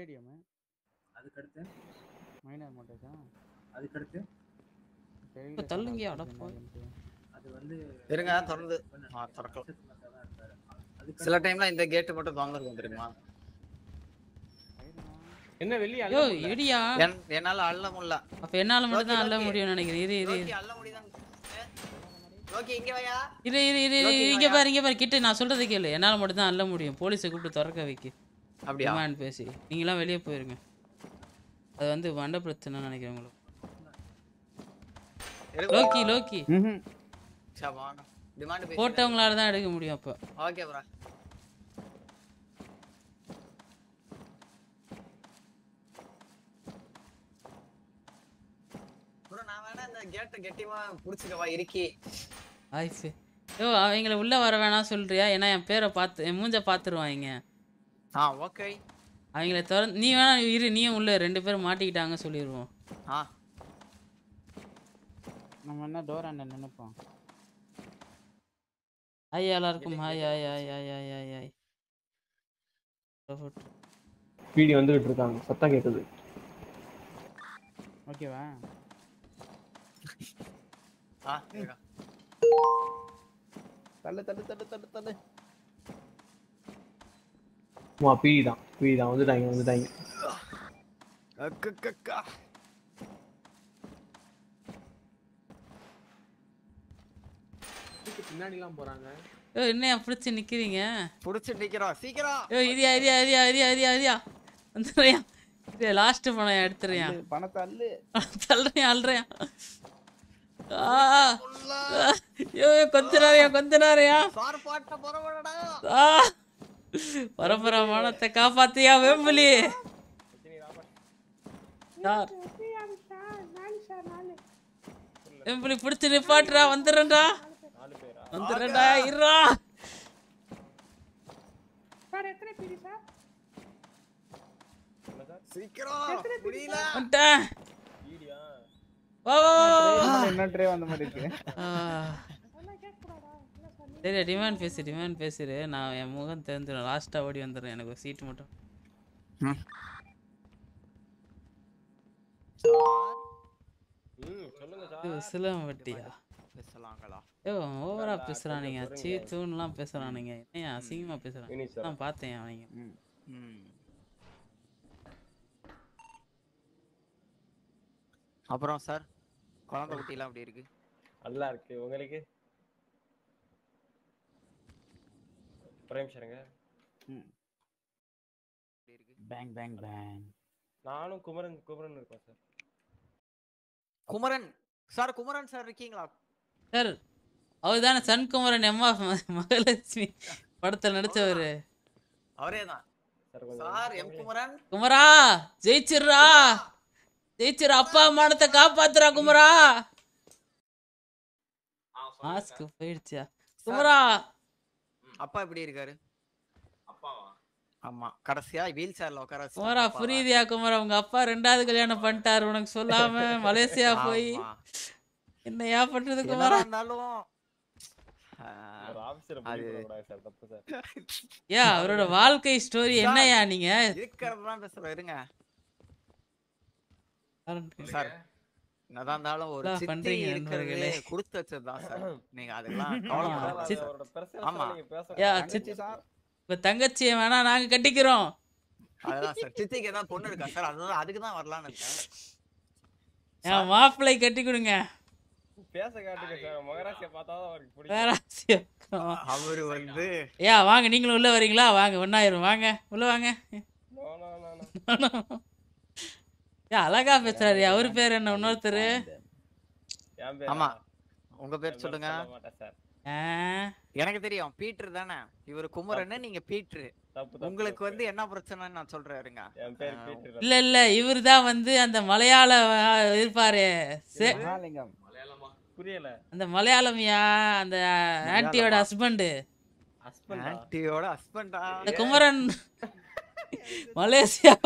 ATM அதுக்கடுத்து minor மோட்டர்ஸா அதுக்கடுத்து தெரியல இப்ப சார் தள்ளுங்க, அது அட என்ன போய். ஏதுன்ட்டு. அது வந்து இருங்க திறந்து ஆ, திறக்கலாம் அதுக்கு சில டைம்ல இந்த கேட்டு மட்டும் திறந்துருக்கும் தெரியுமா என்ன வெளிய யோ அள்ள முடியல. எடியா என்- என்னால அள்ள முடியல அப்ப என்னால மட்டும் தான் லோக்கி, அள்ள லோக்கி. முடியும்னு நினைக்கிறேன் இரு இரு லோக்கி, அள்ள முடியுதான் ஓகே இங்க வாயா இரு இரு இரு இரு லோக்கி, இங்க வாயா. பாரு இங்க பாரு கிட்ட நான் சொல்றதை கேளு என்னால மட்டும் தான் அள்ள முடியும் போலீஸை கூப்பிட்டு திறக்க வைக்க அப்படியா டிமாண்ட் பேசி நீங்களாம் வெளியே போயிருங்க அது வந்து மண்ட பிரச்சனை நினைக்கிறேன் உங்களுக்கு இருக்கு. லோக்கி லோக்கி ம்ஹும். சரி, வாங்க டிமாண்ட் பேசி போட்டவங்களால தான் எடுக்க முடியும் அப்ப ஓகே ப்ரோ ப்ரோ நான் வேணா இந்த கேட்டை கெட்டிமா புடிச்சுக்கவா இருக்கி ஆய்ஃபு யோ அவங்கள உள்ள வர வேணாம் சொல்றியா ஏன்னா என் பேரை பார்த்து என் மூஞ்ச பார்த்துருவாங்க ஆ ஓகே அவங்கள திறந்து நீ வேணா இரு நீயும் உள்ள ரெண்டு பேரும் மாட்டிக்கிட்டாங்க சொல்லிடுவோம் ஆ நம்ம என்ன டோர் ஆண்ட நினைப்போம் ஹாய் எல்லாருக்கும் hi hi hi hi hi hi hi பீடி வந்துகிட்டு இருக்காங்க சத்தம் கேக்குது ஓகேவா ஆ இருக்கா. தள்ளு தள்ளு தள்ளு தள்ளு தள்ளு ஆமா பீடி தான் பீடி தான் வந்துட்டாங்க வந்துட்டாங்க அக்கக்கக்கா. பின்னாடி எல்லாம் போறாங்க யோ என்னையா பிடிச்சி நிக்கிறீங்க புடிச்சு நிக்கிறோம் சீக்கிரம் யோ இரியா இரியா இரியா இரியா இரியா இரியா வந்துடுறியா இது லாஸ்ட் பணம் எடுத்துறியா தள்ளு, பணத்தை அள்ளு தள்ளுறியா அல்றியா ஆ ஐயோ கொஞ்ச நேரம் கொஞ்ச நேரம் சார் பாட்ட பரவாயில்லடா ஆ பரம்பரா மானத்தை காப்பாத்தியா வேம்புலி சார் வேம்புலி பிடிச்சி நிப்பாட்டுறா வந்துடுறேன்டா நாலு பேரா வந்துடுறேன்டா இருடா சீக்கிரம் முடியல வந்துட்டேன் பீடியா வா வா வா, வா, வா என்ன ட்ரே வந்த மாதிரி இருக்கு ஆ. சரி டிமாண்ட் பேசு டிமாண்ட் பேசுரு நான் என் முகம் தெரிஞ்சிடும் லாஸ்ட்டாக ஓடி வந்துடுறேன் எனக்கு ஒரு சீட்டு மட்டும் ம் சொல்லுங்க இது சார் சிலம் வட்டியா பேசலாங்களா ஏ ஓவரா பேசுறானுங்க சீ தூண்லாம் பேசுறானுங்க என்னையா அசிங்கமா பேசுறாங்க இனி சார் நான் பார்த்தேன் அவனுங்க ம் அப்புறம் சார் குழந்தை குட்டிலாம் அப்படி இருக்கு நல்லா இருக்கு உங்களுக்கு பிரேம் சரிங்க எப்படி இருக்கு பேங் பேங் பேங் நானும் குமரன் குமரன் இருக்கோம் sir Kumaran sir Kumaran sir இருக்கீங்களா சார் அவர் தானே சன்குமரன் எம்மா மகாலட்சுமி படத்தில் நடிச்சவர் அவரே தான் சார் கொஞ்சம் சார் எம் குமரன் குமரா ஜெயிச்சிடுறா ஜெயிச்சிரு அப்பா மானத்தை காப்பாத்துறா குமரா மாஸ்க் போயிடுச்சா குமரா அப்பா எப்படி இருக்காரு ஆமா கடைசியா வீல் சேர்ல உட்கார வச்சுட்டாங்க குமரா அப்பாவை. புரியுதியா குமரா உங்க அப்பா ரெண்டாவது கல்யாணம் பண்ணிட்டாரு உனக்கு சொல்லாம மலேசியா போய் ஆமா. என்னையா பண்றது என்னதான் குமரா இருந்தாலும் ஆ, ஒரு ஆபீசரை அது- புரிய கூடாது சார் தப்பு சார் ஏன் அவரோட வாழ்க்கை ஸ்டோரி என்னையா நீங்க இருக்கிறது தான் பேசுறேன் இருங்க சார் என்னதான் இருந்தாலும் ஒரு இதா சித்தி பண்றீங்க இருக்கிறது நண்பர்களே. கொடுத்து வச்சதுதான் சார் நீங்க அதெல்லாம் ஆமா. கவலைப்படாதீங்க சித்- சார். அவரோட personal ஆமா. நீங்க பேச யா தங்கச்சி சித் சார் இப்ப தங்கச்சியை வேணா நாங்க கட்டிக்கிறோம் அதுதான் சார் சித்திக்கு ஏதாவது பொண்ணு இருக்கா சார் அதுதான் அதுக்கு தான் வரலான்னு இருக்கேன் என் மாப்பிள்ளை கட்டி கொடுங்க பேச காட்டுங்க சார் மகராசியை பார்த்தா தான் அவருக்கு பிடிக்கும் வேற அவரு வந்து ஏ வாங்க நீங்களும் உள்ள வரீங்களா வாங்க ஒன்னாயிரம் வாங்க உள்ள வாங்க No, no, no, no. ஏ அழகா பேசுறாரு அவரு பேர் என்ன இன்னொருத்தர் என் பேரா? ஆமா உங்க என் பேர் பேர் சொல்லுங்க சொல்ல மாட்டேன் சார் எனக்கு தெரியும் பீட்டர் தானே இவர் குமரன்னு நீங்க பீட்ரு தப்பு தப்பு உங்களுக்கு தப்பு. வந்து என்ன பிரச்சனைன்னு நான் சொல்றேன் இருங்க என் பேர் ஆ, பீட்டர் இல்ல இல்ல இவர் தான் வந்து அந்த மலையாள அஹ், இருப்பாரு சே- மகாலிங்கம் புரியல அந்த மலையாளமியா அந்த ஆன்ட்டியோட ஹஸ்பண்ட் ஹஸ்பண்ட் ஆன்ட்டியோட ஹஸ்பண்டா இந்த குமரன் மலேசியா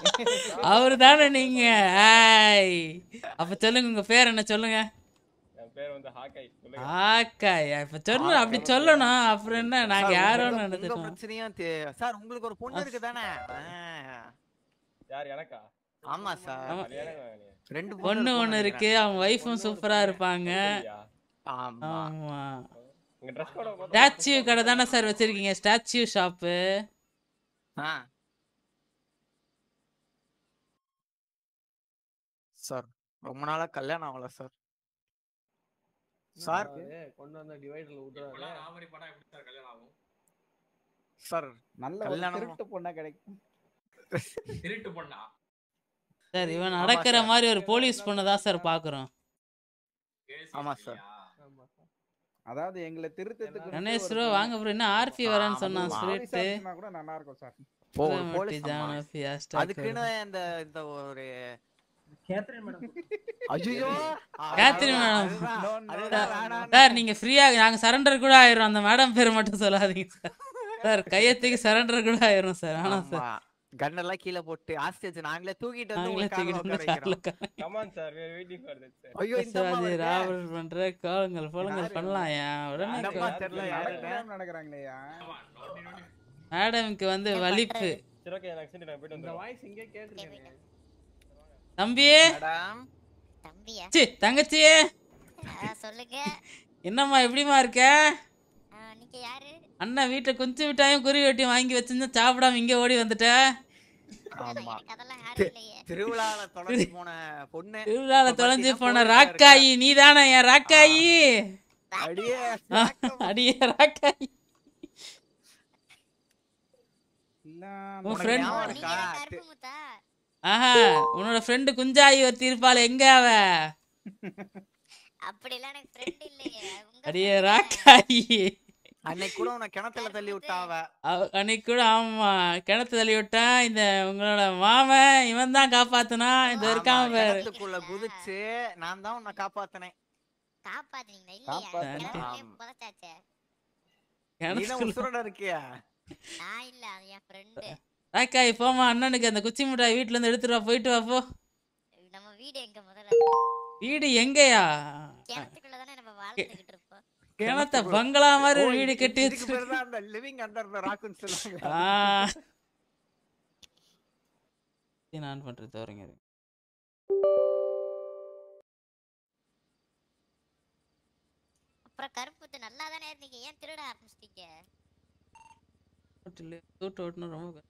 அவரு தானே நீங்க ஆய் அப்ப சொல்லுங்க உங்க பேர் என்ன சொல்லுங்க என் பேர் வந்து ஹாக்காய் சொல்லுங்க ஆக்காயா இப்ப சொல்லணும் அப்படி சொல்லணும் அப்புறம் என்ன நாங்க சார், யாரோன்னு உங்க- உங்க நினைச்சிட்டோம் பிரச்சனையும் தே- சார் உங்களுக்கு ஒரு பொண்ணு இருக்கு தானே யார் எனக்கா ஆமா சார் ஆமா. கல்யாணம் ஆகலையே. ரெண்டு பொண்ணு இருக்கும்னு ஒண்ணு இருக்கு அவங்க ஒய்ஃபும் சூப்பரா இருப்பாங்க அப்படியா? ஆமா ஆமா உங்க ட்ரெஸ் கோட ஸ்டாச்சு கடை தானே சார் வச்சிருக்கீங்க ஸ்டாச்சு ஷாப்பு ஆ. சார் ரொம்ப நாளா கல்யாணம் ஆகல சார் சார் கொண்டு வந்த டிவைடர்ல விட்டுறாரு சார் நல்ல ஒரு கல்யாணமா? திருட்டு பொண்ணா கிடைக்கும் திருட்டு பொண்ணா சார் இவன் ஆமா நடக்கிற சார். மாதிரி ஒரு போலீஸ் பொண்ணு தான் சார் பாக்குறோம் ஆமா சார். அதாவது எங்களை திருத்தத்துக்கு கணேஷ் ப்ரோ வாங்க ப்ரோ என்ன ஆர்பி வரேன்னு ஆமா, சொன்னான் ஆமா. ஸ்வீட்டு கூட நல்லா இருக்கும் சார் போ ஒரு போலீஸ் அம்மா. அதுக்குன்னு அதுக்குன்னு இந்த இந்த ஒரு கேத்ரின் மேடம் ஐயோ கேத்ரின் மேடம். அதுதான் வேணாம். சார் நீங்க ஃப்ரீயா நாங்க சரண்டர் கூட ஆயிரும் அந்த மேடம் பேர் மட்டும் சொல்லாதீங்க சார் சார் கையத்துக்கு சரண்டர் கூட ஆயிரும் சார் ஆனா சார் ஆமா. கன்னெல்லாம் கீழே போட்டு ஆஸ்டேஜ் நாங்களே தூக்கிட்டு வந்து நாங்களே உங்களுக்கு கார்ல தூக்கிட்டு உட்கார வந்து வைக்கிறோம். கார்ல come on sir we are waiting for that sir ஐயோ இந்த சார் அம்மா அது வருதே. ராபர் பண்ற காலங்கள் போலங்கள் யாரு? பண்ணலாம் ஏன் உடனே அந்த கோ- அம்மா தெரியல யாருன்னு. நடக்கிறாங்களேயா மேடம்க்கு வந்து வலிப்பு சரி ஓகே எனக்கு சரி நான் போயிட்டு இந்த வந்துடுறேன் வாய்ஸ் இங்கே கேக்குறீங்க தம்பி மேடம் தம்பியா சி தங்கச்சியே ஆ, சொல்லுங்க என்னம்மா எப்படிம்மா இருக்க ஆ, நீங்க யாரு அண்ணன் வீட்டுல குஞ்சு மிட்டாயும் குருவி வெட்டியும் வாங்கி வச்சிருந்தா சாப்பிடாம இங்க ஓடி வந்துட்ட ஆமா எனக்கு அதெல்லாம் யாரும் இல்லையே திருவிழால தொலைஞ்சு போன பொண்ணு திருவிழால இப்ப தொலைஞ்சு பாத்தீங்கன்னா போன போலீஸா இருக்கா. ராக்காயி நீதானே என் ராக்காயி அடியே ஆ, அடியே ராக்காயி இல்ல உன் உனக்கு friend- ஞாபகம் நீங்க இருக்கா தான் கருப்பு முத்தா ஆஹா உன்னோட ஃப்ரெண்டு குஞ்சாயி ஒருத்தி இருப்பாள் எங்க அவ அப்படிலாம் எனக்கு ஃப்ரெண்ட் இல்லையே உங்க அடியே friend தானே. ராக்காயி அன்னைக்கு கூட உன்னை கிணத்துல தள்ளி விட்டாவ அவ- அன்னைக்கு கூட ஆமா கிணத்து தள்ளி விட்டான் இந்த உங்களோட மாமன் இவன் தான் காப்பாத்துனா இந்த இருக்காம ஆமா, பாரு கிணத்துக்குள்ள குதிச்சு நான் தான் உன்னை காப்பாத்தினேன் காப்பாத்துனீங்களா இல்லையா காப்பாத்துனேன். கிணத்துலயே ஆமா. புதைச்சாச்சே நீதான் கிணத்துக்குள்ள உசுரோட இருக்கியா நான் இல்ல அது என் ஃப்ரெண்டு ராக்காயி போமா அண்ணனுக்கு அந்த குச்சி மிட்டாய் வீட்டுல இருந்து எடுத்துட்டு வா போயிட்டு வா போ நம்ம வீடு எங்க முதல்ல வீடு எங்கயா கிணத்துக்குள்ள தானே நம்ம வாழ்ந்துகிட்டு இருப்போம் கிணத்த பங்களா மாதிரி ஓ, ஒரு வீடு இது- கட்டி இதுக்கு வச்சு பேரு தான் அந்த லிவிங் அண்டர் த ராக்குன்னு சொல்லுவாங்க ஆ. இது நான் பண்றது வரீங்க அப்புறம் கருப்பு முத்து நல்லா தானே இருந்தீங்க ஏன் திருட ஆரம்பிச்சிட்டீங்க தூட்டு ஓட்டணும் ரொம்ப கஷ்டம்.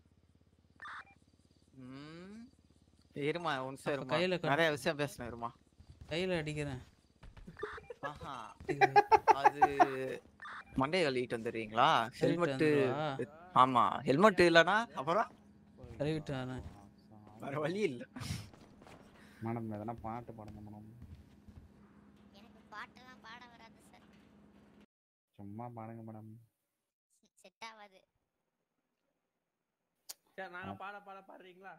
ம். இருமா ஒரு நிமிஷம் அப்ப இருமா கையில கொண்டு- நிறைய விஷயம் பேசணும் இருமா கையில அடிக்கிறேன் ஆஹா அது மண்டைய கழுவிட்டு வந்துடுறீங்களா ஹெல்மெட்டு ஆமா ஹெல்மெட் இல்லனா அப்புறம் கழுவிட்டு வரேன் வேற வழி இல்ல மேடம் எதனா பாட்டு பாடுங்க மேடம் எனக்கு பாட்டெல்லாம் பாட வராது சார் சும்மா பாடுங்க மேடம் செட் ஆகாது சரி நாங்க பாட பாட பாடுறீங்களா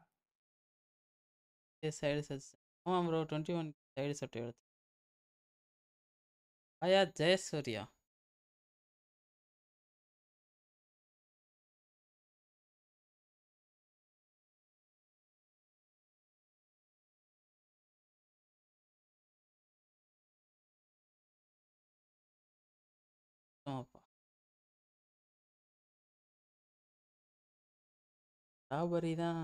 சைடு செட் ஆமா bro twenty one side set எடுத்து ஆயா ஜெயசூர்யா ஆமாப்பா ஸ்ட்ராபெரி தான்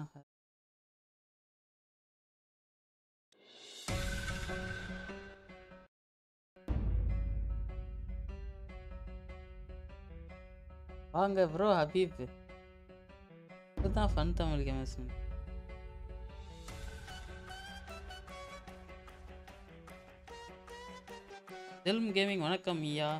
வாங்க ப்ரோ ஹபீப் இதுதான் ஃபன் தமிழ் கேமஸ் செல்ம் கேமிங் வணக்கம் ஐயா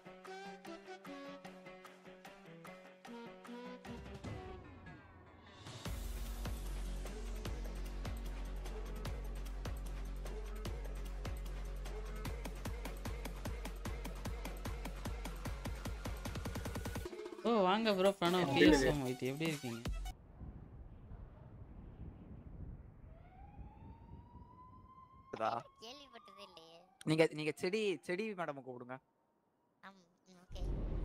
ஓ வாங்க ப்ரோ பிரணவ் கேஎஸ்எம் இது எப்படி இருக்கீங்க கேள்விப்பட்டதே இல்லையே நீங்க நீங்க செடி செடி மேடம் கூப்பிடுங்க ஆம் ஓகே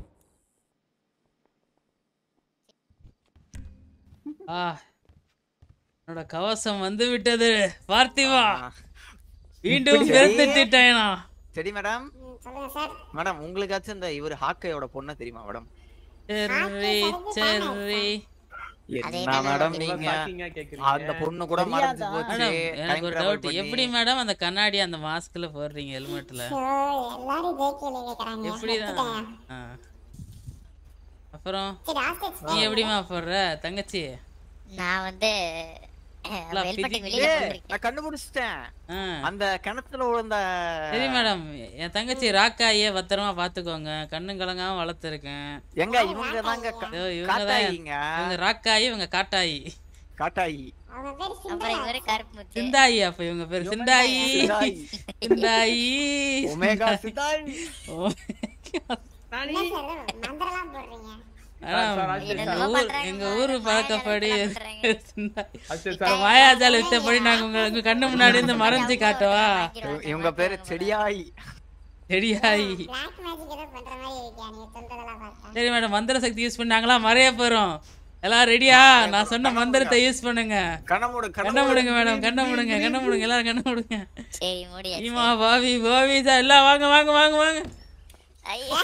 ஆ என்னோட கவசம் வந்து விட்டது பார்த்திவா ஆ. மீண்டும் இப்படி- பிறந்துட்டேனா சரி மேடம் ம், சொல்லுங்க சார் மேடம் உங்களுக்காச்சும் இந்த இவர் ஹாக்கையோட பொண்ணு தெரியுமா மேடம் செர்ரி செர்ரி அதே என்ன தான் மேடம் ரொம்ப நீங்க shocking ஆ கேக்குறீங்க. அந்த பொண்ணு கூட மறைஞ்சு போச்சு மேடம் எனக்கு time ஒரு travel டவுட் பண்ணி. எப்படி மேடம் அந்த கண்ணாடி அந்த மாஸ்க்ல போடுறீங்க ஹெல்மெட்ல ஷோ எல்லாரும் இதே கேள்வி கேக்குறாங்க எப்படிதான் விட்டுட்டேன். ஆ. அப்புறம் சரி ஹாஸ்டல் நீ எப்படிமா போடுற தங்கச்சி நான் வந்து இல்ல, வெல்பட்டி physics- வெளியில ஏய், போட்டிருக்கேன் நான் கண்டுபிடிச்சிட்டேன் ஆ. அந்த கிணத்துல விழுந்த சரி மேடம் என் தங்கச்சி ராக்காயே பத்திரமா பாத்துக்கோங்க கண்ணு கலங்காம வளர்த்துருக்கேன் எங்க இவங்க தாங்க இதோ இவங்க தான் காட்டாயிங்க இவங்க ராக்காயி இவங்க காட்டாயி காட்டாயி அவங்க பேர் அப்புறம் இவரு கருப்பு முத்து சிந்தாயி அப்ப இவங்க பேர் சிந்தாயி சிதாய். சிந்தாயி ஒமேகா சிதாய் ஓ நானி மந்திரலாம் போடுறீங்க மேடம், சார், எங்க என்னென்னமோ ஊர் பண்றாங்க, எங்க ஊரு மாயா பழக்கப்படி ஜாலத்துல பண்றாங்க. சிந்தாயி. அச்சோ இப்ப சார் மாயாஜால வித்தபடி நாங்க உங்க உங்க கண்ணு முன்னாடி இருந்து மறைஞ்சு காட்டவா இவ- இவங்க பேரு செடியாய் செடியாயி பிளாக் மேஜிக் ஏதோ பண்ற மாதிரி இருக்கியா நீ சொல்றதெல்லாம் பார்த்தா சரி மேடம் மந்திர சக்தி யூஸ் பண்ணி நாங்களாம் மறைய போறோம் எல்லாம் ரெடியா நான் சொன்ன மந்திரத்தை யூஸ் பண்ணுங்க கண்ணமுடு கண்ண முடுங்க மேடம் கண்ண முடுங்க கண்ண முடுங்க எல்லாரும் கண்ண முடுங்க சரி முடியாது ஈமா பாவி பாவி சார் எல்லாம் வாங்க வாங்க வாங்க வாங்க ஐயா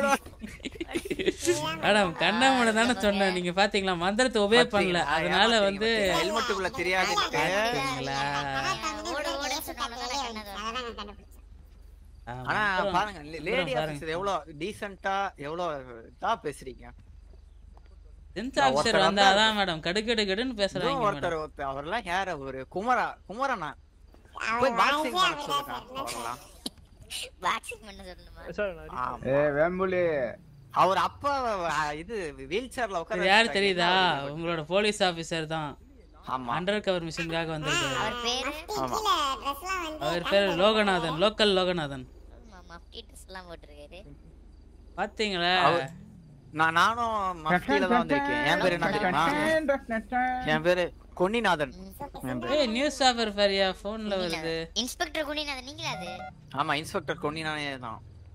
மேடம் கண்ண முட தானே சொன்னேன் நீங்க பாத்தீங்களா மந்திரத்தை உபயோக பண்ணல அதனால வந்து ஹெல்மெட்டுக்குள்ள தெரியாது பாத்தீங்களா ஓட ஓட சொன்னாலும் கண்ணது அதான் நான் கண்டுபிடிச்சேன் ஆமா, ஆனா அப்புறம் பாருங்க லேடி பாருங்க. ஆபீசர் எவ்வளவு டீசென்ட்டா எவ்வளவு இதா பேசுறீங்க சென்ஸ் ஆஃபீஸர் ஒருத்தர் வந்தா வந்தாரு. அதான் மேடம் கடுக்கடு கடுன்னு இதுவும் பேசுறாங்க ஒருத்தர் மேடம் ஒருத்தர் அவர்லாம் யார் அவரு குமரா குமரனா அவர் போய் பாக்ஸிங் வாய்ஸே பண்ண அப்படிதான் சொல்லுங்க சார் அவரெல்லாம் பாக்ஸிங் பண்ண சொல்லணுமா சார் நான் ஆமா. ஏ வேம்புலி அவர் அப்பா அஹ், இது வீல் சேர்ல உட்கார இது யாரு வச்சுட்டாங்க. தெரியுதா என்ன அவரு? உங்களோட போலீஸ் ஆபீசர் தான் ஆமா அண்டர் கவர் மிஷினுக்காக வந்திருக்காரு அவர் பேரு ஆமா. ட்ரெஸ்லாம் வந்து அவர் பேர் லோகநாதன் லோக்கல் லோகநாதன் ஆமா மஃப்டி ட்ரெஸ் எல்லாம் போட்டிருக்காரு பாத்தீங்களா அவர்- நான் நானும் மஃப்டில தான் வந்திருக்கேன் என் பேரு என்ன தெரியுமா என் பேரு கொன்னிநாதன் என் பேரு ஏய் நியூஸ் பேப்பர் பாரியா போன்ல வருது இன்ஸ்பெக்டர் குனிநாதன் நீங்களா அது ஆமா இன்ஸ்பெக்டர் கொன்னிநாதே தான்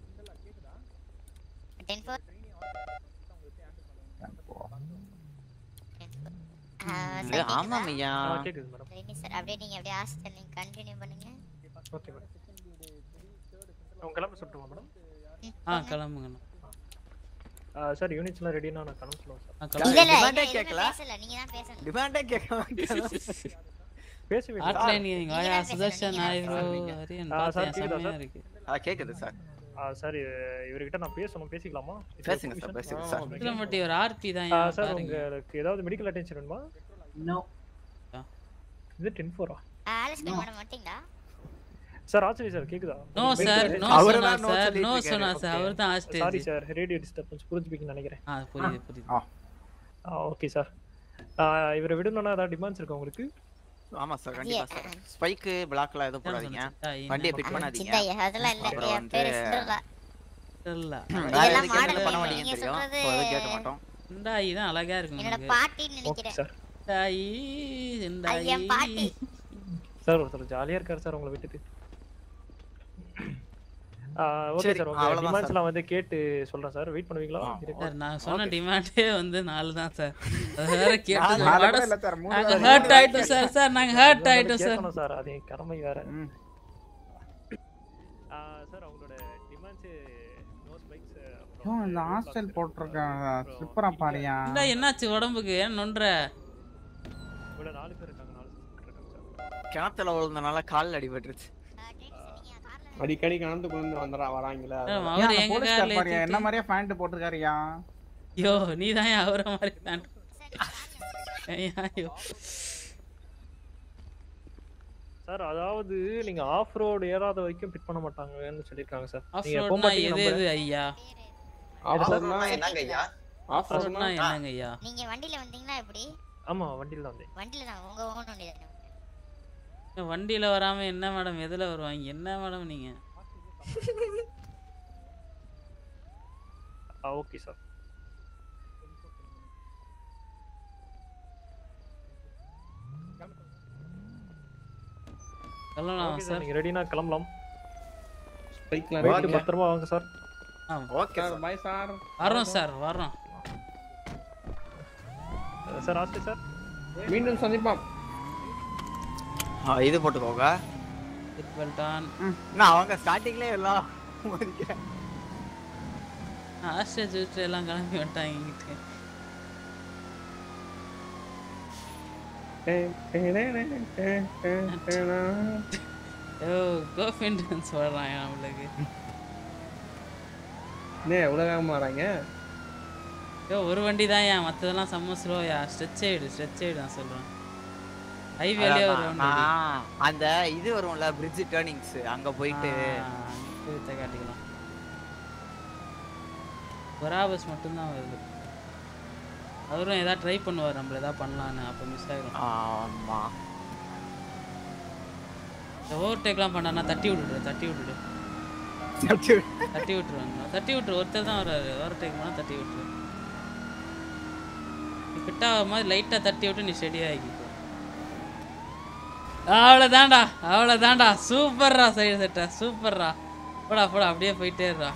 டென் ஃபோர் இது ஆமாம் ஐயா கேக்குது மேடம் ரெடி சார் அப்படியே நீங்க அப்படியே ஹாஸ்டல் நீங்க கண்டினியூ பண்ணுங்க ஓகே மேடம் அவங்க கிளம்ப சொல்லட்டுமா மேடம் ஆ கிளம்புங்கண்ணா சார் யூனிட்ஸ்லாம் ரெடினா நான் கிளம்ப சொல்லுவேன் சார் ஆ, இல்ல கிளம்புங்க இல்ல demand ஏ எதுவுமே கேட்கல? பேசல நீங்க தான் பேசணும் டிமாண்டே கேட்க மாட்டேன் பேசுவீங்க ஹாட்லைன் நீங்க நீங்க வாயா தான் சுதர்ஷன் பேசணும், ஆய் ப்ரோ நீங்க ஹரியன் ஆ, சார், பார்த்தேன் கேக்குதா செம்மையா சார்? இருக்கு ஆ கேக்குது சார் சார் இவர்கிட்ட நான் பேசணும் பேசிக்கலாமா Is it பேசுங்க permission? சார் பேசுங்க சார் விக்ரம்பட்டி ஒரு ஆர்பி தான் ஆ, ஏன் சார் பாருங்க உங்களுக்கு ஏதாவது மெடிக்கல் அட்டென்ஷன் வேணுமா நோ இது டென் ஃபோரா ஆலிஸ் மேடம் மாட்டீங்களா சார் ஆச்சரி சார் கேக்குதா நோ சார் நோ அவரு சொன்னா தான் no சார் சொல்லிட்டு நோ இருக்காரு. சொன்னா சார் Okay. அவர் தான் sorry hostage sir radio disturbance புரிஞ்சுப்பீங்கன்னு நினைக்கிறேன் ஆ புரியுது புரியுது ஆ ஓகே சார் இவரை விடணும்னா ஏதாவது டிமாண்ட்ஸ் இருக்கா உங்களுக்கு ஆமா சார் கண்டிப்பா சார் ஸ்பைக்கு பிளாக்ல எதுவும் போடாதீங்க வண்டியை பிட் பண்ணாதீங்க சிந்தாயா அதெல்லாம் இல்ல அப்புறம் என் பேரு வந்து- சிண்டர்லா இல்ல வேற இதெல்லாம் எதுக்கு model எதுவும் பண்ண name. மாட்டீங்கன்னு நீங்க தெரியும் சொல்றது- So, எதுவும் கேட்க மாட்டோம் சிண்டாயி தான் அழகா இருக்கும் என்னோட உங்களுக்கு பாட்டின்னு ஓகே நினைக்கிறேன் சார் சிண்டாயி சிண்டாயி ஐயா, பாட்டி. சார் ஒருத்தர் ஜாலியா இருக்காரு சார் உங்களை விட்டுட்டு ஓகே சரி, சார் உங்க அவ்வளவுதான் டிமாண்ட்ஸ் சார். எல்லாம் வந்து கேட்டு சொல்றேன் சார் வெயிட் பண்ணுவீங்களா ஆ. இருக்கு. சார் நான் சொன்ன டிமாண்டே வந்து நாலு தான் சார் அது வேற கேட்டு நாலு வாட- கூட இல்ல சார் மூணு நாங்க தான் ஹர்ட் ஆயிட்டோம் சார் சார் நாங்க ஹர்ட் அதான் ஆயிட்டோம் சார் கேட்கணும் சார் அது என் கடமை வேற ம். ஆ, சார் அவங்களோட டிமாண்ட்ஸ் நோ ஸ்பைக்ஸ் ஐயோ, இந்த ஹாஸ்டல் போட்டிருக்காங்க ஸ்லிப்பரா பாரியா இந்த என்னாச்சு உடம்புக்கு ஏன் நொன்ற இவ்வளவு நாலு பேர் இருக்காங்க நாலு பேர் இருக்காங்க சார் கிணத்துல விழுந்தனால கால் அடிபட்டுருச்சு அடிக்கடி கணந்து கொண்டு வந்துடா வராங்களா மேடம், அவர் எங்க போலீஸ்கார் கார்ல பாரியா என்ன ஏத்திட்டு- மாதிரியே பேண்ட் போட்டிருக்காருயா ஐயோ நீ தான் அவரை மாதிரி பேண்ட் ஐயோ சார் அதாவது நீங்க ஆஃப் ரோடு ஏறாத வரைக்கும் பிட் பண்ண மாட்டாங்கன்னு சொல்லிருக்காங்க சார் ஆஃப் நீங்க போக ரோட்னா மாட்டீங்க எது நம்புறேன். எது ஐயா ஆஃப் ரோட்னா என்னங்க ஐயா ஆஃப் ஆஃப் ரோட்னா ரோட்னா என்னங்க ஐயா நீங்க வண்டியில வந்தீங்களா எப்படி ஆமா வண்டியில தான் வந்தேன் வண்டியில தான் உங்க ஓன் வண்டி தானே வண்டியில வராம என்ன மேடம் எதுல வருவாங்க என்ன மேடம் நீங்க ஆ ஓகே சார் சொல்லலாம் ஓகே சார் சார் நீங்க ரெடினா கிளம்பலாம் பைக்ல போயிட்டு பத்திரமா வாங்க sir okay sir bye sir வரோம் சார் வரோம் சார் ஆஸ்தி சார் மீண்டும் சந்திப்போம் இது போட்டுக்கோங்க சீட் பெல்ட் ஆன் நான் அவங்க ஸ்டார்டிங்லயே எல்லாம் மதிக்கிறேன். ஆஸ்ட்ரேஜ் விட்டு எல்லாம் கிளம்பி வந்துட்டாங்க இங்கிட்டு ஓ கோஃபின்டன்ஸ் வர்றாங்க நம்மளுக்கு என்ன எவ்வளோ வேகமாக வராங்க ஐயோ ஒரு வண்டி தான் ஏன் மற்றதெல்லாம் செம்ம ஸ்லோயா ஸ்ட்ரெச் ஆயிடு ஸ்ட்ரெச் ஆயிடு நான் சொல்கிறேன் ஹைவேலேயே ஒரு அதான் வண்டி நான் அந்த இது வரும்ல பிரிட்ஜ் டேர்னிங்ஸ் அங்க போயிட்டு போயிட்டு காட்டிக்கலாம் பராபஸ் மட்டும்தான் வருது அவரும் ஏதாவது ட்ரை பண்ணுவார் நம்மள ஏதாவது பண்ணலான்னு அப்போ மிஸ் ஆயிரும் ஆமா இந்த ஓவர்டேக்லாம் பண்ணானா தட்டி விட்டுடு தட்டி விட்டுடு தட்டி விட்டுருவாங்க தட்டி விட்டுரு ஒருத்தர் தான் வராரு ஓவர்டேக் பண்ணால் தட்டி விட்டுரு நீ ஃபிட் ஆகாம மாதிரி லைட்டாக தட்டி விட்டு நீ ஸ்டெடி ஆகிக்கோ அவ்வளோதான்டா அவ்வளோதான்டா சூப்பர்ரா சைடு செட்டா சூப்பர்ரா போடா போடா அப்படியே போயிட்டே இருடா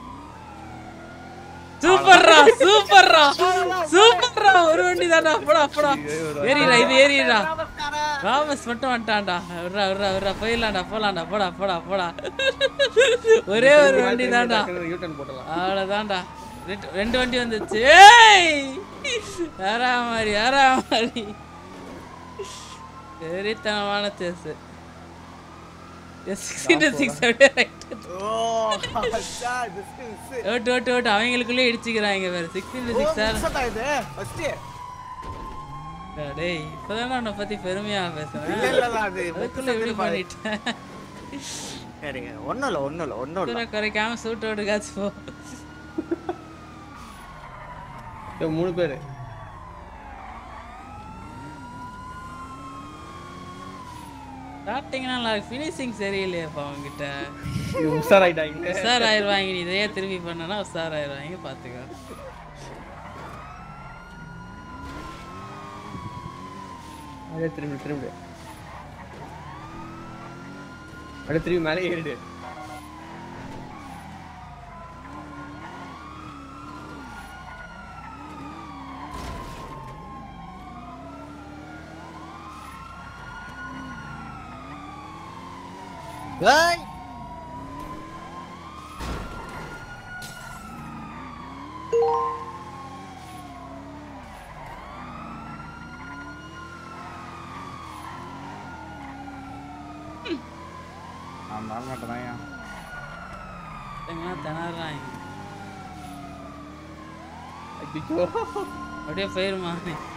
சூப்பர்ரா சூப்பர்ரா சூப்பர்ரா ஒரு வண்டி தான்டா போடா போடா ஏறிடா இது ஏறிடா ராமஸ் மட்டும் வந்துட்டான்டா விட்றா விட்றா விட்றா போயிடலாம்டா போலாம்டா போடா போடா போடா ஒரே ஒரு வண்டி தான்டா யூட்டன் போட்டலாம் அவ்வளோதான்டா ரெண்டு ரெண்டு வண்டி வந்துச்சு ஏய் யாரா மாதிரி யாரா மாதிரி வெறித்தனமான சேஸ் சிக்ஸ்டி சிக்ஸ் அப்படியே ரைட் ஓ அச்சா this is ஓட்டு ஓட்டு ஓட்டு அவங்களுக்குள்ளே இடிச்சுக்கிறாங்க வேறு சிக்ஸ்டி ஓ சிக்ஸ் மிஸ்ஸா இது ஃபர்ஸ்ட் டேய் இப்போதான் உன்னை பற்றி பெருமையாக பேசுகிறேன் இல்ல இல்ல இல்ல, அது அதுக்குள்ளே இப்படி பண்ணிட்டேன் சரிங்க ஒண்ணும் இல்ல ஒண்ணும் இல்ல ஒண்ணும் இல்ல குறை குறைக்காம சூட் ஓடுகாச்சு போ இப்போ மூணு பேர் ஸ்டார்டிங் நல்லா ஃபினிஷிங் சரியில்லையேப்பா அவங்ககிட்ட இது உஷாராயிட்டாங்க உஷார் ஆயிடுவாங்க நீ இதையே திரும்பி பண்ணனா உஷார் ஆயிடுவாங்க பார்த்துக்கோ அப்படியே திரும்பி திரும்பி அப்படியே திரும்பி மேலே ஏறிடு ஏய் அந்த ஆள்கிட்ட தான் ஏன் எங்கன்னா திணறாங்க அச்சோ அப்படியே போயிருமா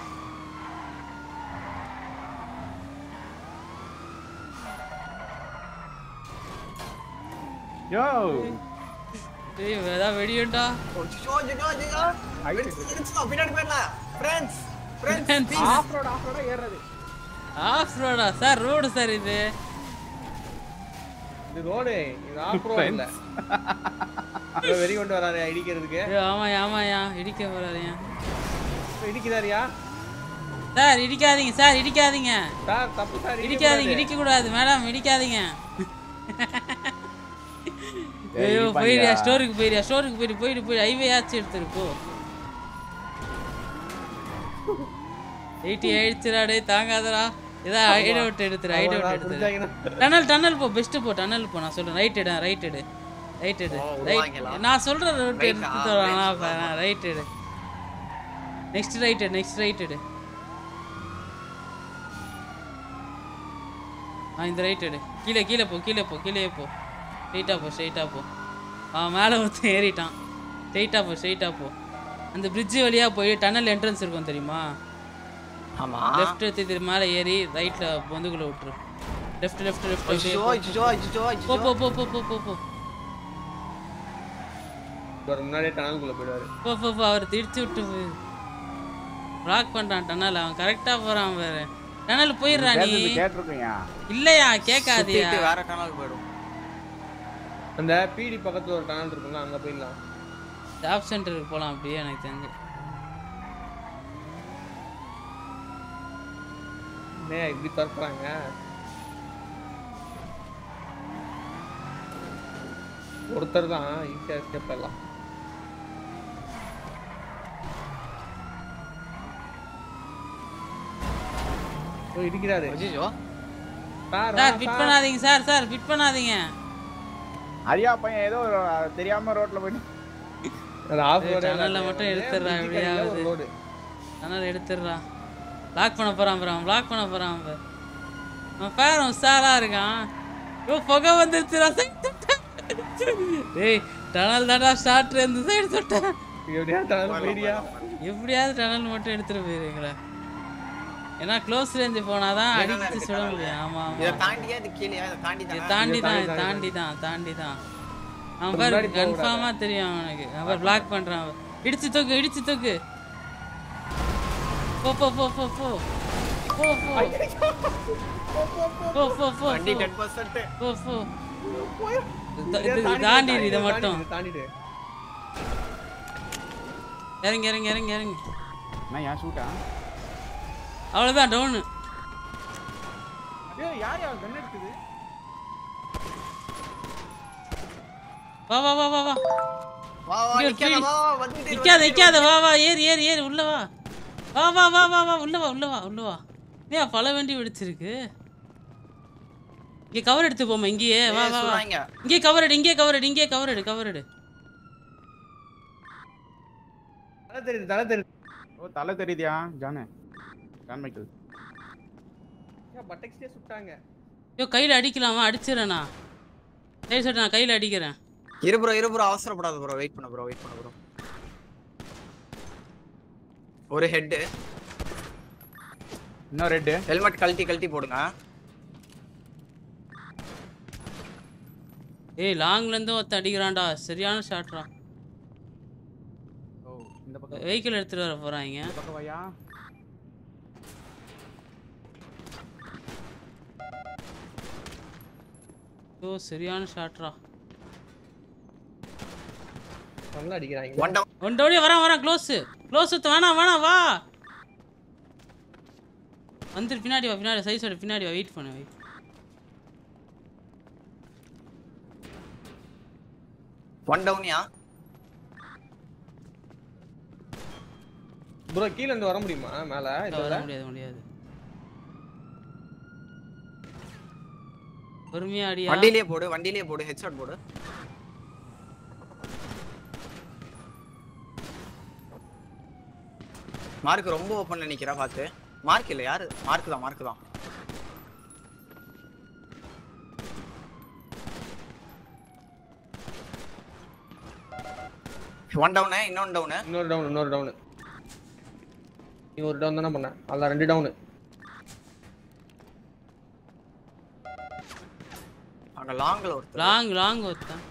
யோ டேய் ஏதாவது வெடியுண்டா அச்சோ அச்சோ அச்சோ அடிச்சு பின்னாடி போயிடலாம் friends friends off road off ரோடா ஏறுறது ஆஃப் ரோடா சார் ரோடு சார் இது இது ரோடு இது ஆஃப் ரோட் இல்ல இதோ வெறி கொண்டு வராரு இடிக்கிறதுக்கு ஐயோ ஆமாயா ஆமாயா இடிக்க போறாருயா இடிக்கிறாரியா சார் இடிக்காதீங்க சார் இடிக்காதீங்க சார் தப்பு சார் இடிக்காதீங்க இடிக்க கூடாது மேடம் இடிக்காதீங்க ஐயோ போயிடியா ஸ்டோருக்கு போயிடியா ஸ்டோருக்கு போயிடு போயிடு போயிடு ஹைவே ஆச்சு எடுத்துரு போ எயிட்டி ஆயிடுச்சுடா டேய் தாங்காதடா இதா ஐட் அவுட் எடுத்துரு ஐட் அவுட் எடுத்துரு டனல் டனல் போ பெஸ்ட் போ டனல் போ நான் சொல்றேன் ரைட் எடு ரைட் எடு ரைட் எடு ரைட் நான் சொல்ற ரூட் எடுத்து தரேன் ரைட் எடு நெக்ஸ்ட் ரைட் எடு நெக்ஸ்ட் ரைட் எடு ஆ இந்த ரைட் எடு கீழே கீழே போ கீழே போ கீழே போ ஸ்ட்ரைட்டாக போ ஸ்ட்ரைட்டாக போ ஆ மேலே ஒருத்தன் ஏறிட்டான் ஸ்ட்ரைட்டாக போ ஸ்ட்ரைட்டாக போ அந்த பிரிட்ஜ் வழியாக போய் டனல் என்ட்ரன்ஸ் இருக்கும் தெரியுமா ஆமா லெஃப்ட் எடுத்து மேலே ஏறி ரைட்டில் பொந்துக்குள்ளே விட்டுரு லெஃப்ட் லெஃப்ட் லெஃப்ட் அச்சோ அச்சோ அச்சோ போ அச்சோ போ போ போ போ போ போ ஒரு முன்னாடியே டனலுக்குள்ள போயிடுவாரு போ போ போ அவர் திடிச்சு விட்டு ப்ளாக் பண்ணுறான் டனல் அவன் கரெக்டாக போகிறான் வேறு டனல் போயிடுறா நீ கேட்டிருக்கீங்க இல்லையா கேட்காதியா சுத்திட்டு வேற டனல் போயிடும் அந்த பீடி பக்கத்துல ஒரு டனல் இருக்கும்ல அங்க போயிடலாம் ஜாப் சென்டருக்கு போகலாம் அப்படியே எனக்கு தெரிஞ்சு என்ன இப்படி திறக்கிறாங்க ஒருத்தர் தான் ஈஸியா எஸ்கேப் பண்ணலாம் ஓ இடிக்கிறாரு அச்சோ சார் சார் ஃபிட் பண்ணாதீங்க சார் சார் ஃபிட் பண்ணாதீங்க அரியா பையன் ஏதோ ஒரு தெரியாம ரோட்ல போயிட்டு அது ஆஃப் ஏய், ரோடு tunnel-ல மட்டும் எடுத்துடுறா, எப்படியாவது. ரோடு அதனால எடுத்துடுறா லாக் பண்ண போறான் பாரு லாக் பண்ண போறான் பாரு அவன் பேர் உஷாரா இருக்கான் ஐயோ புகை வந்துருச்சுடா டேய் டனல் தான்டா ஸ்டார்ட் இந்த சைடு தொட்டேன் எப்படியா டனல் மீடியா எப்படியாவது டனல் மட்டும் எடுத்துட்டு போயிருங்களா ஏன்னா க்ளோஸ் ரேஞ்சு போனாதான் அடிச்சு சுட முடியும் ஆமா இதை ஆமா தாண்டியா இது கீழே இதை தாண்டி இது தானே தாண்டி தான் தாண்டி, தாண்டி தான் தாண்டி தான் அவன் முன்னாடி பாரு போக கன்ஃபார்மா தெரியும் அவனுக்கு அவன் பிளாக் பண்றான் அவன். இடிச்சு தூக்கு இடிச்சு தூக்கு போ போ போ போ போ போ போ போ போ போ வண்டி போ டென் பர்சன்ட் போ போ இது- இது தாண்டி இதை மட்டும் தாண்டிடு இறங்கி இறங்கி இறங்கி இறங்கி நான் ஏன் ஷூட்டா அவ்வளவுதான் டவுனு ஏய் யார் யார் கன் எடுக்குது வா வா வா வா வா வா வா இங்க நிக்காத free. வா வா, வந்துட்டு நிக்காத நிக்காத வா வா ஏறு ஏறு ஏறு உள்ள வா வா வா வா வா வா உள்ள வா உள்ள வா உள்ள வா ஏன் பல வண்டி வெடிச்சிருக்கு இங்கே கவர் எடுத்து போமா இங்கேயே வா வா வா சொல்றாங்க இங்கே கவர் எடு இங்கே கவர் எடு இங்கே கவர் எடு கவர் எடு தலை தெரியுது தலை தெரியுது ஓ தலை தெரியுதியா ஜானு ஜான் மைக்கேல் பட்டெக்ஸ்டே சுட்டாங்க ஐயோ கையில் அடிக்கலாமா அடிச்சிடறேண்ணா சரி சரி நான் கையில் அடிக்கிறேன் இரு ப்ரோ இரு ப்ரோ அவசரப்படாத ப்ரோ வெயிட் பண்ண ப்ரோ வெயிட் பண்ண ப்ரோ ஒரு ஹெட் இன்னும் ரெட்டு ஹெல்மெட் கழட்டி கழட்டி போடுங்க ஏய் லாங்லேருந்து ஒருத்தன் அடிக்கிறான்டா சரியான ஷாட்ரா ஓ இந்த பக்கம் வெஹிக்கிள் எடுத்துகிட்டு வர போகிறாங்க இந்த பக்கம் வாயா ஐயோ சரியான ஷாட்ரா நல்லா அடிக்கிறாங்க ஒன் டவுன் ஒன்றோடய வரான் வரான் க்ளோஸு க்ளோஸ் சுத்த வேணாம் வேணாம் வா வந்துரு பின்னாடி வா பின்னாடி சைஸோட பின்னாடி வா வெயிட் பண்ணு வெயிட் ஒன் டவுன்யா ப்ரோ கீழ இருந்து வர முடியுமா மேல வர இதுல முடியாது முடியாது பொறுமையா அடியா வண்டியிலே போடு வண்டியிலே போடு ஹெட்ஷாட் போடு மார்க் ரொம்ப ஓப்பன்ல நிக்கிறா பாத்து மார்க் இல்ல யாரு மார்க் தான் மார்க் தான் ஒன் டவுனு இன்னொன்னு டவுனு இன்னொரு டவுன் இன்னொரு டவுன் நீ ஒரு டவுன் தானே பண்ண அதான் ரெண்டு டவுன் அங்க லாங்ல ஒருத்தர் லாங் லாங் ஒருத்தன்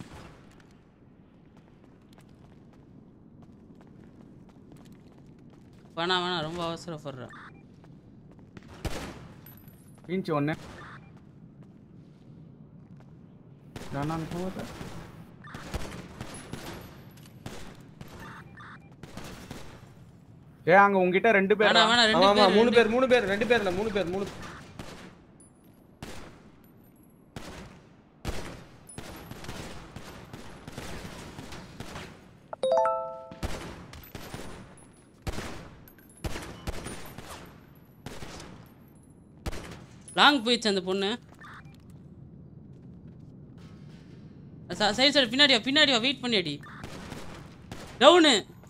வேணாம் வேணாம் ரொம்ப அவசரப்படுறேன் பீஞ்சி ஒன்று நான் போத ஏ அங்க உங்ககிட்ட ரெண்டு பேர் வேணாம் வேணாம் ஆமா ரெண்டு ஆமா பேர் மூணு ரெண்டு- பேர் மூணு பேர் ரெண்டு பேர் இல்ல மூணு பேர் மூணு லாங் போயிடுச்சு அந்த பொண்ணு சைடு சைடு பின்னாடி வா பின்னாடி வா வெயிட் பண்ணி அடி டவுனு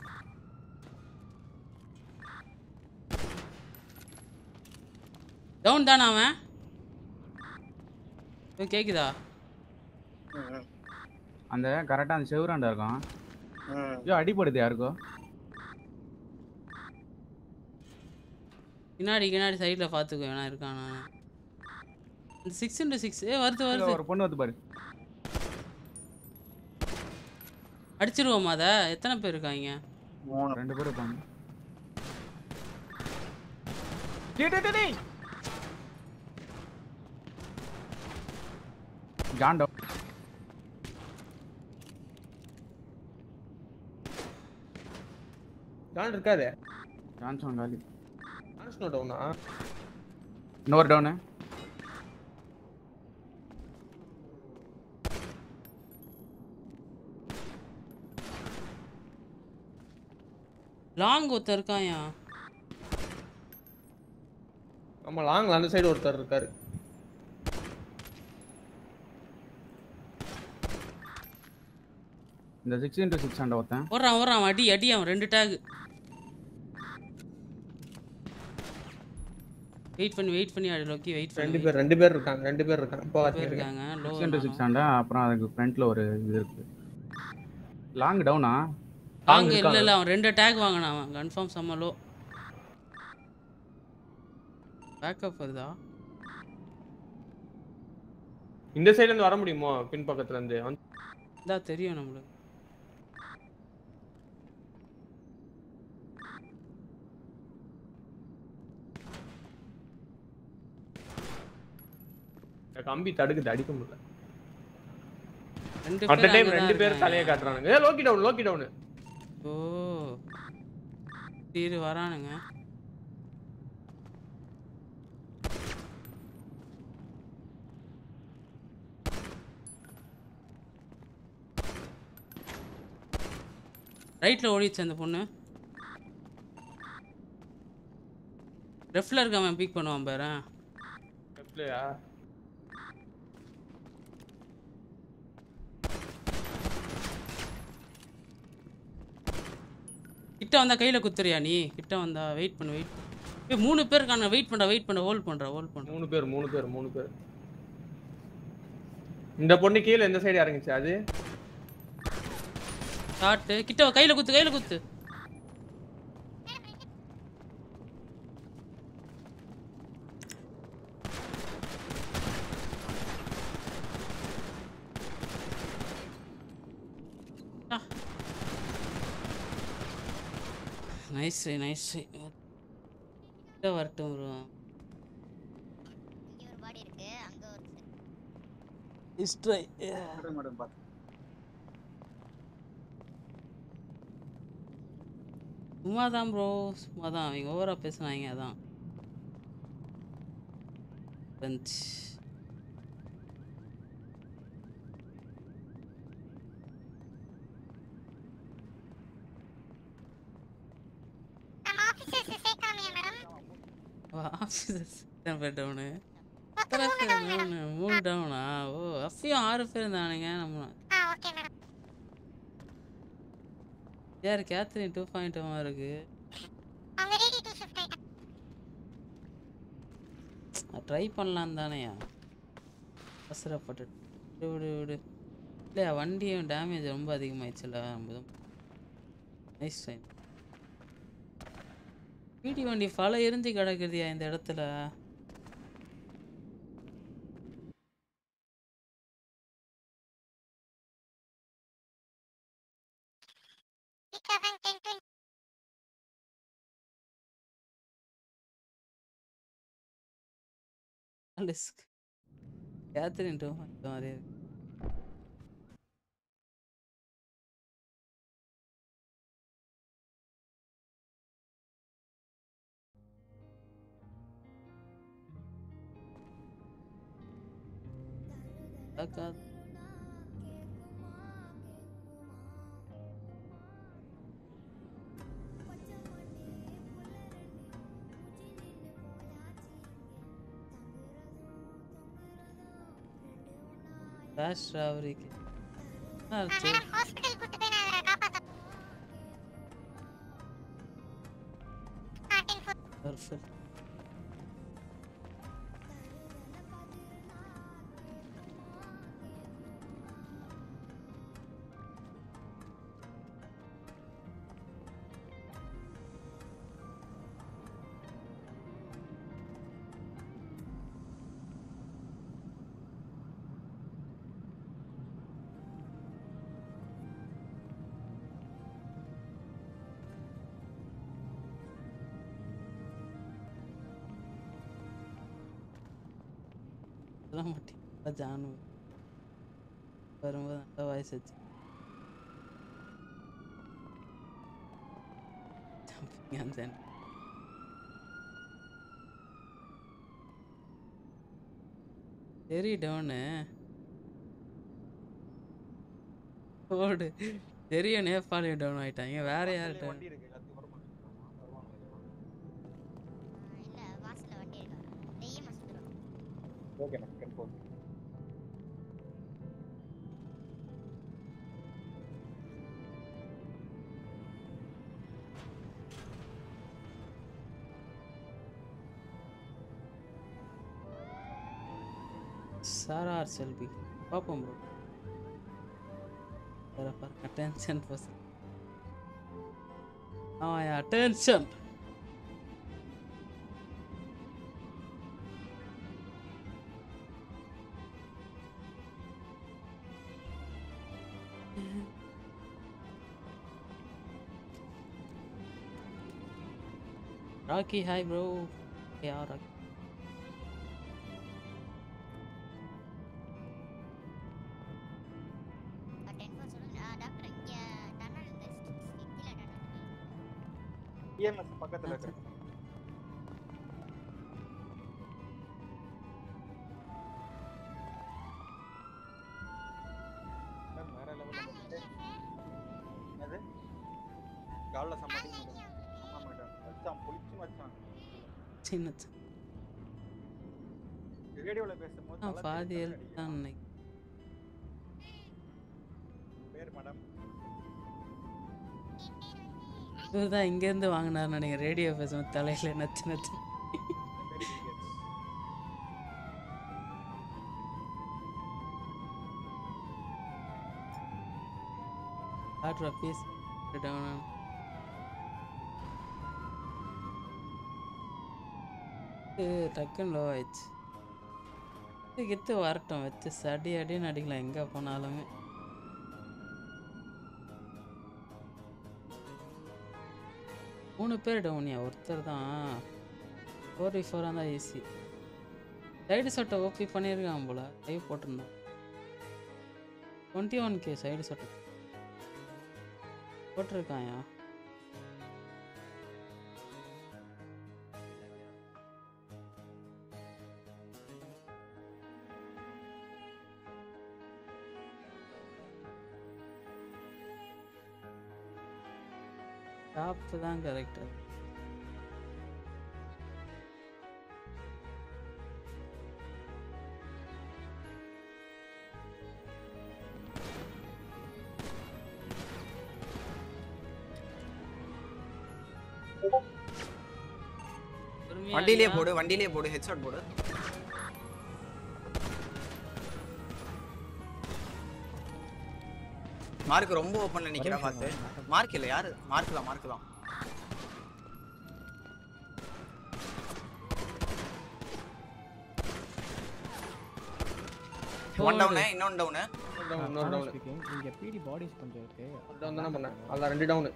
டவுன் தானே அவன் ஏய், கேக்குதா அந்த கரெக்டா அந்த செவுராண்டா இருக்கும் ம். ஐயோ அடிபடுது யாருக்கோ பின்னாடி பின்னாடி சைடில் பார்த்துக்கோ வேணா இருக்கானா இந்த சிக்ஸ் இன்ட்டு சிக்ஸ் ஏ வருது வருது ஒரு பொண்ணு வந்து பாரு அடிச்சிருவோமா அதை எத்தனை பேர் இருக்காங்க மூணு ரெண்டு பேரும் இருப்பாங்க டேய், டேய், டேய், டேய். ஜான் டவுன் ஜான் இருக்காது ஜான்சன் காலி ஜான்ஸ்னோ டவுனா இன்னொரு டவுனு லாங் ஒருத்தன் இருக்காயா ஆமா லாங் அந்த சைடு ஒருத்தர் இருக்காரு இந்த சிக்ஸ் இன்டூ சிக்ஸ் ஹண்ட்ரட் ஒருத்தன் ஓடுறான் ஓடுறான் அவன் அடி அடி அவன் ரெண்டு டேக் வெயிட் பண்ணி வெயிட் பண்ணி அடி லோக்கி வெயிட் ரெண்டு பண்ணி பேர் ரெண்டு பேர் இருக்காங்க ரெண்டு பேர் இருக்காங்க இப்போ பேர் இருக்காங்க low six into six hundred அப்புறம் அதுக்கு ஃப்ரண்ட்ல ஒரு இது இருக்கு லாங் டவுனா வாங்க இல்ல இல்ல அவன் ரெண்டு டேக் வாங்கினான் அவன் கன்ஃபார்ம் செம்ம லோ பேக்கப் வருதா இந்த சைடுல இருந்து வர முடியுமோ பின் பக்கத்துல இருந்து வந்து- இதா தெரியும் நம்மளுக்கு இந்த கம்பி தடுக்குது அடிக்க முடியல ரெண்டு அட் பேர் டைம் அங்கதான் ரெண்டு பேர் இருக்காங்க. தலையை காட்டுறானுங்க ஏ லோக்கி டவுன் லோக்கி டவுன் ஓ தீரு வரானுங்க ரைட்ல ஓடிச்சு அந்த பொண்ணு லெஃப்ட்ல இருக்கவன் பிக் பண்ணுவான் பாரு லெஃப்ட்லயா கிட்ட வந்தா கையில குத்துறியா நீ கிட்ட வந்தா வெயிட் பண்ணு வெயிட் ஏய் மூணு பேர் இருக்காங்க வெயிட் பண்ற வெயிட் பண்ண ஹோல்ட் பண்ற ஹோல்ட் பண்ற மூணு பேர் மூணு பேர் மூணு பேர் இந்த பொண்ணு கீழே எந்த சைடு இறங்குச்சு அது ஷாட் கிட்ட வா, கையில குத்து கையில குத்து நைஸ் நைஸ் கிட்ட வரட்டும் bro. இங்க ஒரு பாடி இருக்கு அங்க ஒரு Destroy. சும்மா தான் ப்ரோ சும்மா தான் அவங்க ஓவரா பேசுனாங்க அதான் பஞ்ச் நம்ம ஆபீசர்ஸ் சேர்க்காமையா மேடம் ஆஃபீஸர்ஸ் பேர் டவுனு எத்தனை பேர் டவுனு மூணு டவுனா ஓ அப்பயும் ஆறு பேர் இருந்தானுங்க நம்ம ஆ ஓகே மேடம் யார் கேத்ரின் டூ பாயிண்ட் இருக்கு அவங்க ரெடி டு ஷிஃப்ட் ஆயிட்டாங்க ட்ரை பண்ணலாம் தானேயா அவசரப்பட்டு விடு விடு விடு இல்லையா வண்டியும் டேமேஜ் ரொம்ப அதிகமாயிடுச்சுல நம்ம நைஸ் டைம் பிடி வண்டி பல எரிஞ்சு கிடக்குதுயா இந்த இடத்துல six seven ten twenty risk Catherine two point மாதிரி இருக்கு அக்கா ரேஷ் ராவரிக்கு ஆச்சு மேடம் ஹாஸ்பிடல் கூட்டு போய் நான் அவரை காப்பாத்த ஆ டென் ஃபோர் பர்ஃபெக்ட் சொல்ல மாட்டேன் ஜானு வரும்போது நல்ல வாய்ஸ் வச்சு Jumping and then சரி டவுனு ஓடு தெரியும் நேபாளியும் டவுன் ஆயிட்டாங்க வேற யார் டவுன் இல்ல வாசல்ல வண்டி இருக்கா நெய்யும் சுத்துறோம் ஓகே சாரா ஆர் செல்வி பார்ப்போம் ப்ரோ வேற பாருங்க அட்டென்ஷன் பர்ஸ் ஆ அட்டென்ஷன் ராக்கி ஹாய் ப்ரோ யா ராக்கி டென் ஃபோர் சொல்லுங்க ஆ, டாக்டர் இங்க டன்னல் இந்த கீழே டன்னல் இஎம்எஸ் பக்கத்துல இருக்கு மேம், வேற லெவல்ல பண்ணிட்டு என்னது கால்ல சம்பாதி ஆமா மேடம் வச்சான் புளிச்சு வச்சான் சின்ன ரேடியோல பேசும்போது ஆ தலை பாதி திருப்பி எழுத்து தான் அடிக்கிறான். நினைக்கிறேன் பேர் மேடம் இவர் தான் இங்கேருந்து வாங்கினார்னு நினைக்கிறேன் ரேடியோ பேசும்போது தலையில் நச்சு நச்சு வெரி குட் ஆட்ரா பீஸ் டவுன் டக்குன்னு லோ ஆயிடுச்சு இதுக்கு எத்து வரட்டும் வச்சு சடி அடின்னு அடிக்கலாம் எங்கே போனாலுமே மூணு பேர் டவுனியா ஒருத்தர் தான் ஃபோர் ஃபோராக இருந்தால் ஈஸி சைடு சட்டை ஓபி பண்ணியிருக்கான் போல லைவ் போட்டிருந்தான் டுவெண்ட்டி ஒன் கே சைடு சட்டை போட்டிருக்காயா டாப் தான் கரெக்ட் வண்டியிலே போடு வண்டியிலே போடு ஹெட்ஷாட் போடு மார்க் ரொம்ப ஓப்பன்ல நிக்கிறா பாத்து மார்க் இல்ல யாரு மார்க் தான் மார்க் தான் ஒன் டவுன் இன்னொன்னு டவுன் டவுன் இன்னொரு டவுன் ஸ்பீக்கிங் இங்க பிடி பாடிஸ் கொஞ்சம் இருக்கு டவுன் தானே பண்ணேன் அதில் ரெண்டு டவுன்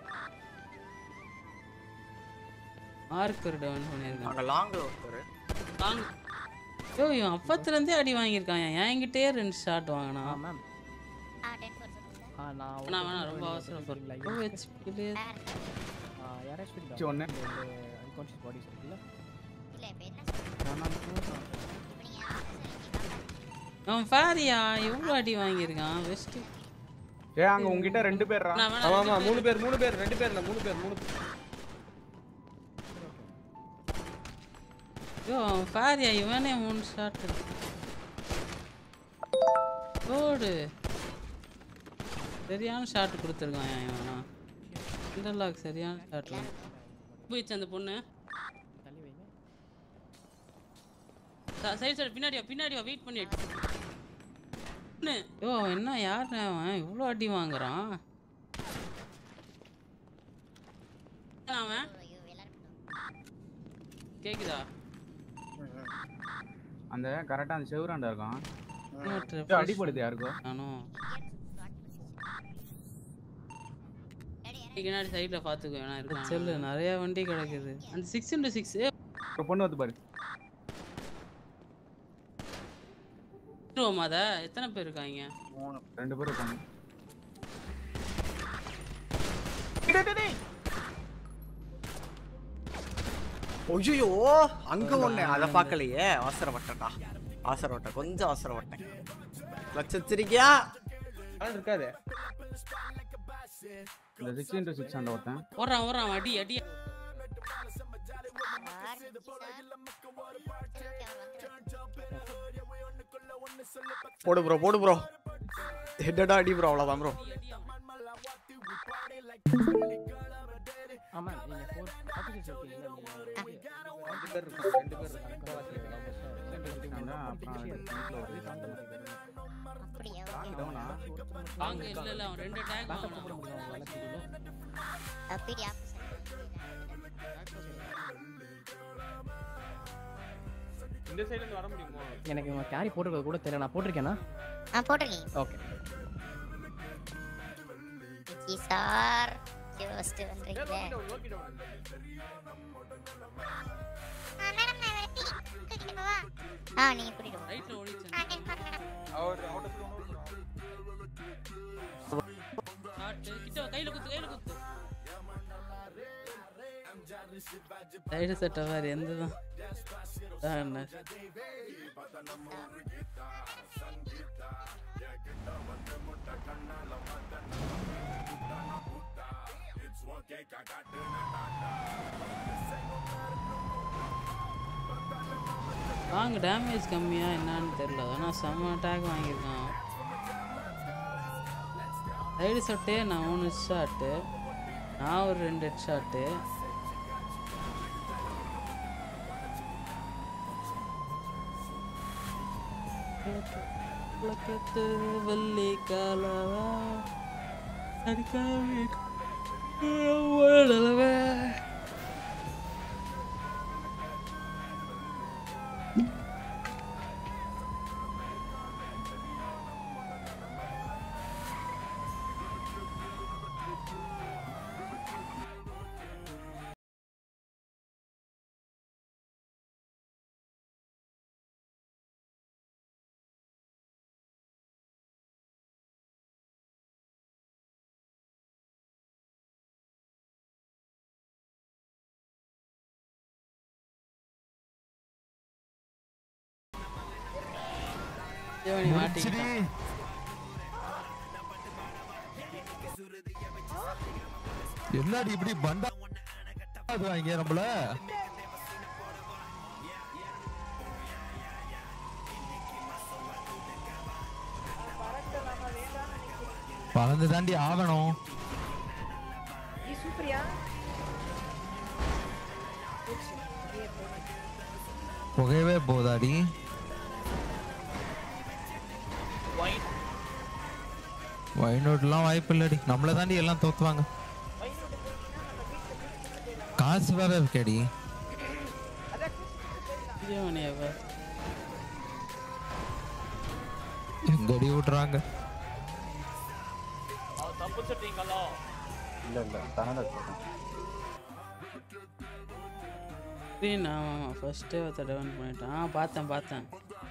மார்க்கர் டவுன் பண்ணியிருக்கான் அங்க லாங்ல ஒருத்தர் வாங்க ஐயோ இவன் அப்பத்துலேருந்தே அடி வாங்கியிருக்கான் என்கிட்டயே ரெண்டு ஷாட் வாங்கினா ஆ மேம் ஆ டென் ஃபோர் சொல்லுங்க சார் ஆ நான் வேணா வேணா ரொம்ப அவசரம் ஓ ஹெச்பிலே யாராச்சும் ஒண்ணு. அன்கான்ஷியஸ் பாடிஸ் இருக்குல்ல இல்ல இப்ப என்ன சொல்றீங்க இப்ப நீங்க யாரை சொல்றீங்க அவன் பாரியா எவ்வளோ அடி வாங்கியிருக்கான் பெஸ்ட்டு ஏ அங்க உங்ககிட்ட ரெண்டு பேர்ரா ஆமா ஆமா மூணு பேர் மூணு பேர் ரெண்டு பேர் இல்ல மூணு பேர் மூணு பேர் ஐயோ அவன் பாரியா இவனே மூணு ஷாட் ஓடு சரியான ஷாட் கொடுத்துருக்கான் இவனா இன்டர்லாக் சரியான ஷாட் போயிடுச்சு அந்த பொண்ணு தள்ளி வைங்க சைடு சைடு பின்னாடியா பின்னாடியா வெயிட் பண்ணி ஐயோ அவன் என்ன யார் அவன் இவ்வளோ அடி வாங்குறான் என்ன அவன் ஐயோ எல்லாரும் கேக்குதா அந்த கரெக்டா அந்த செவுராண்டா இருக்கான் இன்னொரு ஏய், அடிபடுது யாருக்கோ நானும் பின்னாடி சைடில் பார்த்துக்கோ வேணா இருக்கு செல்லு நிறைய வண்டி கிடக்குது அந்த சிக்ஸ் இன்டு சிக்ஸ் ஒரு பொண்ணு வந்து பாரு அத எத்தனை பேர் இருக்காங்க மூணு ரெண்டு பேரும் இருக்காங்க ஐயோ அங்க ஒண்ணு அத பார்க்கலையே அவசரப்பட்டடா அவசரப்பட்டேன் கொஞ்சம் அவசரப்பட்டேன் லட்சத்திரிக்கையா ஆள் இருக்காது இந்த சிக்ஸ் இன்டூ சிக்ஸ் ஹண்ட்ரட் ஒருத்தன் ஓடுறான் ஓடுறான் அடி அடி போடு ப்ரோ போடு ப்ரோ ஹெட்டடா அடி ப்ரோ அவ்வளவுதான் ப்ரோ ஆமா நீங்க ஃபோர் ஆஃபீஸர்ஸ் இருக்கீங்களா நீங்க ரெண்டு பேர் இருக்காங்க ரெண்டு பேர் இருக்காங்க வந்தாங்க அப்புறம் அதுக்கு ஃப்ரண்ட்ல ஒரு அப்படியா லாங் டவுனா வாங்க இல்ல இல்ல அவன் ரெண்டு டேக் வாங்கினான் பிடி ஆஃபீஸர் இந்த சைடுல இருந்து வர முடியுமா எனக்கு இவன் கேரி போட்டிருக்கிறது கூட தெரியல நான் போட்டிருக்கேனா ஆ போட்டிருக்கீங்க ஓகே ஜி சார் ஃபர்ஸ்ட் வந்துருக்கீங்க நோக்கி டவுன் மேடம் நான் இவரை தூக்கி- தூக்கிட்டு போவா ஆ நீங்க கூட்டிட்டு போங்க ரைட்ல ஓடிச்சு ஆ டென் பண்ணலாம் அவர் அவுட் ஆஃப் ஒன்று ஷாட் கிட்ட வா, கையில குத்து கையில குத்து சைடு செட்ட மாதிரி எந்த தான் என்ன வாங்க டேமேஜ் கம்மியா என்னன்னு தெரியல ஆனால் செம்ம அட்டாக் வாங்கியிருக்கான் சைடு ஷாட்டு நான் மூணு ஷாட்டு நான் ஒரு ரெண்டு ஹெட் ஷாட்டு உலகத்து வள்ளி காலவா அடிக்காம ஓடலவா இவனி மாட்டிக்கிட்டான் என்னடி இப்படி பண்டா வாங்க நம்மள பறந்து தாண்டி ஆகணும் புகையவே போதாடி வைனோட்லாம் வாய்ப்பு இல்லடி நம்மள தாண்டி எல்லாம் தோத்துவாங்க காசு வேற இருக்கேடி இவனி அவ எங்கடி விடுறாங்க தப்பிச்சிட்டீங்களா இல்லை இல்லை தானே சொல்கிறேன் ஸ்க்ரீன் ஆமாம் ஆமாம் ஃபஸ்ட்டே ஒருத்தர் டவுன் பண்ணிட்டான் ஆ பார்த்தேன் பார்த்தேன்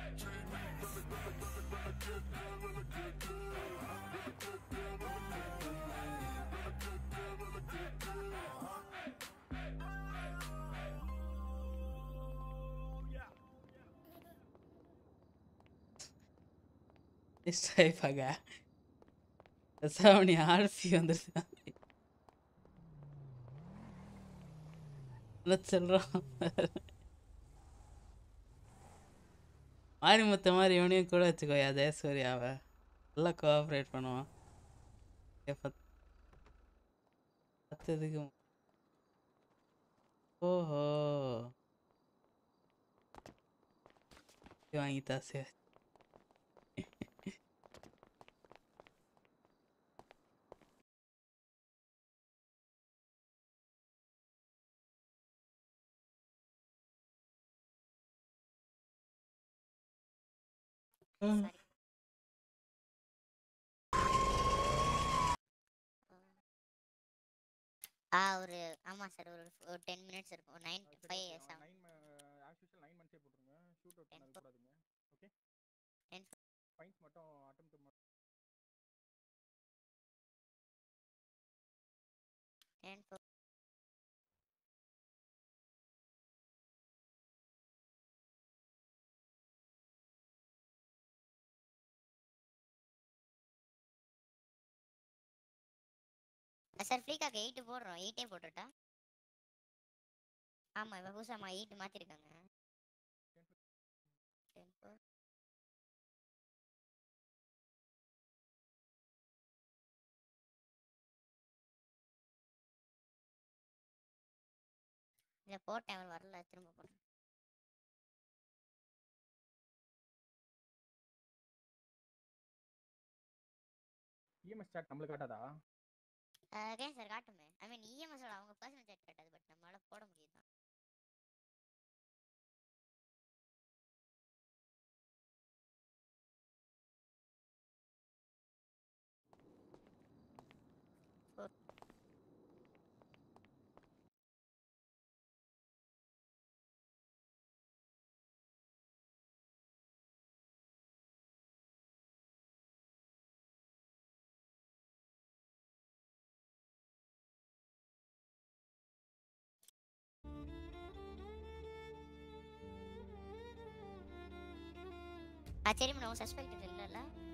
ஸ்ட்ரைஃபாக சவனி ஆர்சி வந்துருச்சு சொல்கிறோம் மாரிமுத்த மாதிரி இவனையும் கூட வச்சுக்கோயா ஜெயசூர்யாவை நல்லா கோஆப்ரேட் பண்ணுவான் ஏ, பத்- பத்ததுக்கு மு- ஓஹோ வாங்கிட்டா சரி ம். ஆ ஒரு ஆமா சார் ஒரு ஒரு டென் மினிட்ஸ் இருக்கும் nine five seven nine as usual nine மந்த்ஸே போட்டுருங்க ஷூட் அவுட் Ten பண்ணக்கூடாதுங்க ஓகே Ten பாயிண்ட்ஸ் மட்டும் அட்டம் டென் ஃபோர் சார் ஃப்ரீக்காக்கு எயிட்டு போடுறோம் எயிட்டே போட்டுட்டா ஆமா இப்போ புதுசாமா எயிட் மாத்திருக்காங்க டென் ஃபோர் இல்லை போட்டேன் அவர் வரல திரும்ப போடுறேன் இஎம்எஸ் சாட் நம்மளுக்கு காட்டாதா அகைன் சார் காட்டுமே ஐ மீன் இஎம்எஸோட அவங்க பர்சனல் சேட் காட்டாது பட் நம்மளால போட முடியும் தான் ஆ சரி மேடம் சஸ்பெக்ட் இல்லைல்ல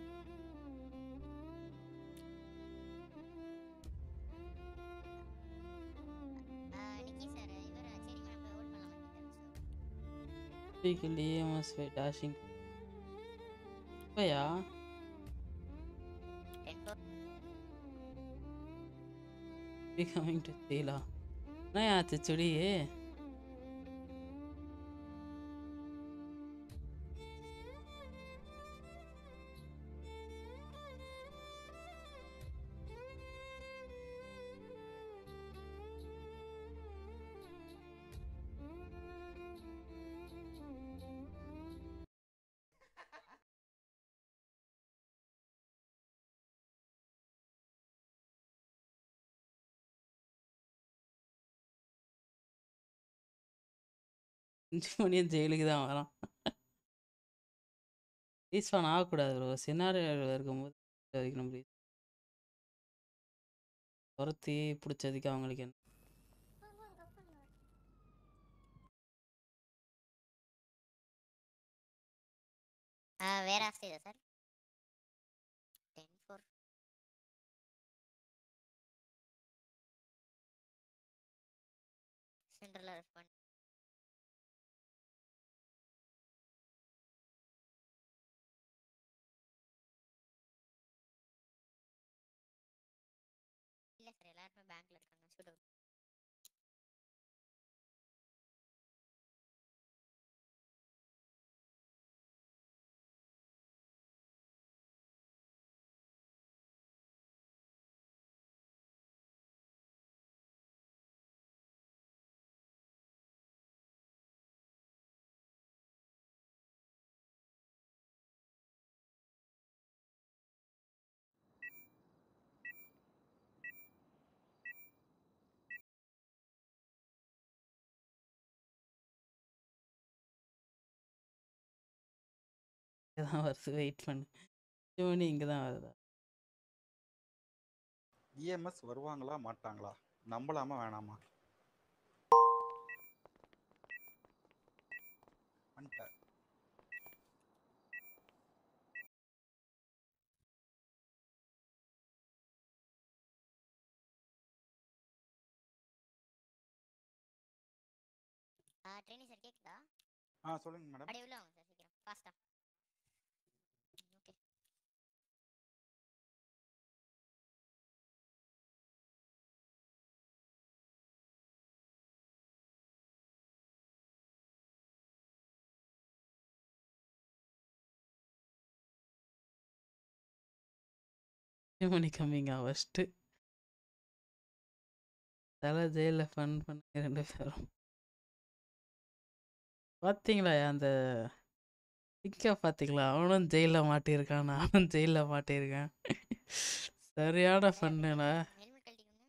ஆ, நிக்கி சார் இவர் சரி மேடம் போய் ஓட் பண்ணலாம் sir Vehicle EMS by dashing. இப்பயா ten four becoming to Sheila. என்ன ஆச்சு சுடி அஞ்சு மணியும் ஜெயிலுக்கு தான் வரான் ரீஸ்பான் ஆகக்கூடாது ப்ரோ சினாரியில் இருக்கும்போது வரைக்கும் நம்ம துரத்தி பிடிச்சதுக்கு அவங்களுக்கு என்ன ஆ வேற Australia sir ten four central respond இல்ல சார் எல்லாருமே பேங்க்ல இருக்காங்க ஷூட் அவுட் இங்கே தான் வருது வெயிட் பண்ணு அஞ்சு மணி இங்கே தான் வருதா இஎம்எஸ் வருவாங்களா மாட்டாங்களா நம்பலாமா வேணாமா வந்துட்டார் ஆ ட்ரெயினிங் சார் கேக்குதா ஆ சொல்லுங்க மேடம் அப்படியே உள்ள வாங்க சார் சீக்கிரம் ஃபாஸ்டா ஓகே அஞ்சு மணி கம்மிங்க ஃபஸ்ட்டு தலை ஜெயிலில் ஃபன் பண்ண ரெண்டு பேரும் பார்த்தீங்களா அந்த இக்க பார்த்தீங்களா அவனும் ஜெயிலில் மாட்டியிருக்கான் நானும் ஜெயிலில் மாட்டியிருக்கேன் சரியான ஃபன்னுல ஹெல்மெட் கழட்டிக்கோங்க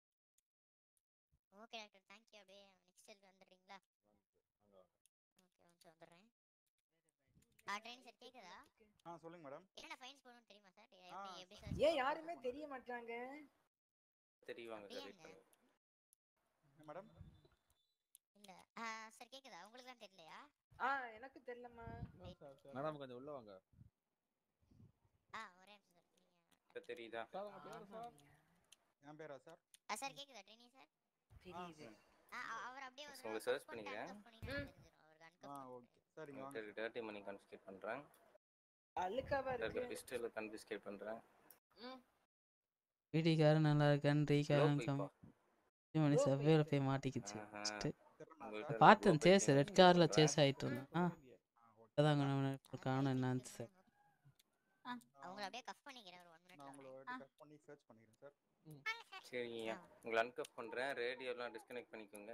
ஓகே டாக்டர் தேங்க் யூ அப்படியே நெக்ஸ்ட் செல் வந்துடுறீங்களா ஓகே வந்து வந்துடுறேன் ஆ ட்ரெயின் சார் கேக்குதா ஆ சொல்லுங்க மேடம் என்னென்ன ஃபைன்ஸ் போடணும்னு தெரியுமா சார் ஆ, எப்படி எப்படி சார் ஏன் யாருமே தெரிய மாட்டாங்க தெரியுவாங்க சார் வெயிட் அப்படியாங்க? பண்ணுங்க மேடம் இல்ல ஆ சார் கேக்குதா உங்களுக்கு தான் தெரியலையா ஆ எனக்கு தெரியலம்மா மேடம் கொஞ்சம் உள்ள வாங்க ஆ ஒரே நிமிஷம் சார் நீங்க இப்போ தெரியுதா என் பேரா சார் ஆ சார் கேக்குதா ட்ரெயினிங் சார் தெரியுது ஆ அ- அவர் அப்படியே ஒரு உங்களை cuff search பண்ணிட்டு பண்ணிக்கிறேன். uncuff பண்ணிட்டா தெரிஞ்சிரும் அவருக்கு ஆ uncuff ஓகே சரிங்க வாங்க டேர்ட்டி மணி கன்ஃபிஸ்கேட் பண்ணுறேன் அழுக்காவா இருக்க இருக்கு பிஸ்டல் கன்ஃபிஸ்கேட் பண்ணுறேன் ம். வீடிக்காரன் நல்லா இருக்கான் ரீக்காரன் Low கம் pipe-ஆ? அஞ்சு மணி Low செவ்வேல pipe. போய் மாட்டிக்கிச்சு ஆஹா. ஃபஸ்ட்டு உங்கள்கிட்ட பார்த்தேன் low சேஸ் pipe ரெட் காரில் பண்றேன். சேஸ் ஆகிட்டு இருந்தான் ஆ அதான் காணும் என்னான்னு சார் ஆ அவங்கள அப்படியே கஃப் பண்ணிக்கிறேன் ஒரு ஒன் மினிட் நான் உங்களை கட் பண்ணி சர்ச் பண்ணிக்கிறேன் சார் சரிங்க உங்களை அன்கப் பண்ணுறேன் ரேடியோலாம் டிஸ்கனெக்ட் பண்ணிக்கோங்க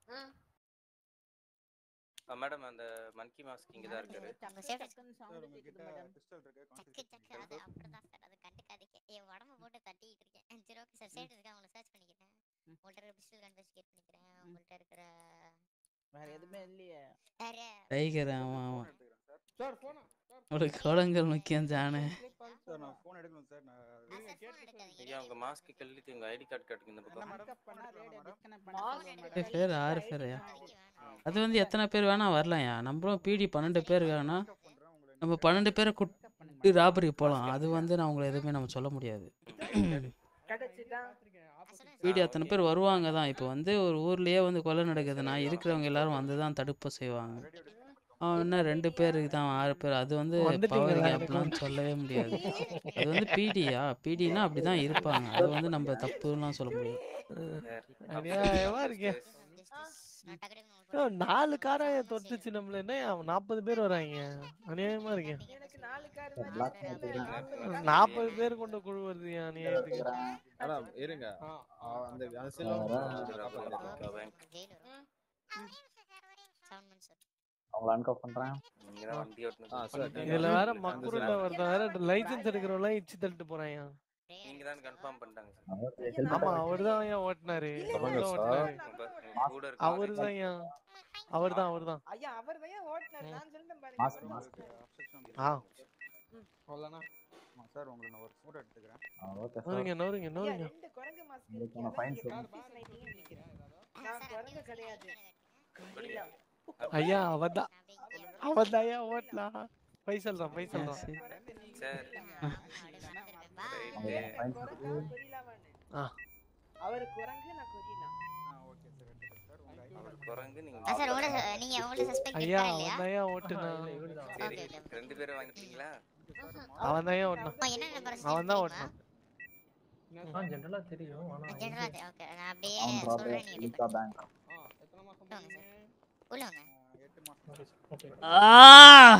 மேடம் அந்த மன்கி மாஸ்க் இங்கே தான் இருக்காரு உங்க சேஃப்டி சார் உங்ககிட்ட பிஸ்டல் இருக்கு சக்கு சக்கு அது அப்படிதான் சார் அது கண்டுக்காதீங்க என் உடம்ப போட்டு தட்டிக்கிட்டு இருக்கேன் சரி ஓகே சார் சேஃப்டி இருக்கா உங்களை சர்ச் பண்ணிக்கிறேன் உங்கள்ட்ட இருக்கிற பிஸ்டல் கன்வெஸ்டிகேட் பண்ணிக்கிறேன் உங்கள்ட்ட இருக்கிற வேற எதுவுமே இல்லையே வேற டைகர் ஆமா ஆமா சார் போனா ஒரு குளங்கள் முக்கியம் ஜானு சார் நான் ஃபோன் எடுக்கணும் சார் நான் ஐயா உங்கள் மாஸ்க் கழட்டி உங்கள் ஐடி கார்டு காட்டுங்க இந்த பக்கம் பண்ணா ரேடியோ டிஸ்கனெக்ட் பண்ண எட்டு பேர் ஆறு பேரையா அது வந்து எத்தனை பேர் வேணா வரலாம்யா நம்மளும் பிடி பன்னெண்டு பேர் வேணா நம்ம பன்னெண்டு பேரை கூட்டி ராபரி போகலாம் அது வந்து நான் உங்களை எதுவுமே நம்ம சொல்ல முடியாது கிடைச்சிட்டா பிடி அத்தனை பேர் வருவாங்க தான் இப்போ வந்து ஒரு ஊர்லயே வந்து கொலை நடக்குதுன்னா இருக்கிறவங்க எல்லாரும் வந்து தான் தடுப்பு செய்வாங்க அவன் என்ன ரெண்டு பேருக்கு தான் ஆறு பேர் அது வந்து பவர் வந்துட்டீங்களா? கேப்லாம் சொல்லவே முடியாது அது வந்து பிடியா பிடினா அப்படிதான் இருப்பாங்க அது வந்து நம்ம தப்புலாம் சொல்ல முடியாது அநியாயமா இருக்கேன் யோ, நாலு காரை தொட்டுச்சு நம்மள என்ன நாற்பது பேர் வராங்க அநியாயமா இருக்கேன் எனக்கு நாலு கார் நாற்பது பேர் கொண்ட குழு வருது என் அநியாயத்துக்கு மேடம் இருங்க ஆ, அந்த அந்த அவங்கள அன்கப் பண்றேன் இங்கே தான் வண்டி ஆ, ஓட்டணும் சார், இதுல வேற மக்குருண்ட ஒருத்தன் வேற லைசன்ஸ் எடுக்கிறவங்க இச்சு தள்ளிட்டு போறாங்க நீங்கள் தான் கன்ஃபார்ம் பண்ணிட்டாங்க சார் ஆமா அவர்தான் ஏன் ஓட்டினாரு சொல்லுங்க அவர்தான் சார். ஓட்டினாரு கூட இருக்க அவர்தான் ஏன் அவர்தான் அவர்தான் ஐயா அவர் தான் ஓட்டினார் நான் சொல்லிட்டேன் மாஸ்க் பாருங்க மாஸ்க் ஆ அவ்வளோண்ணா சார் உங்களை நான் ஒரு ஃபோட்டோ எடுத்துக்கிறேன் ஓகே சார் நோருங்க நோருங்க ஐயா நோருங்க ரெண்டு குரங்கு மாஸ்க் உங்களுக்கு இருக்கு நான் அதான் ஃபைன் நீங்க சொல்லுங்க confuse ஆயிட்டீங்கன்னு நினைக்கிறேன் நான் குரங்கு கிடையாது அப்படியா? ஐயா அவர்தான் அவர்தான் ஐயா ஓட்டலாம் பைசல் தான் பைசல் தான் சார் உங்களுக்கு நான் ஃபைன் குரங்கு சொல்லுங்க கொரில்லாவான்னு ஆ அவர் குரங்கு நான் கொரில்லா ஆ ஓகே சார் எடுத்துக்கிறேன் சார் உங்கள் ஐடி அவர் குரங்கு சார் நீங்கள் உங்களை நீங்க உங்களை சஸ்பெக்ட் ஐயா இல்லையா அவன் தான் ஐயா ஓட்டுனா சரி ரெண்டு பேரும் வாங்கிட்டீங்களா அவன் தான் ஐயா ஓட்டினான் அப்பா என்ன நம்பர் அவன் தான் ஓட்டினான் ஆ ஜென்ரலா தெரியும் ஆனா ஜெனரலா ஓகே நான் அப்படியே அவன் சொல்றேன் ப்ராப்ளம் நீங்க ஈகா பேங்க் வாங்க சார் உள்ள வாங்க எட்டு மாதம் ஓகே ஆ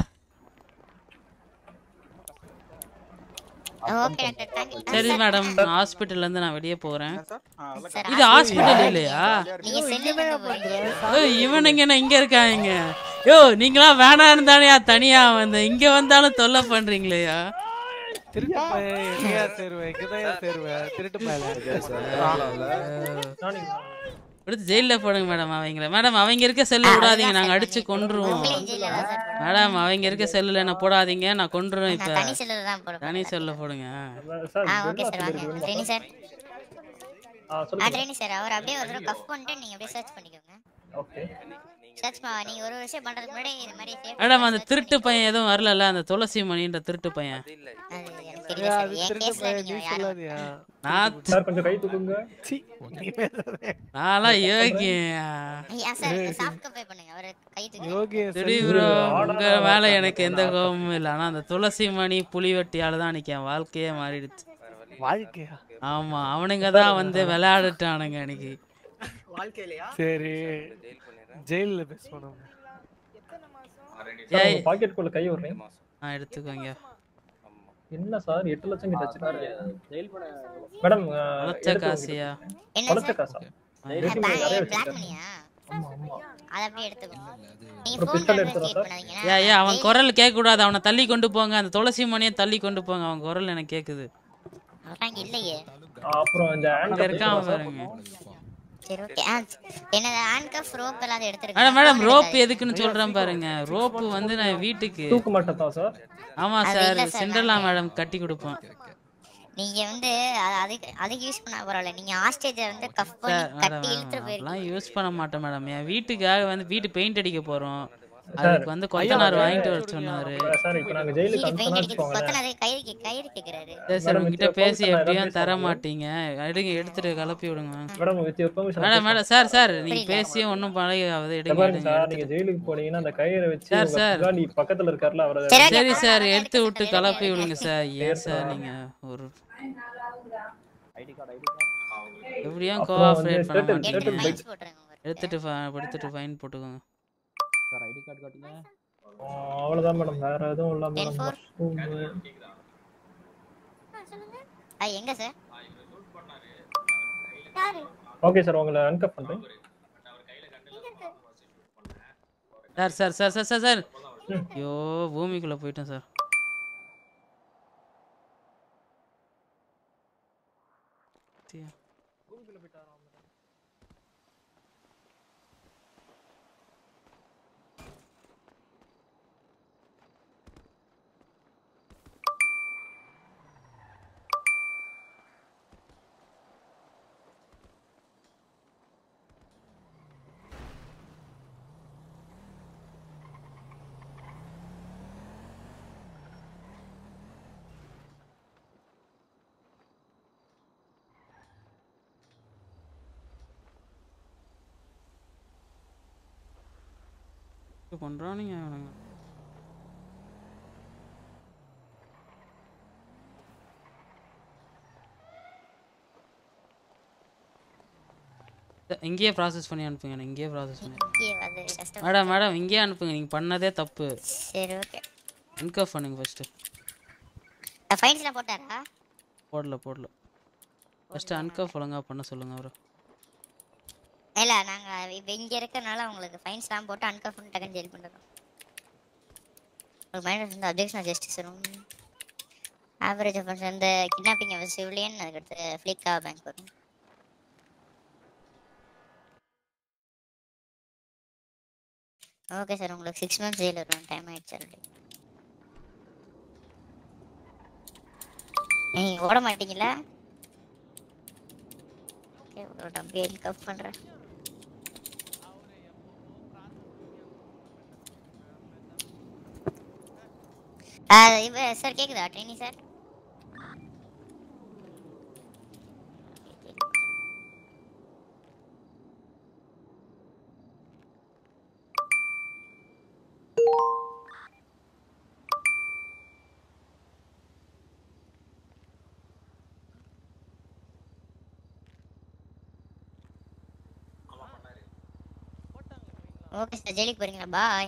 ஓகே டாக்டர் தேங்க்யூ சரி மேடம் ஹாஸ்பிட்டல்ல இருந்து நான் வெளியே போறேன் சார் ஆ அதெல்லாம் சார் இது ஹாஸ்பிட்டல் இல்லையா நீங்க செல்லு கொண்டு போறீங்க ஏய், இவனுங்க என்ன இங்க இருக்காங்க யோ நீங்களா வேணாம் தானேயா தனியா வந்து இங்க வந்தாலும் தொல்லை பண்றீங்களேயா திருட்டு பையன் எங்கேயா சேருவேன் இங்கதான் சேருவேன் திருட்டு பையன் எடுத்து ஜெயில போடுங்க மேடம் அவங்கள மேடம் அவங்க இருக்க செல்லு விடாதீங்க நாங்க அடிச்சு கொன்றுவோம் உங்களையும் ஜெயில தான் சார் போடுவோம். மேடம் அவங்க இருக்க செல்லுல என்ன போடாதீங்க நான் கொன்றுவேன் நான் இப்ப தனி செல்லுல தான் போடுவேன் தனி செல்ல போடுங்க சார் ஆ ஓகே சார் வாங்க ட்ரெயினி சார் ஆ ஆ சொல்லுங்க ட்ரெயினி சார் அவர் அப்படியே ஒரு தடவை கஃப் பண்ணிட்டு நீங்க அப்படியே சர்ச் பண்ணிக்கோங்க ஓகே சர்ச் நீங்க ஒரு விஷயம் பண்றதுக்கு முன்னாடி இது மாதிரி சேஃப் மேடம் அந்த திருட்டு பையன் எதுவும் வரலல்ல அந்த துளசி மணின்ற திருட்டு பையன் அது இல்லை அது எனக்கு ஐயா, தெரியல சார் அது என் திருட்டு கேஸ்ல பையன் நீங்க நீ யாரும் சொல்லாதியா நான் சார் கொஞ்சம் கை தூக்குங்க சீ நீ பேசாதே நான்லாம் யோகியா ஐயா சார் சாஃப்ட் பே பண்ணுங்க அவர் கை தூக்கி யோகி சரி ப்ரோ உங்க மேல எனக்கு எந்த கோபமும் இல்லை ஆனா அந்த துளசி மணி புலிவெட்டியால தான் அன்னைக்கு என் வாழ்க்கையே மாறிடுச்சு வாழ்க்கையா ஆமா அவனுங்க தான் வந்து விளையாடிட்டானுங்க அன்னைக்கு வாழ்க்கையிலையா சரி ஜெயில் பண்ணிடுறேன் ஜெயில்ல பேசுவோம் நம்ம எத்தனை மாசம் சார் ஏய் உங்க பாக்கெட் குள்ள கை விடுறேன் மாசம் ஆ எடுத்துக்கோங்க ஆமா என்ன சார் எட்டு லட்சம் கிட்ட வச்சிருக்கீங்க மேடம் உழைச்ச காசியா என்ன தொலைச்ச சார் காசா பிளாக் நிறைய பிளாக் வச்சிருக்கேன் மணியா ஆமா ஆமா அதை அப்படியே எடுத்துக்கோ நீங்க ஒரு ஃபோன் pistol நம்பர் எடுத்துறா கிரியேட் சார்? பண்ணாதீங்க ஏ ஏ அவன் குரல் கேட்க கூடாது அவனை தள்ளி கொண்டு போங்க அந்த துளசி மணியை தள்ளி கொண்டு போங்க அவன் குரல் எனக்கு கேக்குது அங்க இல்லையே அப்புறம் இந்த அங்க ஹேண்ட் இருக்கான் பாருங்க சரி ஓகே ஆ என்னது ஹேண்ட்கஃப் ரோப் எல்லாம் மேடம் எடுத்துருக்கேன் மேடம் ரோப் எதுக்குன்னு சொல்றேன் பாருங்க ரோப்பு வந்து நான் வீட்டுக்கு தூக்க மாட்டதா சார் ஆமா அது சார் இல்ல சார், சென்ட்ரலா நாங்க- மேடம் கட்டி கொடுப்போம் நீங்க வந்து அது- அதுக்கு அதுக்கு யூஸ் பண்ணா பரவாயில்ல நீங்க ஹாஸ்டேஜ வந்து கஃப் பண்ணி சார் மேடம் கட்டி இழுத்துட்டு மேடம் போயிருக்கீங்க அதெல்லாம் யூஸ் பண்ண மாட்டேன் மேடம் என் வீட்டுக்காக வந்து வீட்டு பெயிண்ட் அடிக்க போறோம் சார், அதுக்கு வந்து கொத்தனார் வாங்கிட்டு வர சொன்னாரு சார் இப்போ நாங்க ஜெயிலுக்கு வீடு பெயிண்ட் அனுப்பினா அடிக்க வச்சுக்கோங்களேன் கொத்தனது கயிறு கே- கயிறு கேக்குறாரு சரி சார் மேடம், உங்ககிட்ட with your பேசி permission, எப்படியும் ஏதாவது தர பேச மாட்டீங்க எடுங்க எடுத்துட்டு கிளப்பி விடுங்க madam with your permission madam madam sir sir நீங்க புரியல. பேசியும் ஒன்றும் பழகி ஆகுது எடுங்க பாருங்க எடுங்க சார் எடுத்துட்டு நீங்க ஜெயிலுக்கு போனீங்கன்னா அந்த கயிறை வச்சு சார், உங்க சார். பின்னாடி பக்கத்துல இருக்கார்ல அவரை சரி, சரி ஓகே, சார் நான் எடுத்து விட்டு எடுத்துக்கிறேன், கிளப்பி எடுங்க, விடுங்க சார் ஏன் சார் சார். நீங்க ஒரு ஐடி கார்டு ஐடி கார்டு எப்படியும் அப்புறம் வந்து கோஆப்ரேட் பண்ண certain- மாட்டீங்க certain ஃபைன்ஸ் போட்டுருங்க உங்களுக்கு. எடுத்துட்டு fi- எடுத்துட்டு ஃபைன் போட்டுக்கோங்க சார் ஐடி கார்டு காட்டுங்க அவ்வளவுதான் மேடம் வேற எதுவும் இல்ல Ten மேடம் four. மஷ்ரூம் ஆ எங்க சார் யாரு ஓகே சார் உங்களை அன்கப் பண்றேன் sir sir sir sir sir sir ஐயோ பூமிக்குள்ள போயிட்டேன் சார் தியா. இது பண்றானுங்க அவனுங்க இத- இங்கேயே ப்ராசஸ் பண்ணி அனுப்புங்க எனக்கு இங்கேயே ப்ராசஸ் பண்ணி இங்கேயே அது கஷ்டம் மேடம் மேடம் இங்கேயே அனுப்புங்க நீங்கள் பண்ணதே தப்பு சரி ஓகே இன்கப் பண்ணுங்க ஃபஸ்ட்டு ஃபைன்ஸ்லாம் போட்டாரா போடல போடல ஃபஸ்ட்டு அன்கப் ஒழுங்கா பண்ண சொல்லுங்க அவரை இல்ல நாங்க இப்ப இங்க இருக்கறனால உங்களுக்கு ஃபைன்ஸ்லாம் போட்டு அன்கஃப் பண்ணி டக்குன்னு ஜெயில் பண்ணிடுறோம் உங்களுக்கு மைண்ட் இந்த அப்ஜெக்ஷன் ஜஸ்டிஸ் வரும் ஆவரேஜ் ஆஃபன்ஸ் இந்த கிட்னாப்பிங் சிவிலியன் அதுக்கடுத்து ஃப்ளிக்கா பேங்க் வரும் ஓகே சார் உங்களுக்கு சிக்ஸ் மந்த்ஸ் ஜெயில் வரும் டைம் ஆயிடுச்சு ஆல்ரெடி நீங்க ஓட மாட்டீங்களா ஓகே உங்களோட அப்படியே கப் பண்றேன் ஆ, இவ சார் கேக்குதா ட்ரெயினி சார் ஓகே சார் ஜெயிலுக்கு போறீங்களா பாய்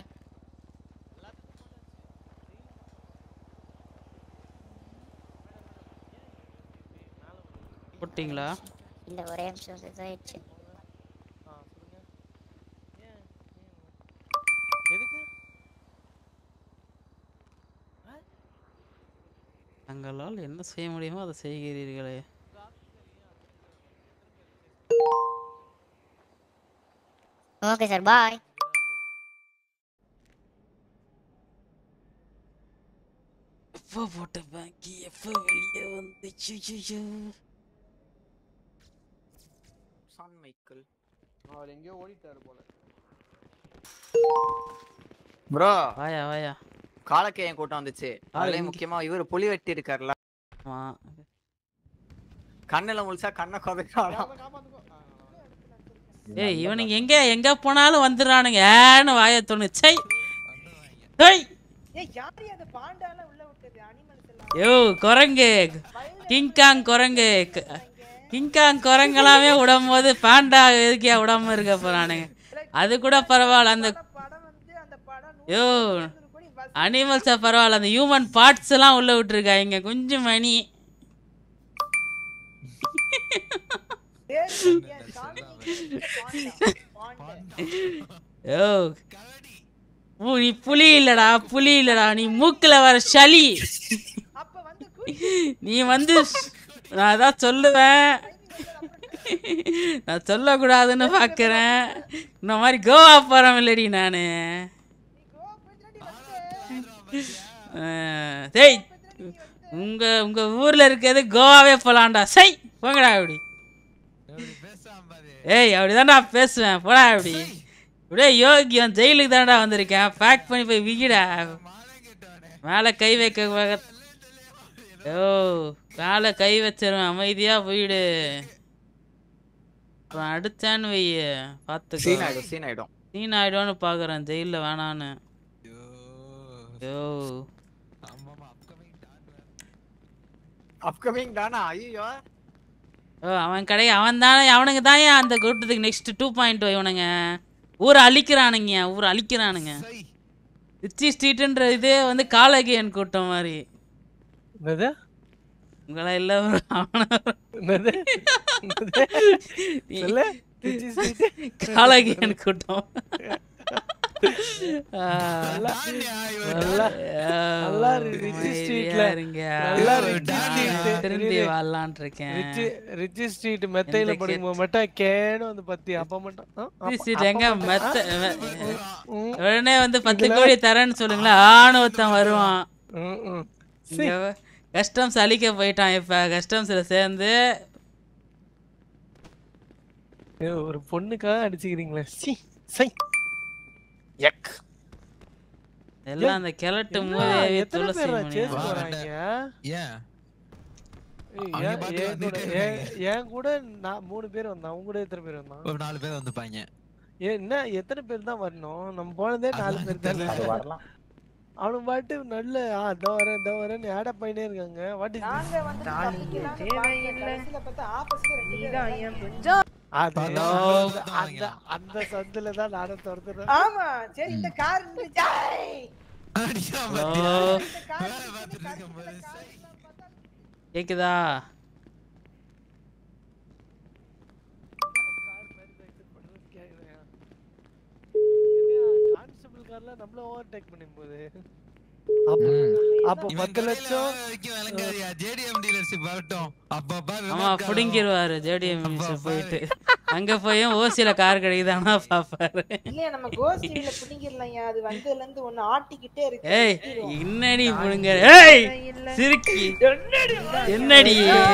போட்டிங்களா இல்ல ஒரே நிமிஷம் இதாயிடுச்சு எதுக்கு தங்களால் என்ன செய்ய முடியுமோ அதை செய்கிறீர்களே ஓகே சார் பாய் எப்போ போட்ட பாக்கி எப்போ வெளியே வந்துச்சு ஐயோ. சான் மைக்கேல் அவர் எங்கேயோ ஓடிட்டாரு போல ப்ரோ வாயா வாயா காலக்கையன் கூட்டம் வந்துச்சு அதுலயும் இங்க- முக்கியமா இவர் புலி வெட்டி இருக்காருல்ல ஆமா கண்ணுல முழுசா கண்ணை கொதைக்காலாம் ஏய் இவனுங்க எங்க எங்க போனாலும் வந்துடுறானுங்க ஏன்னு வாய தோணு சை ஹேய் ஏய் யாரு அது பாண்டால உள்ள விட்டது அனிமல்ஸ் எல்லாம் யோ குரங்கு கிங்காங் குரங்கு க- கிங்காங் குரங்கெல்லாமே விடும்போது பாண்டா எதுக்கியா விடாம இருக்க போறானுங்க அது கூட பரவாயில்ல அந்த யோ அனிமல்ஸை பரவாயில்ல அந்த ஹியூமன் பார்ட்ஸ் எல்லாம் உள்ள விட்டுருக்காங்க கொஞ்சம் மணி யோ ஊ, நீ புலி இல்லடா புலி இல்லடா நீ மூக்குல வர சளி நீ வந்து நான் அதான் சொல்லுவேன் நான் சொல்லக்கூடாதுன்னு பார்க்குறேன் இந்த மாதிரி கோவா போகிறேன் இல்லடி நான் டேய் உங்க உங்க ஊர்ல இருக்கிறது கோவாவே போலாம்டா சை போங்கடா அப்படி ஏய் அப்படிதான்டா பேசுவேன் போடா அப்படி அப்படியே யோகியம் ஜெயிலுக்கு தான்டா வந்திருக்கேன் பேக் பண்ணி போய் விக்கிடா மேலே கை வைக்க வக- யோ மேலே கை வச்சிருவேன் அமைதியா போயிடு அப்புறம் அடிச்சான்னு வை பார்த்துக்கோ சீன் ஆயிடும் சீன் ஆயிடும் சீன் ஆயிடும்னு பார்க்குறேன் ஜெயிலில் வேணான்னு யோ அப்கமிங் தானா ஐயோ ஓ அவன் கடை அவன் தானே அவனுங்க தான் அந்த கூட்டத்துக்கு நெக்ஸ்ட் டூ பாயிண்ட் இவனுங்க ஊரை அழிக்கிறானுங்க ஊரை அழிக்கிறானுங்க ரிச்சி ஸ்ட்ரீட்ன்ற இதே வந்து காலகியன் கூட்டம் மாதிரி என்னது உங்களா இல்ல bro. அவன என்னது? என்னது? சொல்லு. திருச்சி street. காலகியன் கூட்டம் ஆ, நல்லா நல்லா நல்லா ரிச்சி அமைதியா ஸ்ட்ரீட்ல இருங்க. நல்லா ரிச்சி ஸ்ட்ரீட் திரும்பி வரலான்ட்டு இருக்கேன் ரிச்சி ரிச்சி ஸ்ட்ரீட் மெத்தையில எந்த படிக்கும்போது மட்டும் கேன்னு வந்து பத்தி அப்ப மட்டும் ஆ, அப்ப- ரிச்சி street அப்ப எங்க மட்டும், மெத்த ஆ, மெ- ம், உடனே வந்து பத்து இதுல- கோடி தரேன்னு சொல்லுங்களேன் ஆணு ஒருத்தன் வருவான் ம், ம். இங்க கஸ்டம்ஸ் அழிக்க போயிட்டான் இப்ப கஸ்டம்ஸ்ல சேர்ந்து ஏ, ஒரு பொண்ணுக்காக அடிச்சுக்கிறீங்களே சி சை எக் எல்லாம் அந்த கிழட்டு என்ன, மூதேவி எத்தனை துளசி பேர்ரா மணி chase அவன். போறாங்க ஏன் ஏய், அவங்க ஏன் பாட்டுக்கு என் கூட வந்துட்டே என் இருக்காங்க. என் கூட நான் மூணு பேர் வந்தான் அவங்க கூட எத்தனை பேர் வந்தான் ஒரு நாலு பேர் வந்துப்பாங்க ஏன் என்ன எத்தனை பேர் தான் வரணும் நம்ம போனதே நாலு பேர் தானே அது வரலாம் அவனு பாட்டு நல்ல ஆ இதோ வரேன் இதோ வரேன்னு ஆட பையனே இருக்காங்க வாட் இஸ் நாங்க வந்து தப்பிக்கலாம்னு பார்த்தோம். கடைசியில பார்த்தா opposite ரெண்டு பேர் நீதான் வந்தாங்க. என் கொஞ்சம் அது பரவாயில்ல, அந்த- தான் அந்த அந்த சந்துல தான் நானும் துரத்துறேன் ஆமா சரி இந்த கார் இருந்துச்சா ஹலோ கேக்குதா கான்ஸ்டபிள் கார்ல நம்மள ஓவர்டேக் பண்ணும் போது அப்ப அப்ப இவன் பத்து கடையில லட்சம் வரைக்கும் விளங்காதியா ஜேடிஎம் டீலர்ஷிப் வரட்டும் அப்பப்பா ஆமா புடுங்கிருவாரு ஜேடிஎம் போயிட்டு அங்க போயும் ஓசியில கார் கிடைக்குதானா பாப்பாரு இல்லையா நம்ம கோஸ்டில புடிங்கிடலாம் அது வந்ததுல இருந்து ஒண்ணு ஆட்டிக்கிட்டே இருக்கு ஏய் சுத்திரும். என்னடி புடுங்க ஏய் சிரிக்கி என்னடி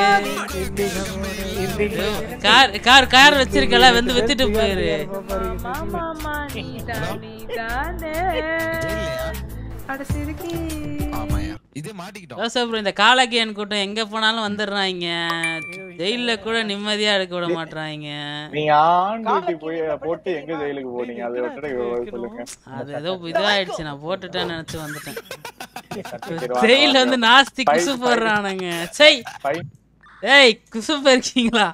கார் கார் கார் வச்சிருக்கல வந்து வித்துட்டு போயிரு மாமா நீதான் நீதானே அட சிரிக்கி ஆமாயா இது மாட்டிக்கிட்டோம் ஜோசப் bro, இந்த காலக்கியன் கூட்டம் எங்க போனாலும் வந்துடுறாங்க ஜெயில கூட நிம்மதியா இருக்க விட மாட்றாங்க நீங்க ஆன் டியூட்டி போய் போட்டு எங்க ஜெயிலுக்கு போனீங்க அதை விட்டுட்டு சொல்லுங்க அது ஏதோ இதாயிடுச்சு நான் போட்டுட்டேன்னு நினைச்சு வந்துட்டேன் சரி, வாங்க, ஜெயில வந்து வாங்க. நாஸ்தி Five, குசு five. போடுறானுங்க சை Five. ஏய் குசு போயிருக்கீங்களா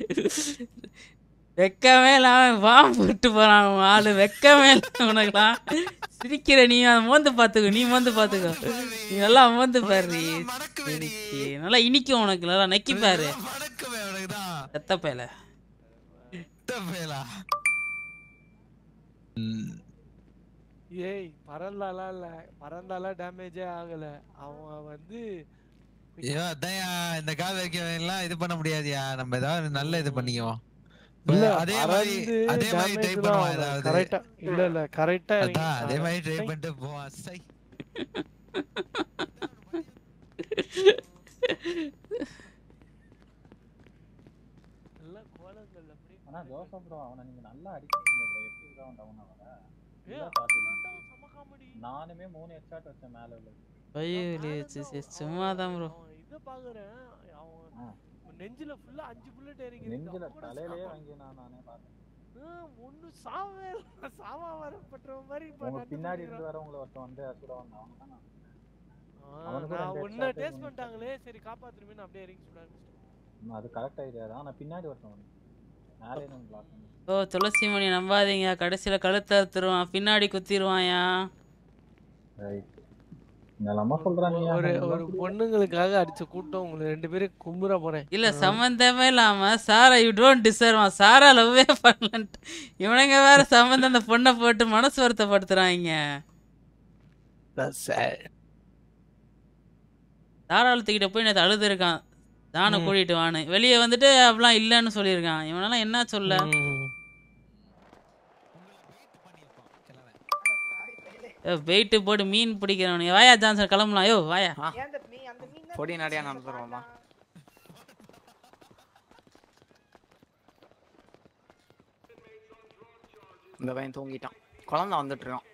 வெக்கமே இல்லாம பாம்பு விட்டு போறான் உன் ஆளு வெக்கமே இல்லை உனக்குலாம் சிரிக்கிற நீ அதை மோந்து பாத்துக்கோ நீ மோந்து பாத்துக்கோ நீ நல்லா மோந்து பாரு சிரிக்கி நல்லா இனிக்கும் உனக்கு நல்லா நக்கி பாரு செத்த பயல பயலா ஏய் பறந்தாலாம் இல்ல பறந்தாலாம் டேமேஜே ஆகல அவன் வந்து ஐயோ அதான்யா இந்த கால் வைக்கலாம் இது பண்ண முடியாதுயா நம்ம ஏதாவது நல்ல இது பண்ணிக்குவோம் இப்ப இல்ல அதே மாதிரி பறந்து அதே மாதிரி ட்ரை பண்ணுவோம் ஏதாவது கரெக்டா இல்ல இல்ல கரெக்டா அதான் அதே மாதிரி ட்ரை பண்ணிட்டு போவோம் சை எல்லாம் கோலங்கள் அப்படி ஆனா ஜோசப் ப்ரோ அவனை நீங்க நல்லா அடிக்கிறீங்க ப்ரோ எப்படி தான் டவுன் ஆகல ஏய், நல்லா காட்டுவீங்க. நானுமே மூணு ஹெட்ஷாட் வச்சேன் மேல உள்ள பையலி சும்மா தான் ப்ரோ இத பாக்குறேன் அவன் நெஞ்சில ஃபுல்லா அஞ்சு புல்லட் இறங்கி நெஞ்சில தலையிலேயே வாங்கி நான் நானே பார்த்தேன் ஒண்ணு சாவே இல்ல. சாவா வரப்பட்ட மாதிரி இப்ப உங்க நட்டு பின்னாடி பண்ணிக்கிறான். இருந்து வரவங்கள ஒருத்தன் வந்து சுட வந்தான் அவன் தானா ஆ, அவனுக்கும் நான் ரெண்டு ஒன்ன headshot, டேஸ்ட் மூணு பண்ணிட்டாங்களே சரி காப்பாத்துருமே அப்படியே இறங்கி சுட ஆரம்பிச்சிட்டேன். ம், அது கரெக்ட் ஐடியா தான் ஆனா பின்னாடி ஒருத்தன் வந்து மேலே இருந்து பிளாக் பண்ணி ஓ துளசிமணி நம்பாதீங்க கடைசியில கழுத்தை அறுத்துருவான் பின்னாடி குத்திடுவான்யா ரைட் என்னெல்லாமா சொல்றாங்க ஒரு ஒரு பொண்ணுங்களுக்காக அடிச்ச கூட்டம் உங்களை ரெண்டு பேரும் கும்புற போறேன் இல்ல சம்பந்தமே இல்லாம Sara you don't deserve Sara லவ்வே பண்ணலன்ட்டு இவனுங்க வேற சம்பந்தம் அந்த பொண்ணை போட்டு மனசு வருத்தப்படுத்துறாங்க தாராளத்துக்கிட்ட போய் நேற்று அழுது இருக்கான் தானை ம். கூட்டிட்டு வான்னு வெளியே வந்துட்டு அப்படிலாம் இல்லைன்னு சொல்லியிருக்கான் இவனெல்லாம் என்ன சொல்ல வெயிட்டு போட்டு மீன் பிடிக்கிறவனு வாயா ஜான்சன் கிளம்பலாம் யோ வாயா பொடி நடையா நடந்துருவோமா இந்த பையன் தூங்கிட்டான் குழந்தை வந்துட்டு இருக்கான்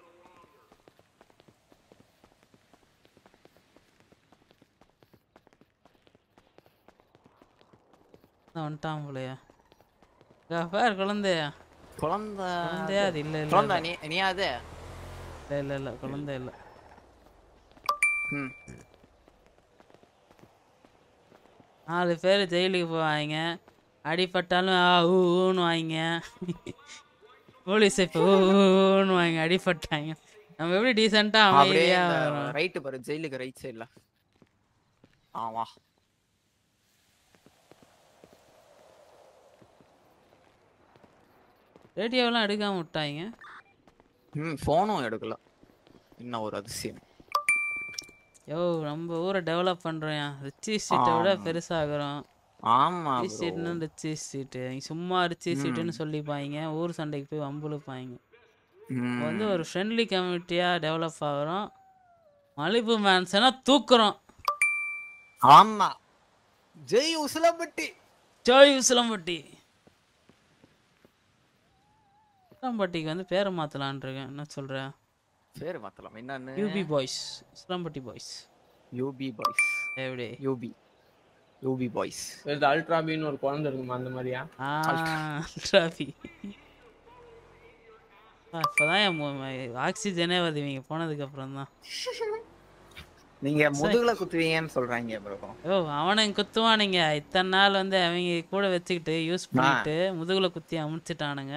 வந்துட்டான் போலயா பார் குழந்தையா குழந்தை குழந்தையா அது இல்ல இல்ல குழந்தை இல்ல. நீ நீ அது இல்ல இல்ல இல்ல குழந்தை இல்ல ம் நாலு பேர் ஜெயிலுக்கு போவாங்க அடிபட்டாலும் ஆ ஊன்னு வாங்க போலீஸ் இப்போ ஊன்னு வாங்க அடிபட்டாங்க நம்ம எப்படி டீசெண்டா அப்படியே அமைதியா இந்த வரோம் ரைட்டு பாரு ஜெயிலுக்கு ரைட் சைடுல ஆமா ரேடியோவெல்லாம் எடுக்காம விட்டாங்க ம் ஃபோனும் எடுக்கல இன்னும் ஒரு அதிசயம் யோ நம்ம ஊரை டெவலப் பண்றோம் ரிச்சி ஸ்ட்ரீட்டை விட ஆமா. பெருசாகிறோம் ஆமா ரிச்சி bro. ஸ்ட்ரீட்னு ரிச்சி ஸ்ட்ரீட்டு சும்மா ரிச்சி ஸ்ட்ரீட்டுன்னு ம். சொல்லிப்பாங்க ஊர் சண்டைக்கு போய் வம்புழுப்பாங்க இப்போ வந்து ம். ஒரு ஃப்ரெண்ட்லி கம்யூனிட்டியாக டெவலப் ஆகிறோம் மலிபு மேன்சனா தூக்குறோம் ஆமா ஜெய் உசிலம்பட்டி ஜோய் உசிலம்பட்டி உசிலம்பட்டிக்கு வந்து பேரை மாற்றலான் இருக்கேன் என்ன சொல்ற பேர் மாத்தலாம் என்னன்னு UP boys Usilampatti boys UP boys எப்படி யூபி யூபி பாய்ஸ் இது அல்ட்ரா பீன்னு ஒரு குழந்தை இருக்குமா அந்த மாதிரியா ஆ டிராஃபி இப்போதான் என் மு- ஆக்சிஜனே வருது இவங்க போனதுக்கு அப்புறம் தான் நீங்க முதுகுல குத்துவீங்கன்னு சொல்றாங்க ப்ரோ ஓ அவனுங்க குத்துவானுங்க இத்தனை நாள் வந்து அவங்க கூட வச்சுக்கிட்டு யூஸ் பண்ணிட்டு முதுகுல குத்தி அமுச்சிட்டானுங்க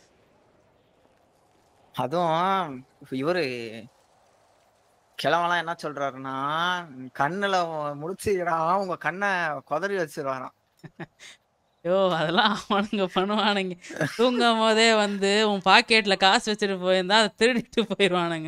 அதுவும் இப்ப இவரு கிழவெல்லாம் என்ன சொல்றாருன்னா கண்ணுல முடிச்சுடா உங்க கண்ணை குதறி வச்சிருவாராம் யோ அதெல்லாம் அவனுங்க பண்ணுவானுங்க தூங்கும் போதே வந்து உன் பாக்கெட்ல காசு வச்சுட்டு போயிருந்தா அதை திருடிட்டு போயிடுவானுங்க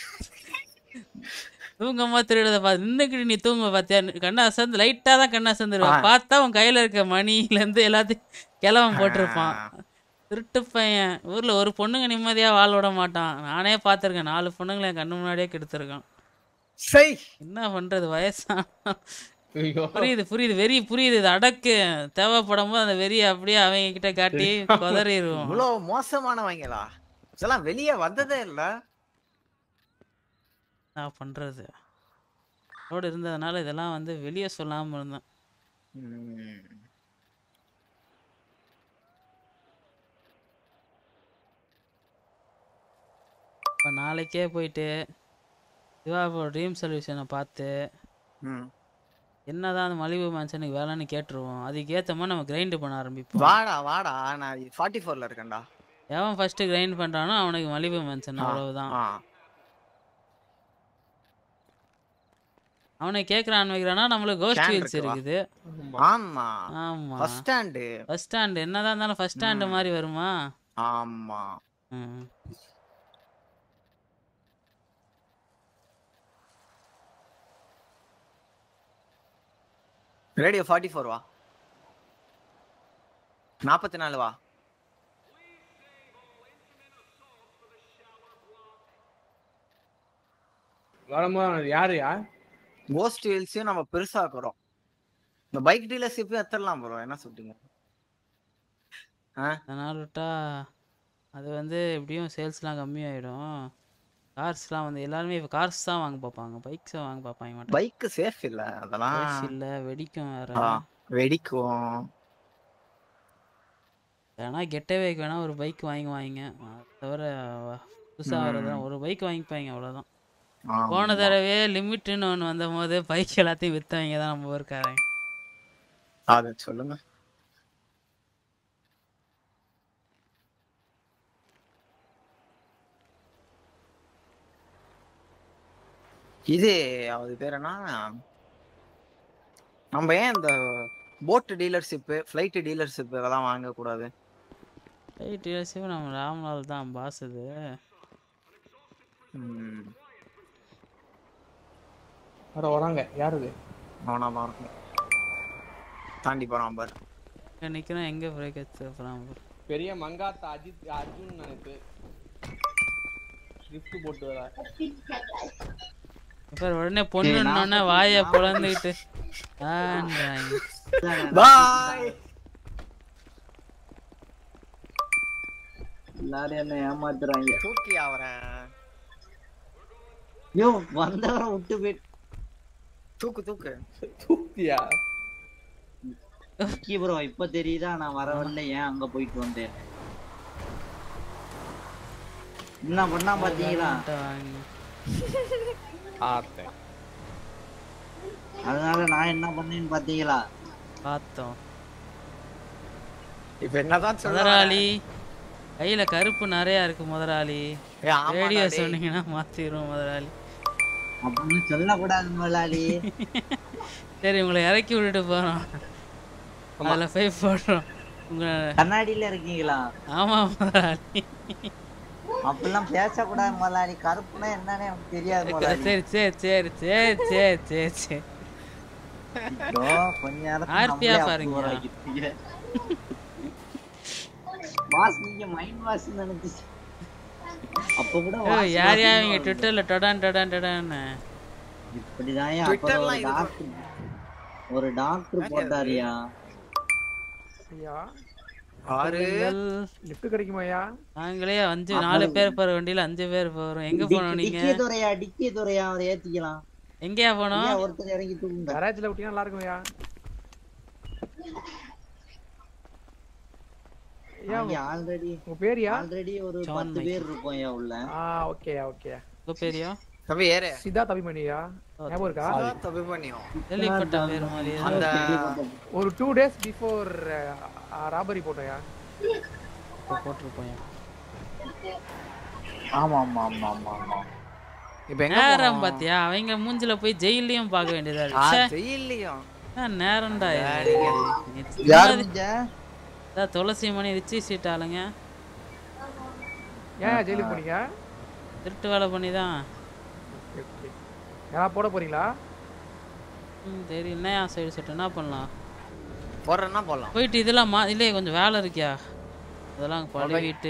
தூங்கும் போது திருடுறத பார்த்து நின்னுக்கிட்டு நீ தூங்க பார்த்தியா கண்ணை அசந்து லைட்டா தான் கண்ணை அசந்துருவான் ஆ. பார்த்தா உன் கையில இருக்க மணில இருந்து எல்லாத்தையும் கிழவன் போட்டிருப்பான் திருட்டு பையன் ஊர்ல ஒரு பொண்ணுங்க நிம்மதியா வாழ விட மாட்டான் நானே பார்த்திருக்கேன் நாலு பொண்ணுங்களை என் கண்ணு முன்னாடியே கெடுத்திருக்கான் சை என்ன பண்றது வயசான புரியுது புரியுது வெறி புரியுது இது அடக்கு தேவைப்படும் போது அந்த வெறியை அப்படியே அவங்க கிட்ட காட்டி குதறிடுவோம் இவ்வளவு மோசமானவங்களா இதெல்லாம் வெளியே வந்ததே இல்ல என்ன பண்றது ரோடு இருந்ததுனால இதெல்லாம் வந்து வெளியே சொல்லாம இருந்தேன் ம். இப்போ நாளைக்கே போயிட்டு சிவா ட்ரீம் சொல்யூஷனை பார்த்து ம். என்னதான் அந்த மலிவு மேன்ஷனுக்கு வேலைன்னு கேட்டுருவோம் அதுக்கு ஏற்ற மாதிரி நம்ம கிரைண்டு பண்ண ஆரம்பிப்போம் வாடா வாடா நான் ஃபார்ட்டி ஃபோர்ல இருக்கேன்டா எவன் ஃபர்ஸ்ட் கிரைண்ட் பண்றானோ அவனுக்கு மலிவு மேன்ஷன் ஆ, அவ்வளவுதான் ஆ. அவனை கேட்கறான் வைக்கிறானா நம்மளுக்கு கோஸ்ட் Can வீல்ஸ் இருக்குவா? இருக்குது ஆமா ஆமா ஃபர்ஸ்ட் ஸ்டாண்டு ஃபர்ஸ்ட் ஸ்டாண்ட் என்னதான் இருந்தாலும் ஃபர்ஸ்ட் ஸ்டாண்ட் ம். மாதிரி வருமா ஆமா ம். ரேடியோ ஃபார்ட்டி ஃபோர் வா நாற்பத்தி நாலு வா வரும்போது யாரு யார் கோஸ்ட் ஹில்ஸையும் நம்ம பெருசாக்குறோம் இந்த பைக் டீலர்ஷிப்பையும் எத்தரலாம் ப்ரோ என்ன சொல்றீங்க ஆ அதனால விட்டா அது வந்து எப்படியும் சேல்ஸ்லாம் கம்மியாயிடும் கார்ஸ்லாம் வந்து எல்லாருமே இப்போ கார்ஸ் தான் வாங்க பார்ப்பாங்க பைக்ஸை வாங்க பார்ப்பாங்க மாட்டாங்க பைக் சேஃப் இல்ல அதெல்லாம் Price இல்ல வெடிக்கும் வேற ஆ, வெடிக்கும் வேணா கெட்டவேக்கு வேணா ஒரு பைக் வாங்கி வாங்க அது தவிர வ- புதுசா வரதெல்லாம் ஒரு பைக் வாங்கிப்பாங்க அவ்வளவுதான் போன ஆமா. தடவையே லிமிட்னு ஒன்று வந்த போது பைக் எல்லாத்தையும் வித்தவங்க தான் நம்ம ஊருக்காரங்க அத சொல்லுங்க இது அது பேர் என்ன நம்ம ஏன் இந்த போட் டீலர்ஷிப்பு ஃப்ளைட் டீலர்ஷிப் இதெல்லாம் வாங்கக்கூடாது ரைட் டீலர்ஷிப் நம்ம ராம்லால் தான் பாஸ் இது ம், வர வராங்க யாரு இது அவனா தான் இருக்கும் தாண்டி போறான் பாரு இங்க நிக்கிறோம் எங்க பிரேக் எடுத்துறான் பெரிய மங்காத்தா அஜித் அர்ஜுன் நினைப்பு கிஃப்ட் போட்டு வர இப்ப உடனே பொண்ணுன்னொன்னே வாயை பொழந்துக்கிட்டு ஆன்றாங்க பாய் எல்லாரும் என்ன ஏமாத்துறாங்க தூக்கி அவரை யோ வந்தவரை விட்டு போயிட்டு தூக்கு தூக்கு தூக்கியா முக்கிய ப்ரோ இப்ப தெரியுதா நான் வர வரல ஏன் அங்க போயிட்டு வந்தேன் என்ன பண்ணா பாத்தீங்களா பார்த்தேன் அதனால நான் என்ன பண்ணேன்னு பாத்தீங்களா பார்த்தோம் இப்ப என்னதான் சொல்ல முதலாளி கையில கருப்பு நிறைய இருக்கு முதலாளி ஏய், ஆமாடா ரேடியோ டேய். சொன்னீங்கன்னா மாத்திரும் முதலாளி அப்படின்னு சொல்லக்கூடாது முதலாளி சரி உங்களை இறக்கி விட்டுட்டு போறோம் அதுல போய் போடுறோம் உங்க கண்ணாடியில இருக்கீங்களா ஆமா முதலாளி அப்படிலாம் பேசக்கூடாது முதலாளி கருப்புனா என்னன்னு எனக்கு தெரியாது முதலாளி சரி சரி சரி சரி சரி சரி சரி இப்போ கொஞ்ச நேரத்துல ஆர்த்தியா நம்மளே பாருங்க. approval ஆக்கிட்டீங்க. பாஸ் நீங்க மைண்ட் வாஷ் நினைச்சு அப்ப கூட ஓ வாஷ் யார் யார் வாஷ்னு இவங்க வருது. ட்விட்டர்ல டொடான் டொடான் டொடான்னு இப்படிதான் அப்புறம் ஒரு டாக்டர் ஒரு டாக்டர் போட்டாரியா ஐயா ஆறு லிஃப்ட் கிடைக்குமாயா நாங்களே அஞ்சு நாலு பேர் போற வண்டியில அஞ்சு பேர் போறோம் எங்க போனோம் நீங்க டிக்கி துறையா டிக்கி துறையா அவரை ஏத்திக்கலாம் எங்கயா போனோம் ஐயா, ஒருத்தர் இறங்கி தூக்குங்க கராச்சில விட்டீங்கன்னா நல்லா இருக்கும்யா ஐயா ஐயா ஆல்ரெடி உங்க பேரியா ஆல்ரெடி ஒரு ஜான் பத்து மைக்கேல். பேர் இருக்கோம் ஐயா உள்ள ஆ ஓகே ஓகே உங்க பேரியா தம்பி ஏறு சிதா தபிமணியா ஞாபகம் இருக்கா அதான் தம்பி பண்ணியும் கேள்விப்பட்ட பேர் மாதிரி அந்த ஒரு டூ டேஸ் பிஃபோர் ராபரி போட்டோயா போட்டிருப்போம் ஆமா ஆமா ஆமா ஆமா ஆமா இப்ப எங்க நேரம் போனோம்? பாத்தியா அவங்க மூஞ்சில போய் ஜெயிலையும் பார்க்க வேண்டியதா ஆ, இருக்கு ச்சே. ஜெயில்லையும் என்ன நேரம்டா இது? வேலைங்க. இது யார் சும்மா நீங்க இதான் துளசி மணி ரிச்சி சீட் ஆளுங்க ஏன் ஜெயிலுக்கு போனீங்க திருட்டு வேலை பண்ணி தான் ஏன்னா போட போறீங்களா ம் சரி என்னையா சைடு சொல்லிட்டு என்ன பண்ணலாம் போடுறேன்னா போடலாம் போயிட்டு இதெல்லாம் மா இல்லையே கொஞ்சம் வேலை இருக்கியா அதெல்லாம் பழுவிட்டு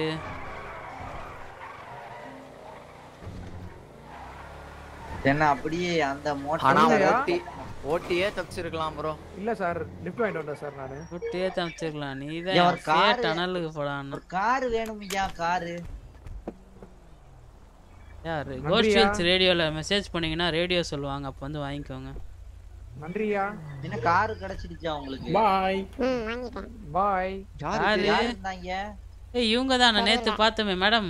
என்ன அப்படியே அந்த ஆனா மோட்டார் ஓட்டி ஓட்டியே தப்பிச்சிருக்கலாம் ப்ரோ இல்ல சார் லிஃப்ட் வாங்கிட்டு வந்தேன் சார் நானு விட்டே தப்பிச்சிருக்கலாம் நீ ஏன் ஒரு தான் காரு- டனலுக்கு போடான்னு கார் வேணும் ஐயா காரு யார் நன்றியா. கோஸ்ட் ஹில்ஸ் ரேடியோவில் மெசேஜ் பண்ணீங்கன்னா ரேடியோ சொல்லுவாங்க அப்போ வந்து வாங்கிக்கோங்க நன்றியா என்ன கார் கிடைச்சிடுச்சா உங்களுக்கு பாய் பாய் யாரு யார் இருந்தாங்க ஏய் இவங்க தான் நான் நேற்று பார்த்தோமே மேடம்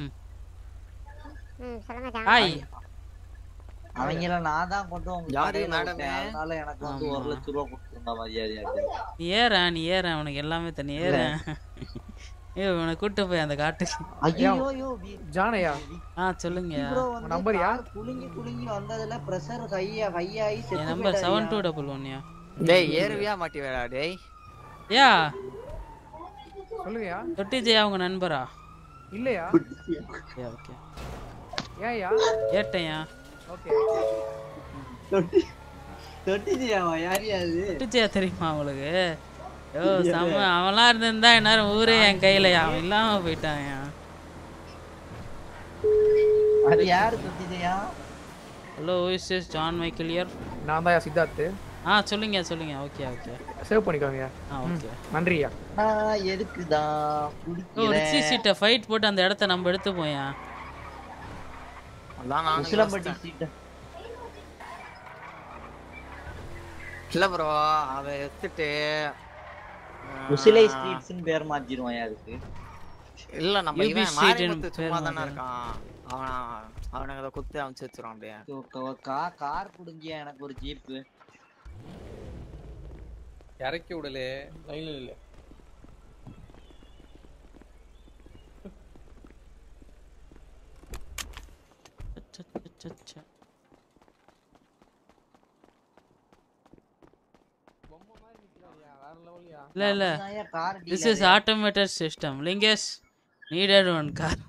ஹாய் அவங்கள நான் தான் கொண்டு உங்க யாரு கடையில madam? விட்டேன். அதனால எனக்கு வந்து ஒரு ஆமா. லட்சம் ரூபா கொடுத்துருந்தா மரியாதையா நீ ஏற நீ ஏற உனக்கு எல்லாமே தண்ணி ஏற ஏ உன்னை கூட்டு போய் அந்த காட்டுக்கு ஐயோ ஐயோ ஜானையா ஆ சொல்லுங்க ப்ரோ வந்து நம்பரியா? கார் குலுங்கி குலுங்கி வந்ததுல பிரஷர் ஹையா ஹை ஆகி என் செத்து நம்பர் செவன் டூ போயிட்டாருயா. டபுள் ஒன்யா டேய் ஏறுவியா மாட்டி வேடா டேய் யா சொல்லுங்கயா தொட்டி ஜெயா உங்க நண்பரா இல்லையா ஓகே ஓகே ஏன்யா ஏட்டையா ஓகே தொட்டி தொட்டிச்சியாவா யார் அது தொட்டி ஜெயா தெரியுமா உங்களுக்கு யோ செம்ம அவன்லாம் இருந்திருந்தா இந்நேரம் ஊரே என் கையில அவன் இல்லாம போயிட்டான் அது யாரு தொட்டிச்சியா hello is is John Michael year நான் தான் சித்தார்த்து ஆ சொல்லுங்க சொல்லுங்க ஓகே ஓகே சேவ் பண்ணிக்கோங்க ஆ ஓகே நன்றியா நான் எதுக்குதான் ஓ ரிச்சி குடிக்கிறேன் சீட்டை ஃபைட் போட்டு அந்த இடத்த நம்ம எடுத்து போயா அதான் நானும் உசிலம்பட்டி யோசிச்சேன். சீட்டை இல்ல ப்ரோ அவ எடுத்துட்டு உசிலை ஸ்ட்ரீட்ஸ்னு பேர் மாத்திடுவான் அதுக்கு இல்ல நம்ம UB இவன் street ன்னு மாரிமுத்து பேர் சும்மா தானே மாத்துறேன். இருக்கான் அவன் அவனுக்கு அதை குத்தி அமுச்சு வச்சிருவான் அப்படியே ஓ, கா- கா- கார் குடுங்கியா எனக்கு ஒரு ஜீப்பு இறக்கி விடலே லைன்ல இல்ல இல்ல இல்ல அப்படிதான்யா car this is automated system Lingesh needed one car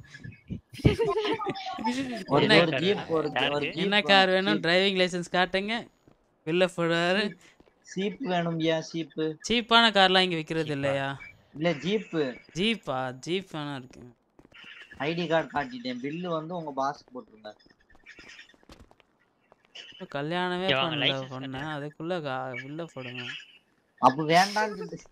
ஒரு என்ன ஒரு ஜீப் ஒரு ஒரு ஜீப் என்ன கார் வேணும் டிரைவிங் லைசென்ஸ் காட்டுங்க வெளில போடுவாரு சீப் வேணும்யா சீப்பு சீப்பான கார்லாம் இங்க விக்கிறது இல்லையா இல்ல ஜீப்பு ஜீப்பா ஜீப் வேணா இருக்கு ஐடி கார்டு காட்டிட்டேன் பில்லு வந்து உங்க பாஸ் போட்டுருங்க இன்னும் கல்யாணமே இங்க வாங்க, பண்ணல license பொண்ணு அதுக்குள்ள கா- வெளில போடுங்க அப்ப வேண்டாம்னு சொல்லிட்டு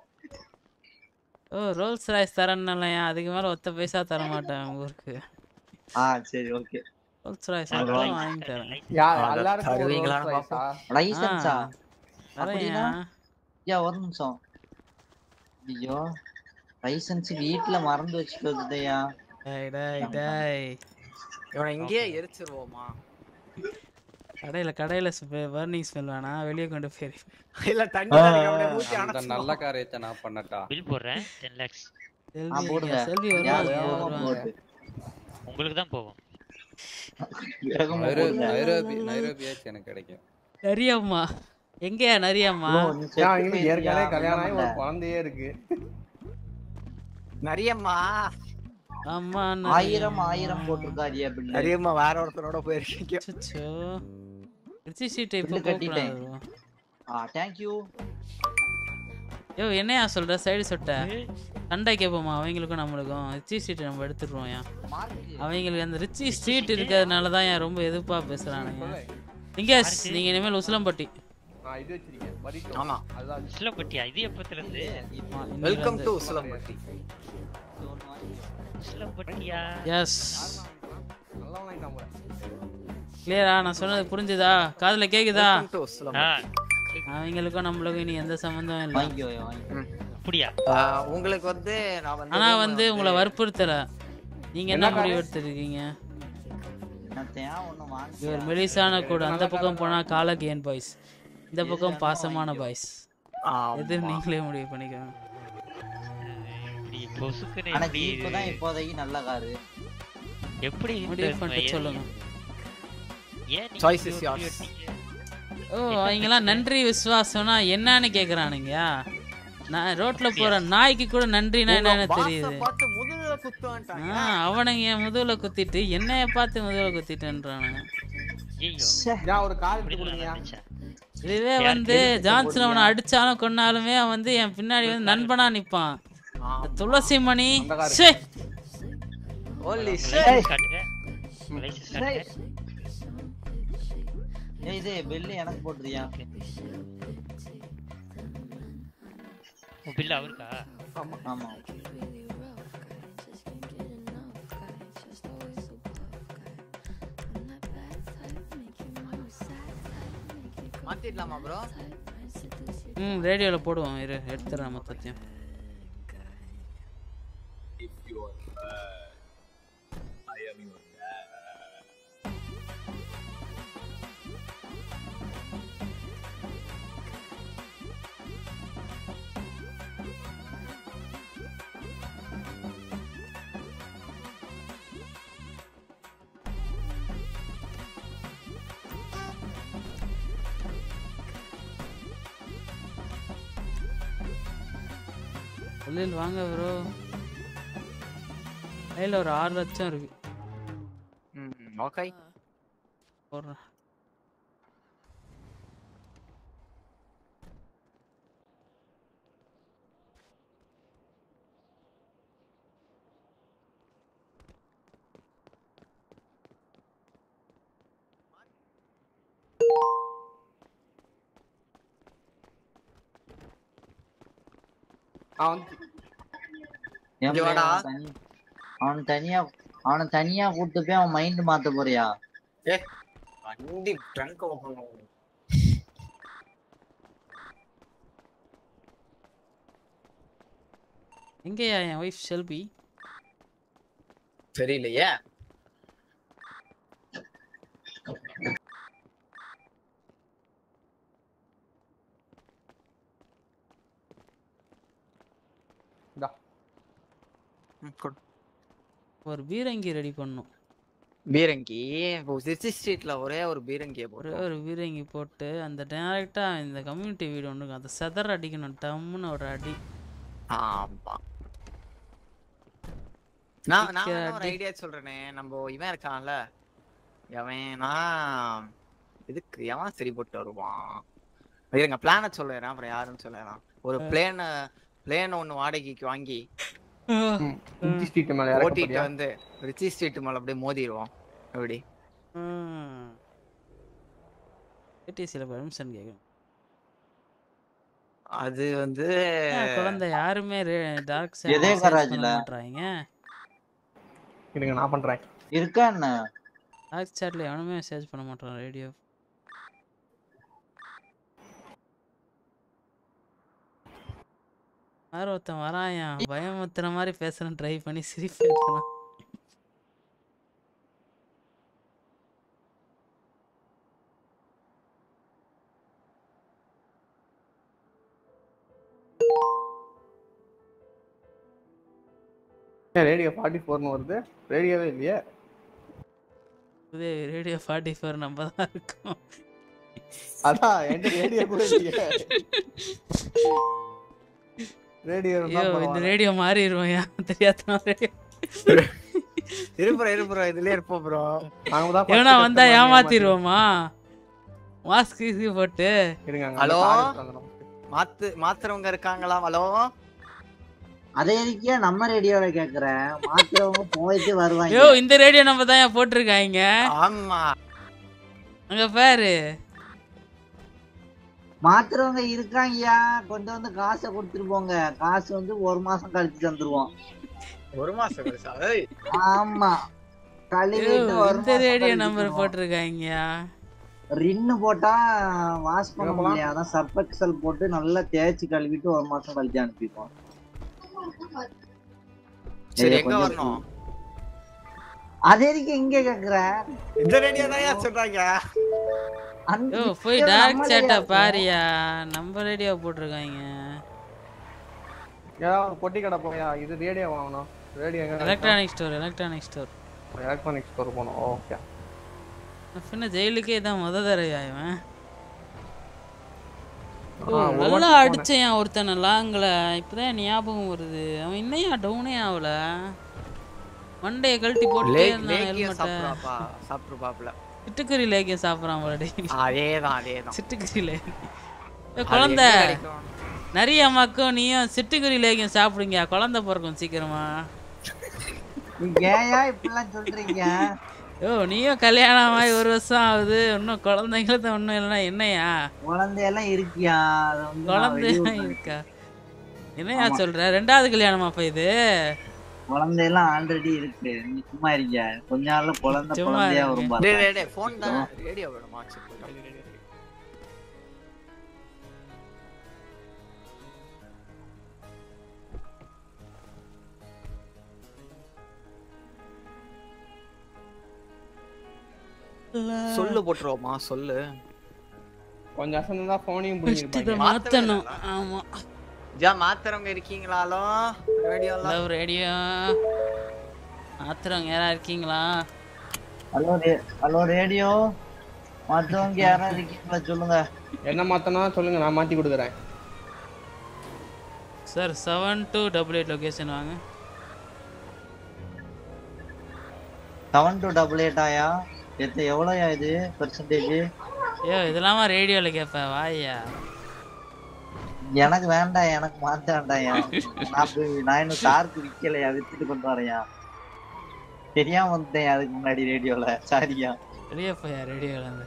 ஓ ரோல்ஸ் ராய்ஸ் தரேன்னுலையா அதுக்கு மேல ஒத்த பைசா தர மாட்டேன் உங்க ஊருக்கு ஆ சரி ஓகே ரோல்ஸ் ராய்ஸ் அது மட்டும் வாங்கி- வாங்கி தரேன் யார் அத எல்லாருக்கும் ஒரு தருவீங்களான்னு ரோல்ஸ் ராய்ஸா? லைசன்ஸா ஆ, அப்படின்னா தரேன்யா. ஐயா ஒரு நிமிஷம் ஐயோ லைசன்ஸ் வீட்ல மறந்து வச்சுட்டு வந்துட்டேயா டேய் டேய் டேய் இவனை இங்கேயே எரிச்சிருவோமா கடையில கடையில பர்னிங் ஸ்மெல் வேணாம் வெளியே கொண்டு போய் இல்ல தண்ணி தெளிக்க அப்படியே ஊத்தி அந்த அணைச்சிருவோம். நல்ல காரியத்தை நான் பண்ணட்டா பில் போடுறேன் டென் லேக்ஸ் செல்வி போடுங்க. செல்வி யா, வருவாங்க வேகமா வருவாங்க போடு. உங்களுக்கு தான் போகும் வேகமா நைரோபி போடுங்க. நைரோபி நைரோபியாச்சும் எனக்கு கிடைக்கும் நரியம்மா எங்கயா நரியம்மா bro, நீ செத்து ஏன், இவனுக்கு போயிருக்கியா? ஏற்கனவே கல்யாணம் ஆகி ஒரு வெள்ளமல்ல. குழந்தையே இருக்கு நிறையம்மா ஆமா ஆயிரம் ஆயிரம் போட்டிருக்காரியா பில்லு நிறையம்மா வேற ஒருத்தனோட போயிருக்கீங்க அச்சோ ரிச்சி சீட்டை இப்போ பில்லு கட்டிட்டேன் கூப்பிடாது ஆ தேங்க்யூ யோ என்னையா சொல்ற சைடு சொட்ட சண்டை கேட்போமா அவங்களுக்கும் நம்மளுக்கும் ரிச்சி சீட் நம்ம எடுத்துடுவோம் ஏன் அவங்களுக்கு அந்த ரிச்சி ஸ்ட்ரீட் இருக்கிறதுனால தான் ஏன் ரொம்ப எதிர்ப்பா பேசுறானுங்க நீங்க நீங்க இனிமேல் உசிலம்பட்டி ஆ இது வச்சிருக்கேன் வரிக்கும் ஆமா அதான் உசிலம்பட்டியா இது எப்பத்துல இருந்து வெல்கம் டு உசிலம்பட்டி உசிலம்பட்டியா எஸ் நல்லா வாங்கிட்டான் போல கிளியரா நான் சொன்னது புரிஞ்சுதா காதுல கேக்குதா Welcome to உசிலம்பட்டி. அவங்களுக்கும் நம்மளுக்கும் இனி எந்த சம்மந்தம் இல்லை அப்படியா ஆஹ், உங்களுக்கு வந்து நான் வந்து ஆனா room வந்து உங்களை வற்புறுத்தல நீங்க என்ன என்ன முடிவு காரு? எடுத்திருக்கீங்க நான் தேன் ஒண்ணு வாங்கி இவர் மெலிசான கூட அந்த பக்கம் போனா காலகேன் பாய்ஸ் இந்த பக்கம் பாசமான பாய்ஸ் எது நீங்களே முடிவு பண்ணிக்கோங்க இப்படி பொசுக்குன்னு ஆனா எப்படி ஜீப் தான் இப்போதைக்கு நல்ல காரு எப்படி முடிவு இந்த- பண்ணிட்டு ஏன் சொல்லுங்க ஏன் நீங்க Choice is இப்படி yours. எடுத்தீங்க? ஓ அவங்கெல்லாம் நன்றி விசுவாசம்னா என்னன்னு கேக்குறானுங்க நான் ரோட்ல போற நாய்க்கு கூட நன்றினா உங்க என்னன்னு boss-அ தெரியுது பார்த்து முதுகுல குத்துவான்ட்டாங்க. ஆ, அவனுங்க என் முதுகுல குத்திட்டு என்னைய பார்த்து முதுகுல குத்திட்டுன்றானுங்க நான் ஒரு கார் எடுத்து கொடுங்க இதுவே வந்து ஜான்சன் அவனை அடிச்சாலும் கொன்னாலுமே அவன் வந்து என் பின்னாடி வந்து நண்பனா நிப்பான் இந்த துளசி மணி ச்சே. Holy License காட்டுங்க. License காட்டுங்க. ஏய் இது பில்லு எனக்கு போட்டுறியா உன் bill அவருக்கா ஆமா மாத்திடலாமா ப்ரோ ம் ரேடியோல போடுவோம் இரு எடுத்துறேன் மொத்தத்தையும் உள்ளில் வாங்க ப்ரோ கையில் ஒரு ஆறு லட்சம் இருக்கு ஓகே போடுறேன் அவன் ஏன் இங்க பிள்ளை, வாடா. அவன் தனி- அவன் தனியா அவனை தனியா கூட்டு போய் அவன் மைண்ட் மாத்த போறியா ஏ வண்டி ட்ரங்க் ஓபன் எங்கேயா என் ஒய்ஃப் ஷெல்பி தெரியலையே இந்தா ஒரு பீரங்கி ரெடி பண்ணும் பீரங்கி சிசி ஸ்ட்ரீட்ல ஒரே ஒரு பீரங்கியை ஒரே போட்டு ஒரு பீரங்கி போட்டு அந்த டேரக்டா இந்த கம்யூனிட்டி வீடு ஒன்று அந்த செதற அடிக்கணும் டம்முன்னு ஒரு அடி ஆமா நான் நான் இக்க வேணா ஒரு அடி. ஐடியா சொல்றேனே நம்ம இவன் இருக்கான்ல எவன் நான் இதுக்கு எவன் சரி போட்டு வருவான் இருங்க பிளான சொல்லுறேன் அப்புறம் யாருன்னு சொல்லுறேன் ஒரு பிளேன பிளேன் ஒன்னு வாடகைக்கு வாங்கி இஞ்சி ஸ்ட்ரீட் மேல இறக்க ஓட்டிட்டு போறியா? வந்து ரிச்சி ஸ்ட்ரீட் மேல அப்படியே மோதிடுவோம் எப்படி ஏடிசியில் பர்மிஷன் கேட்கணும் அது வந்து ஏன் குழந்தை யாருமே டார்க் எதே garage-ல? மாட்றாங்க இருங்க நான் பண்றேன் இருக்கா என்ன டார்க் சாட்ல எவனுமே மெசேஜ் பண்ண மாட்டான் ரேடியோ வேற ஒருத்தன் வராயா பயமுத்துற மாதிரி பேசுறேன் ட்ரை பண்ணி சிரிப்பு ஏத்துறான். ரேடியோ ஃபார்ட்டி ஃபோர்னு வருது ரேடியோவே இல்லையே புதிய ரேடியோ ஃபார்ட்டி ஃபோர் நம்ம தான் இருக்கோம் அதான் என்கிட்ட ரேடியோ கூட இல்லையே ரேடியோ ஐயோ இந்த ரேடியோ மாறிடுவோம் ஏன் தெரியாத ரேடியோ இரு ப்ரோ இரு ப்ரோ இதுலயே இருப்போம் ப்ரோ நாங்க தான் எவனா வந்தா ஏமாத்திடுவோமா மாஸ்க் கீஸ்க் போட்டு ஹலோ மாத்து மாத்துறவங்க இருக்காங்களா ஹலோ அதே இருக்கியா நம்ம ரேடியோல கேக்குறேன் மாத்துறவங்க போயிட்டு வருவாங்க ஐயோ இந்த ரேடியோ நம்ம தான் ஏன் போட்டிருக்காங்க ஆமா அங்க பாரு மாத்துறவங்க இருக்காங்கயா கொஞ்சம் வந்து காசை கொடுத்துட்டு போங்க காசு வந்து ஒரு மாசம் கழிச்சு தந்துருவோம் ஒரு மாசம் கழிச்சா ஏய் ஆமா ஐயோ, கழுவிட்டு ஒரு இந்த மாசம் ரேடியோ கழிச்சு நம்பர் தருவோம். போட்டிருக்காங்க ரின்னு போட்டா வாஷ் பண்ண எங்க போலாம்? முடியாது அதான் சர்ஃப் எக்ஸல் போட்டு நல்லா தேய்ச்சி கழுவிட்டு ஒரு மாசம் கழிச்சு அனுப்பிடுவோம் சரி ஏய், எங்க கொஞ்சம் வரணும் அதே இருக்கு இங்க கேக்குற இந்த ரேடியோ தான் சொல்றாங்க யோ போய் டார்க் சேட்டா பாரியா நம்ம ரேடியோ போட்டிருக்காங்க ஏதாவது ஒரு பொட்டி கடை போயா இது ரேடியோ வாங்கணும் ரேடியோ எங்க electronic store electronic store electronic store போகணும் ஓகே பின்ன ஜெயிலுக்கே தான் முத தடவையா இவன் ஓ, ஆ, ஒரு நல்லா வாட்டி போனேன். அடிச்சேன் ஒருத்தனை லாங்கில் இப்பதான் ஞாபகம் வருது அவன் இன்னையா டவுனே ஆகல மண்டையை கழட்டி போட்டே லேக் இருந்தான் லேக்கிய ஹெல்மெட்டை சாப்பிடுறாப்பா சாப்பிடுப்பாப்ல சிட்டுக்குருவி லேக்கியம் சாப்பிட்றான் போலடி அதேதான் அதேதான் சிட்டுக்குருவி லேக்கியம் ஏய், அது குழந்தை எங்க கிடைக்கும்? நிறைய அம்மாக்கும் நீயும் சிட்டுக்குருவி லேக்கியம் சாப்பிடுங்க குழந்தை பிறக்கும் சீக்கிரமா நீங்க ஏயா இப்படிலாம் சொல்றீங்க யோ நீயும் கல்யாணம் ஆகி ஒரு வருஷம் ஆகுது இன்னும் குழந்தைங்களுக்கு ஒன்றும் இல்லைன்னா என்னையா குழந்தையெல்லாம் இருக்கியா அது வந்து நான் குழந்தை வெளியூர்ல இருக்கா என்னையா ஆமா. சொல்ற ரெண்டாவது கல்யாணமா அப்ப இது குழந்தையெல்லாம் ஆல்ரெடி இருக்கு நீங்க சும்மா இருங்க கொஞ்ச நாள்ல குழந்தை சும்மா குழந்தையா இருங்க. வரும் டேய் பாருங்க. டேய் டேய் ஃபோன் தான் ரேடியோ வேணுமா சரி, சொல்லு போட்டுருவோமா சொல்லு கொஞ்சம் அசந்தா போனையும் First இதை மாத்தணும் ஆமா ஜா மாத்துறவங்க இருக்கீங்களாலோ ரேடியோல லவ் ரேடியோ மாத்துறவங்க யாரா இருக்கீங்களா ஹலோ ரே- ஹலோ ரேடியோ மத்தவங்க யாராவது இருக்கீங்களா சொல்லுங்க என்ன மாத்தனா சொல்லுங்க நான் மாத்தி கொடுக்குறேன் sir seven two double eight location வாங்க செவன் டூ டபுள் எயிட் ஆயா எத்த எவ்வளோயா இது பெர்சன்டேஜ் ஐயோ இதெல்லாமா ரேடியோல கேட்ப வாயா எனக்கு வேண்டாம் எனக்கு மாத்த வேண்டாம்யா நான் போய் நான் இன்னும் காருக்கு விக்கலையா வித்துட்டு கொண்டு வரையா தெரியாம வந்துட்டேன் அதுக்கு முன்னாடி ரேடியோல சாரியா வெளியே போயா ரேடியோல இருந்து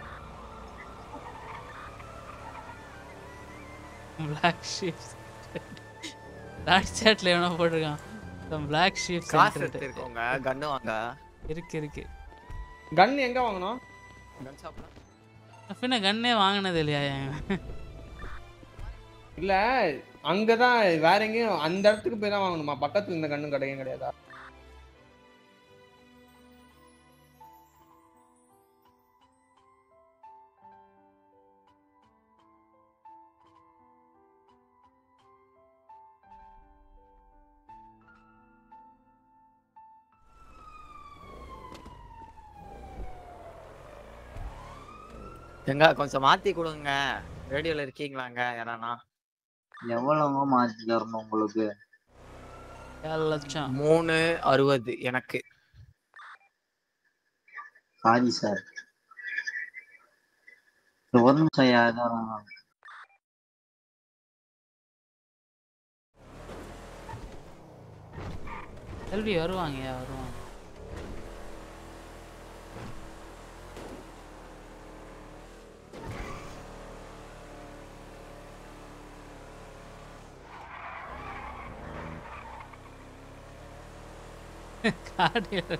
பிளாக் ஷீப் டாட் சாட்ல எவனோ போட்டிருக்கான் பிளாக் ஷீப் காசு எடுத்துருக்கோங்க கன்னு வாங்க இருக்கு இருக்கு கன் எங்க வாங்கணும் கன் ஷாப்ல பின்ன கன்னே வாங்கினது இல்லையா இல்ல அங்கதான் வேற எங்கேயும் அந்த இடத்துக்கு போய் தான் வாங்கணுமா பக்கத்துல இந்த கண்ணும் கிடையும் கிடையாதா எங்க கொஞ்சம் மாத்தி கொடுங்க ரேடியோல இருக்கீங்களாங்க யாரானா எவ்வளவுங்க மாத்தி தரணும் உங்களுக்கு ஏழு லட்சம் மூணு அறுபது எனக்கு சாரி சார் ஒரு நிமிஷம் யாரும் செல்வி வருவாங்கய்யா வருவாங்க கார்டியோ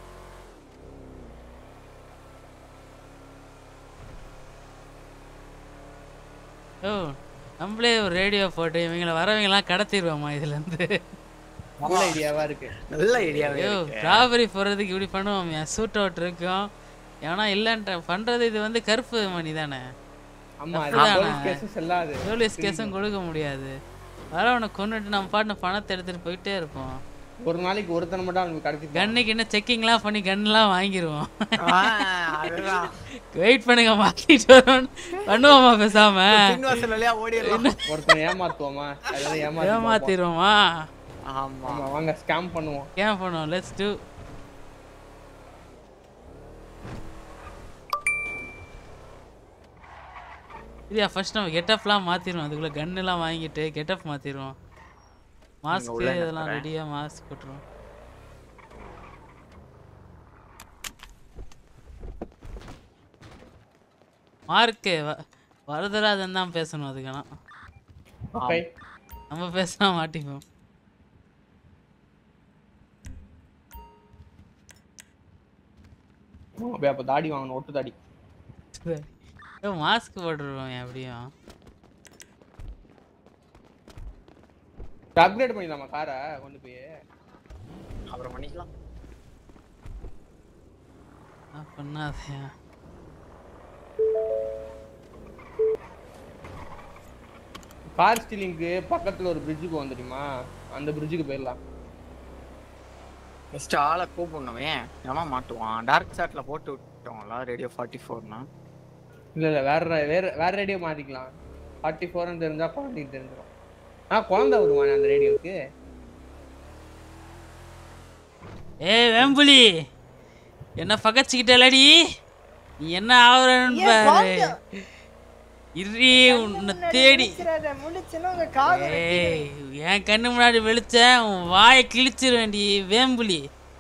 ஓ நம்மளே ஒரு ரேடியோ போட்டு இவங்களை வரவங்கலாம் கடத்திடுவோமா இதுல இருந்து நல்ல ஐடியாவா இருக்கு நல்ல ஐடியாவே ஐயோ இருக்கு. ராபரி போறதுக்கு இப்படி பண்ணுவோம் சூட் அவுட் இருக்கும் ஏன்னா இல்லைன்ற பண்றது இது வந்து கருப்பு மணி தானே ஆமா, தப்பு அது தானே. police case செல்லாது. போலீஸ் கேஸும் கொடுக்க முடியாது வரவனை கொண்டுட்டு நம்ம பாட்டு பணத்தை எடுத்துட்டு போயிட்டே இருப்போம் ஒரு நாளைக்கு ஒருத்தனை மட்டும் அவனுக்கு கடத்தி கன்னுக்கு என்ன செக்கிங்லாம் பண்ணி கன்லாம் வாங்கிடுவோம் அதுதான் வெயிட் பண்ணுங்க மாத்திட்டு வரோம் பண்ணுவோமா பேசாம பின்வாசல் வழியா ஓடிடலாம் ஒருத்தனை ஏமாத்துவோமா அதாவது ஏமாத்தி பார்ப்போம். ஏமாத்திடுவோமா ஆமா ஆமா வாங்க ஸ்கேம் பண்ணுவோம் ஏன் பண்ணுவோம் லெட்ஸ் டூ இல்லையா ஃபர்ஸ்ட் நம்ம கெட்டப்லாம் மாத்திடுவோம் அதுக்குள்ள gun எல்லாம் வாங்கிட்டு கெட்டப் மாத்திடுவோம் மாஸ்க் உள்ள என்ன இதெல்லாம் தரேன்? ரெடியா மாஸ்க் போட்டுருவோம் மார்க்கு வரதராஜன் தான் பேசணும் அதுக்கெல்லாம் Okay. நம்ம பேசினா மாட்டிப்போம் அப்படியே அப்ப தாடி வாங்கணும் ஒட்டு தாடி மாஸ்க் போட்டுருவோம் எப்படியும் அப்கிரேட் பண்ணிடலாமா காரை கொண்டு போய் அப்புறம் பண்ணிக்கலாம் நான் பண்ணாதயா கார் ஸ்டீலிங்க்கு பக்கத்துல ஒரு பிரிட்ஜ் போகும் தெரியுமா அந்த பிரிட்ஜுக்கு போயிடலாம் ஃபர்ஸ்ட் ஆளை கூப்பிடணும் ஏன் எவன் மாட்டுவான் டார்க் சாட்ல போட்டு விட்டோம்ல ரேடியோ ஃபார்ட்டி ஃபோர்னா இல்ல இல்ல வேற ra- வேற வேற ரேடியோ மாத்திக்கலாம் ஃபார்ட்டி ஃபோர்னு தெரிஞ்சா குழந்தைக்கு தெரிஞ்சிடும் ஆ குழந்தை வருவானே அந்த ரேடியோக்கு ஏய் வேம்புலி என்ன பகச்சிக்கிட்டலடி நீ என்ன ஆகுறன்னு ஏன் பாரு வாங்க? இறி உன்னை தேடி முழிச்சிடாத, முழிச்சுன்னா உங்க காது ஏய் என் கண்ணு முன்னாடி வெளிச்சேன் உன் வாயை கிழிச்சிருவேன்டி வேம்புலி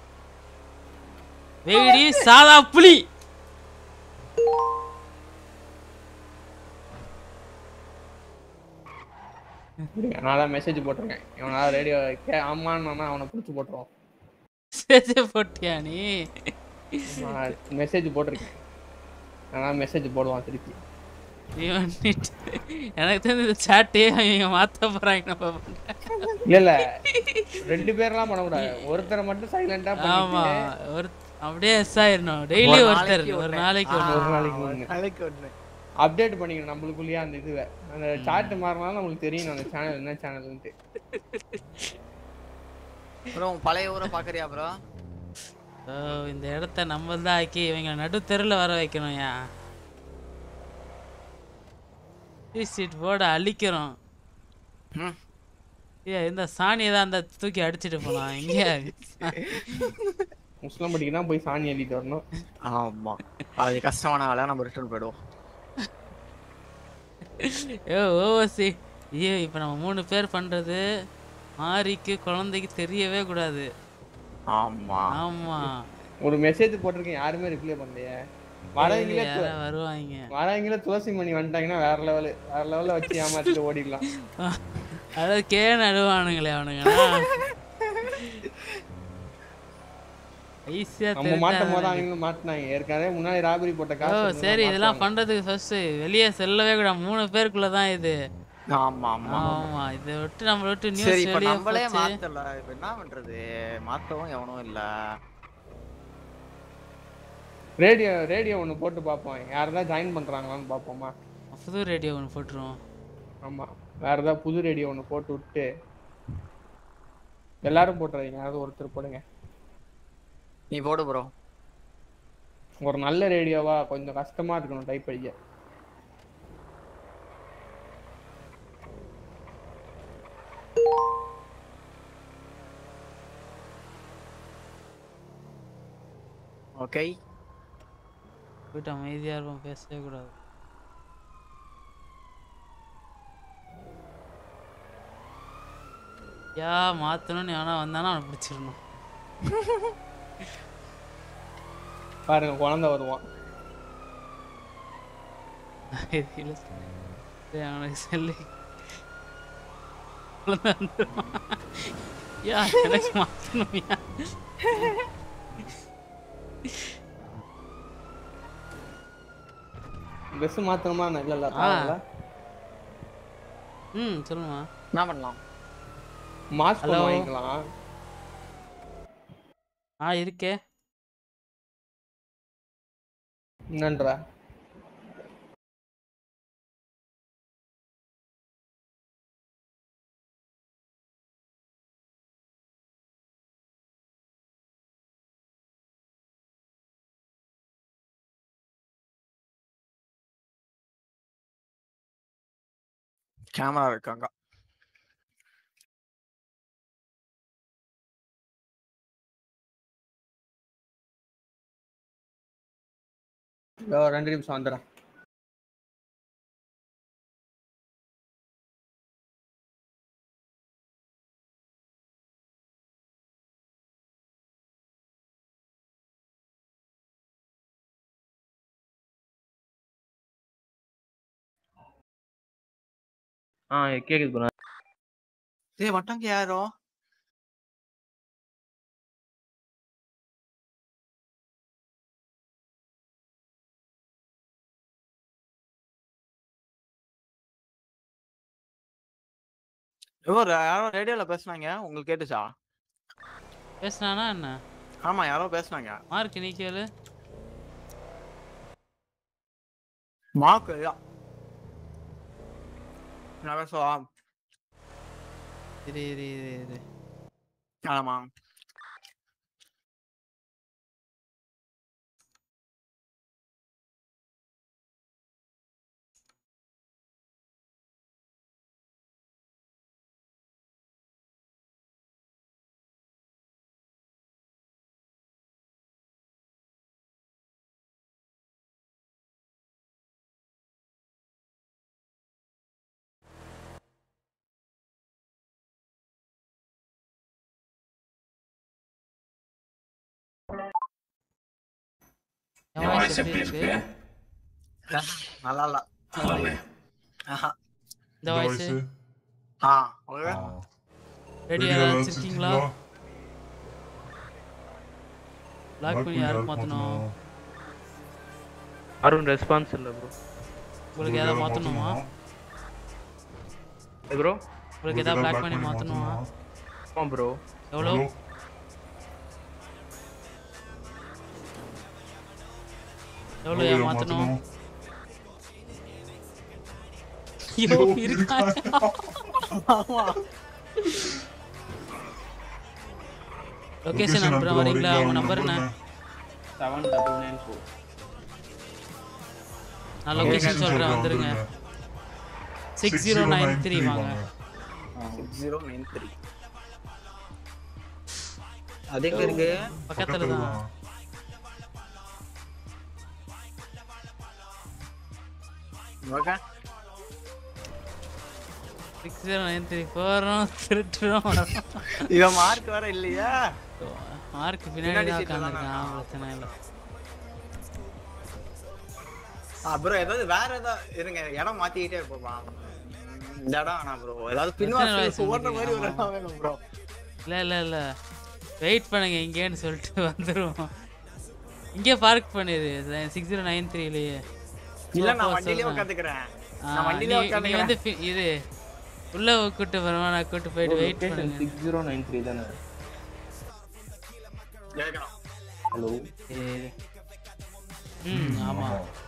வெயிடி சாதா புலி இருங்க, நான் தான் மெசேஜ் போட்டிருக்கேன் இவனா ரேடியோ கே ஆமான்னு அவனை பிடிச்சி போட்டுருவோம் சேச்சே போட்டியா நீ மெசேஜ் போட்டிருக்கேன் ஆனால் மெசேஜ் போடுவான் திருப்பி நீ வந்துட்டு எனக்கு தெரிஞ்ச இந்த சாட்டே அவங்க மாத்த போறாங்க நம்ம இல்ல இல்ல ரெண்டு பேர்லாம் பண்ணக்கூடாது ஒருத்தரை மட்டும் சைலண்டா ஆமா பண்ணிட்டு ஒரு அப்படியே எஸ் ஆயிடணும் டெய்லி ஒரு ஒருத்தர் நாளைக்கு ஒரு ஒண்ணு. நாளைக்கு ஆ, ஒண்ணு ஒரு நாளைக்கு ஒண்ணு. நாளைக்கு ஒண்ணு அப்டேட் பண்ணிக்கணும் நம்மளுக்குள்ளேயே அந்த இதுவை அந்த சாட் மாறினாலும் நம்மளுக்கு தெரியும் அந்த சேனல் என்ன சேனல்ன்ட்டு ப்ரோ பழைய ஊரை பாக்குறியா ப்ரோ ஓ இந்த இடத்த நம்ம தான் ஆக்கி இவங்க நடுத்தெருல வர வைக்கணும் ஏன் சீட் போர்டை அழிக்கிறோம் ஏ இந்த சாணியை தான் அந்த தூக்கி அடிச்சிட்டு போலாம் எங்க முஸ்லாம் படிக்கு தான் போய் சாணி எழுதிட்டு வரணும் ஆமா அது கஷ்டமான வேலை நம்ம ரிட்டர்ன் போயிடுவோம் ஏ ஓவசி ஐயோ இப்போ நம்ம மூணு பேர் பண்றது மாரிக்கு குழந்தைக்கு தெரியவே கூடாது ஆமா ஆமா ஒரு மெசேஜ் போட்டிருக்கேன் யாருமே ரிப்ளை பண்ணலையே வரவங்களே து- யாரா வருவாங்க வரவங்களே துளசி மணி வந்துட்டாங்கன்னா வேற லெவலு வேற லெவல்ல வச்சு ஏமாத்திட்டு ஓடிடலாம் அதாவது கே நடுவானுங்களே அவனுங்க ஈஸியா நம்ம மாட்டும் போது அவங்களும் மாட்டினாங்க ஏற்கனவே முன்னாடி ராபரி போட்ட ஓ காசு இருந்தா சரி இதெல்லாம் மாட்டுவாங்க. பண்றதுக்கு ஃபர்ஸ்ட் வெளியே செல்லவே கூடாது மூணு பேருக்குள்ள தான் இது ஆமா ஆமா ஆமா இதை விட்டு நம்ம விட்டு சரி நியூஸ் இப்ப வெளியே நம்மளே போச்சு மாத்தல இப்ப என்ன பண்றது மாத்தவும் எவனும் இல்ல ரேடியோ ரேடியோ ஒன்று போட்டு பார்ப்போம் யாரெல்லாம் ஜாயின் பண்றாங்களான்னு பார்ப்போமா புது ரேடியோ ஒன்று போட்டுருவோம் ஆமா வேற ஏதாவது புது ரேடியோ ஒன்று போட்டு விட்டு எல்லாரும் போட்டுறாதீங்க யாராவது ஒருத்தர் போடுங்க நீ போடு ப்ரோ ஒரு நல்ல ரேடியோவா கொஞ்சம் கஷ்டமா இருக்கணும் டைப் அடிக்க ஓகே போயிட்டு அமைதியா இருப்போம் பேசவே கூடாது யா மாத்தணும்னு எவனா வந்தானா அவனை பிடிச்சிடணும் பாருங்க குழந்தை வருவான் இதுல சரி, அவனுக்கு சொல்லி குழந்தை வந்துருவான். யா எனக்கு மாத்தணும்யா ட்ரெஸ் மாத்தணுமா இல்ல இல்ல ஆ. பாருங்களா ம் சொல்லுமா என்ன பண்ணலாம் மாஸ்க் Hello. வாங்கிக்கலாம் ஆ இருக்கே என்னன்றா கேமரா இருக்காங்க இதோ ரெண்டு நிமிஷம் வந்துடுறேன் ஆ கேக்குது ப்ரோ டேய் வட்டாங்க யாரோ இவர் யாரோ ரேடியோல பேசுனாங்க உங்களுக்கு கேட்டுச்சா பேசுனானா என்ன ஆமா யாரோ பேசுனாங்க மார்க் நீ கேளு மார்க் இல்ல நான் பேசுவா இரு இரு இரு இரு ஆமா என் வாய்ஸ் எப்படி இருக்கு நல்லா இல்ல ஆஹா. இந்த வாய்ஸ் ஆ ஓகே ரெடி யாராவது வச்சிருக்கீங்களா லாக் பண்ணி யாருக்கு மாத்தணும் யாரும் ரெஸ்பான்ஸ் இல்ல ப்ரோ உங்களுக்கு ஏதாவது மாத்தணுமா ப்ரோ உங்களுக்கு ஏதாவது பிளாக் பண்ணி மாத்தணுமா ஆமா ப்ரோ எவ்வளோ எவ்வளோ ஏன் மாத்தணும் ஐயோ இருக்கா லொகேஷன் அனுப்புறேன் வரீங்களா அவங்க நம்பர் என்ன செவன் டபுள் நைன் ஃபோர் நான் லொகேஷன் சொல்றேன் வந்துருங்க சிக்ஸ் ஜீரோ நைன் த்ரீ வாங்க ஜீரோ நைன் த்ரீ அது எங்க இருக்கு பக்கத்துல தான் okay six zero nine three போகிறோம் திருட்டுறோம் இவன் மார்க் வேற இல்லையா மார்க் பின்னாடி தான் உட்காந்துருக்கான் பிரச்சனை இல்லை ப்ரோ ஏதாவது வேற ஏதாவது இருங்க இடம் மாத்திக்கிட்டே இருப்போம் இந்த இடம் வேணாம் ப்ரோ ஏதாவது பின்வாசல் ஓடுற மாதிரி ஒரு இடம் வேணும் ப்ரோ இல்லை இல்லை இல்லை வெயிட் பண்ணுங்க இங்கேன்னு சொல்லிட்டு வந்துருவோம் இங்கே பார்க் பண்ணிடு சிக்ஸ் ஜீரோ நைன் த்ரீலேயே இல்ல நான் வண்டியிலே உட்காந்துக்கிறேன் நான் வண்டியிலே நீ வந்து உட்காந்துக்கிறேன் பி- இது உள்ள கூட்டு வருவா நான் கூட்டு போயிட்டு வெயிட் பண்ணுங்க சிக்ஸ் ஜீரோ நைன் த்ரீ தானே ஹலோ சரி. ம் ஆமா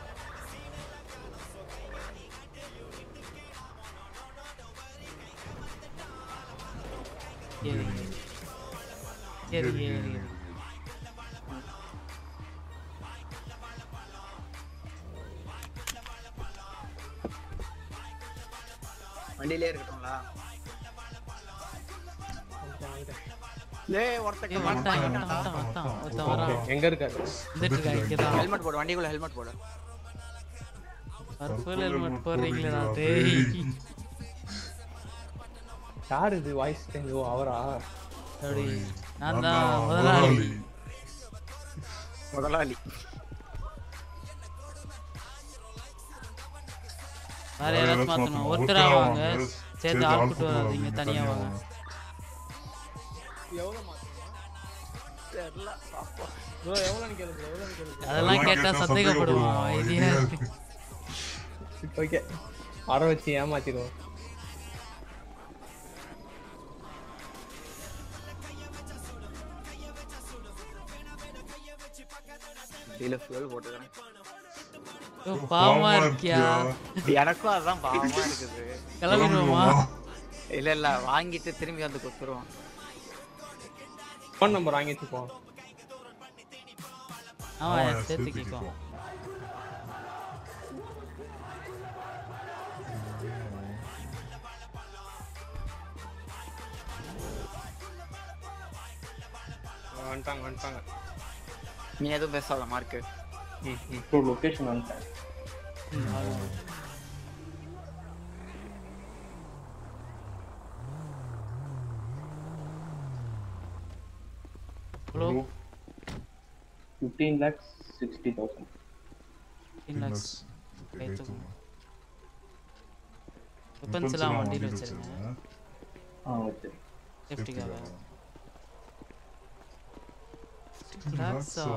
சரி சரி சரி வண்டியிலே இருக்கட்டும்ல ஏய் ஒருத்தக்க வந்தான், வந்தான், வந்தான், வந்தான். ஒருத்தன் வரான். எங்க இருக்காரு வந்துட்டு இருக்கான், இங்கதான். ஹெல்மெட் போடு வண்டிக்குள்ள ஹெல்மெட் போடு பர்பிள் ஹெல்மெட் போடுறீங்களா டேய் யார் இது வாய்ஸ் ஓ அவரா அப்படி நான் தான் முதலாளி முதலாளி வேற யாராச்சும் மாத்தணும் ஒருத்தரா வாங்க சேர்த்து ஆள் கூட்டு வராதீங்க தனியா வாங்க தெரியல பாப்போம் ப்ரோ எவ்வளோன்னு கேளு ப்ரோ எவ்வளோன்னு கேளு அதெல்லாம் கேட்டா சந்தேகப்படுவான் ஐடியா இருக்கு ஓகே வர வச்சு ஏமாத்திடுவோம் இதுல fuel போட்டுக்கிறேன் ஓ, பாவமா இருக்கியா எனக்கும் அதான் பாவமா இருக்குது கிளம்பிடுவோமா இல்ல இல்ல வாங்கிட்டு திரும்பி வந்து கொடுத்துருவோம் ஃபோன் நம்பர் வாங்கி வச்சுப்போம் ஆமா சேர்த்து கேட்கும் வந்துட்டாங்க வந்துட்டாங்க நீ எதுவும் பேசாத மார்க்கு ம் ம் ப்ரோ லொகேஷன் வந்துட்டேன் Hello? Fifteen lakhs sixty thousand fifteen lakhs கைத்துக்கும் வெப்பன்ஸ் எல்லாம் வண்டியில் வச்சிருங்க ஆ ஓகே சேஃப்டிக்காக லேக்ஸா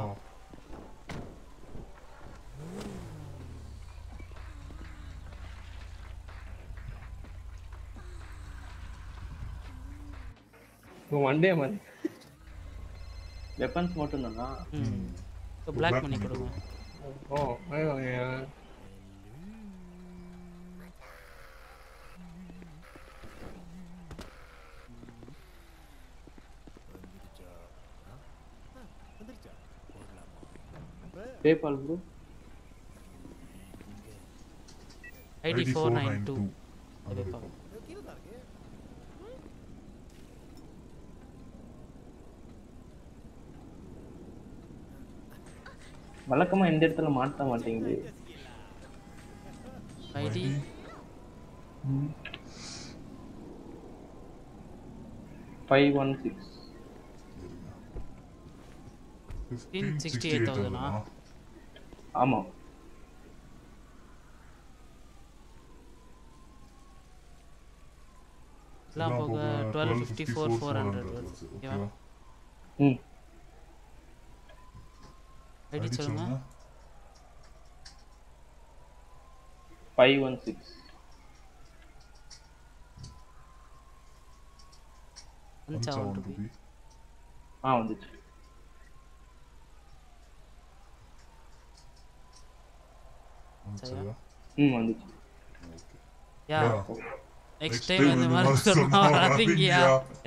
இப்போ வண்டே மாதிரி வெப்பன்ஸ் மட்டும் தானா ம் இப்போ பிளாக் பண்ணி கொடுங்க ஓ ஐயோ, ஐயோ. PayPal bro ID four nine two வழக்கமா இந்த இடத்துல மாட்ட மாட்டேங்குது ID five one six fifteen sixty eight தௌசண்டா ஆமா எல்லாம் போக twelve fifty four four hundred ஓகேவா ம் ஐடி சொல்லுங்க ஃபைவ் ஒன் சிக்ஸ் வந்துச்சா ஒன் ருபி ஆ வந்துச்சு சரியா ம் வந்துச்சு யா நெக்ஸ்ட் டைம் இந்த மாதிரி சொன்னா வராதீங்கயா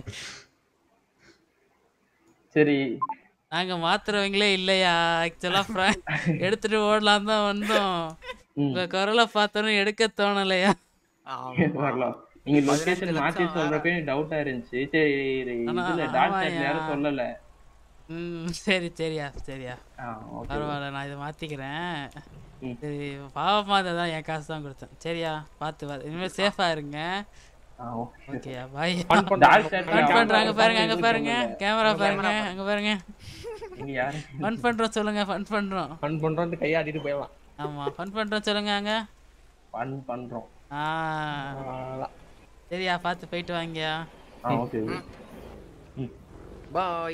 சரி நாங்க மாத்துறவங்களே இல்லையா ஆக்சுவலா ஃப்ராங்க் எடுத்துட்டு ஓடலாம் தான் வந்தோம் உங்க குரலை பார்த்தோன்னு எடுக்க தோணலையா வரலாம் நீங்க லொகேஷன் மாத்தி சொல்றப்ப டவுட்டா இருந்துச்சு சரி ஆனா, இதுல டாட் ஆமாய்யா. சாட்ல யாரும் சொல்லல ம் சரி சரியா சரியா ஆ, okay. பரவாயில்ல நான் இதை மாத்திக்கிறேன் சரி பாவமா தான் என் காசு தான் கொடுத்தேன் சரியா பார்த்து வா இனிமேல் சேஃபா இருங்க ஓகேயா பாய் Fun பண்ற- Dot chat ல ஃபன் பண்றாங்க அவங்க பாருங்க அங்க fun பாருங்க பண்ணுங்க. கேமரா உங்க பாருங்க camera அங்க பாருங்க நீங்க யாரு ஃபன் பண்றோம் சொல்லுங்க ஃபன் பண்றோம் ஃபன் பண்றோம்னு கையாடிட்டு போயிடலாம் ஆமா ஃபன் பண்றோம் சொல்லுங்க அங்க ஃபன் பண்றோம் ஆ சரியா பார்த்து போயிட்டு வாங்கயா ஆ ஓகே பாய்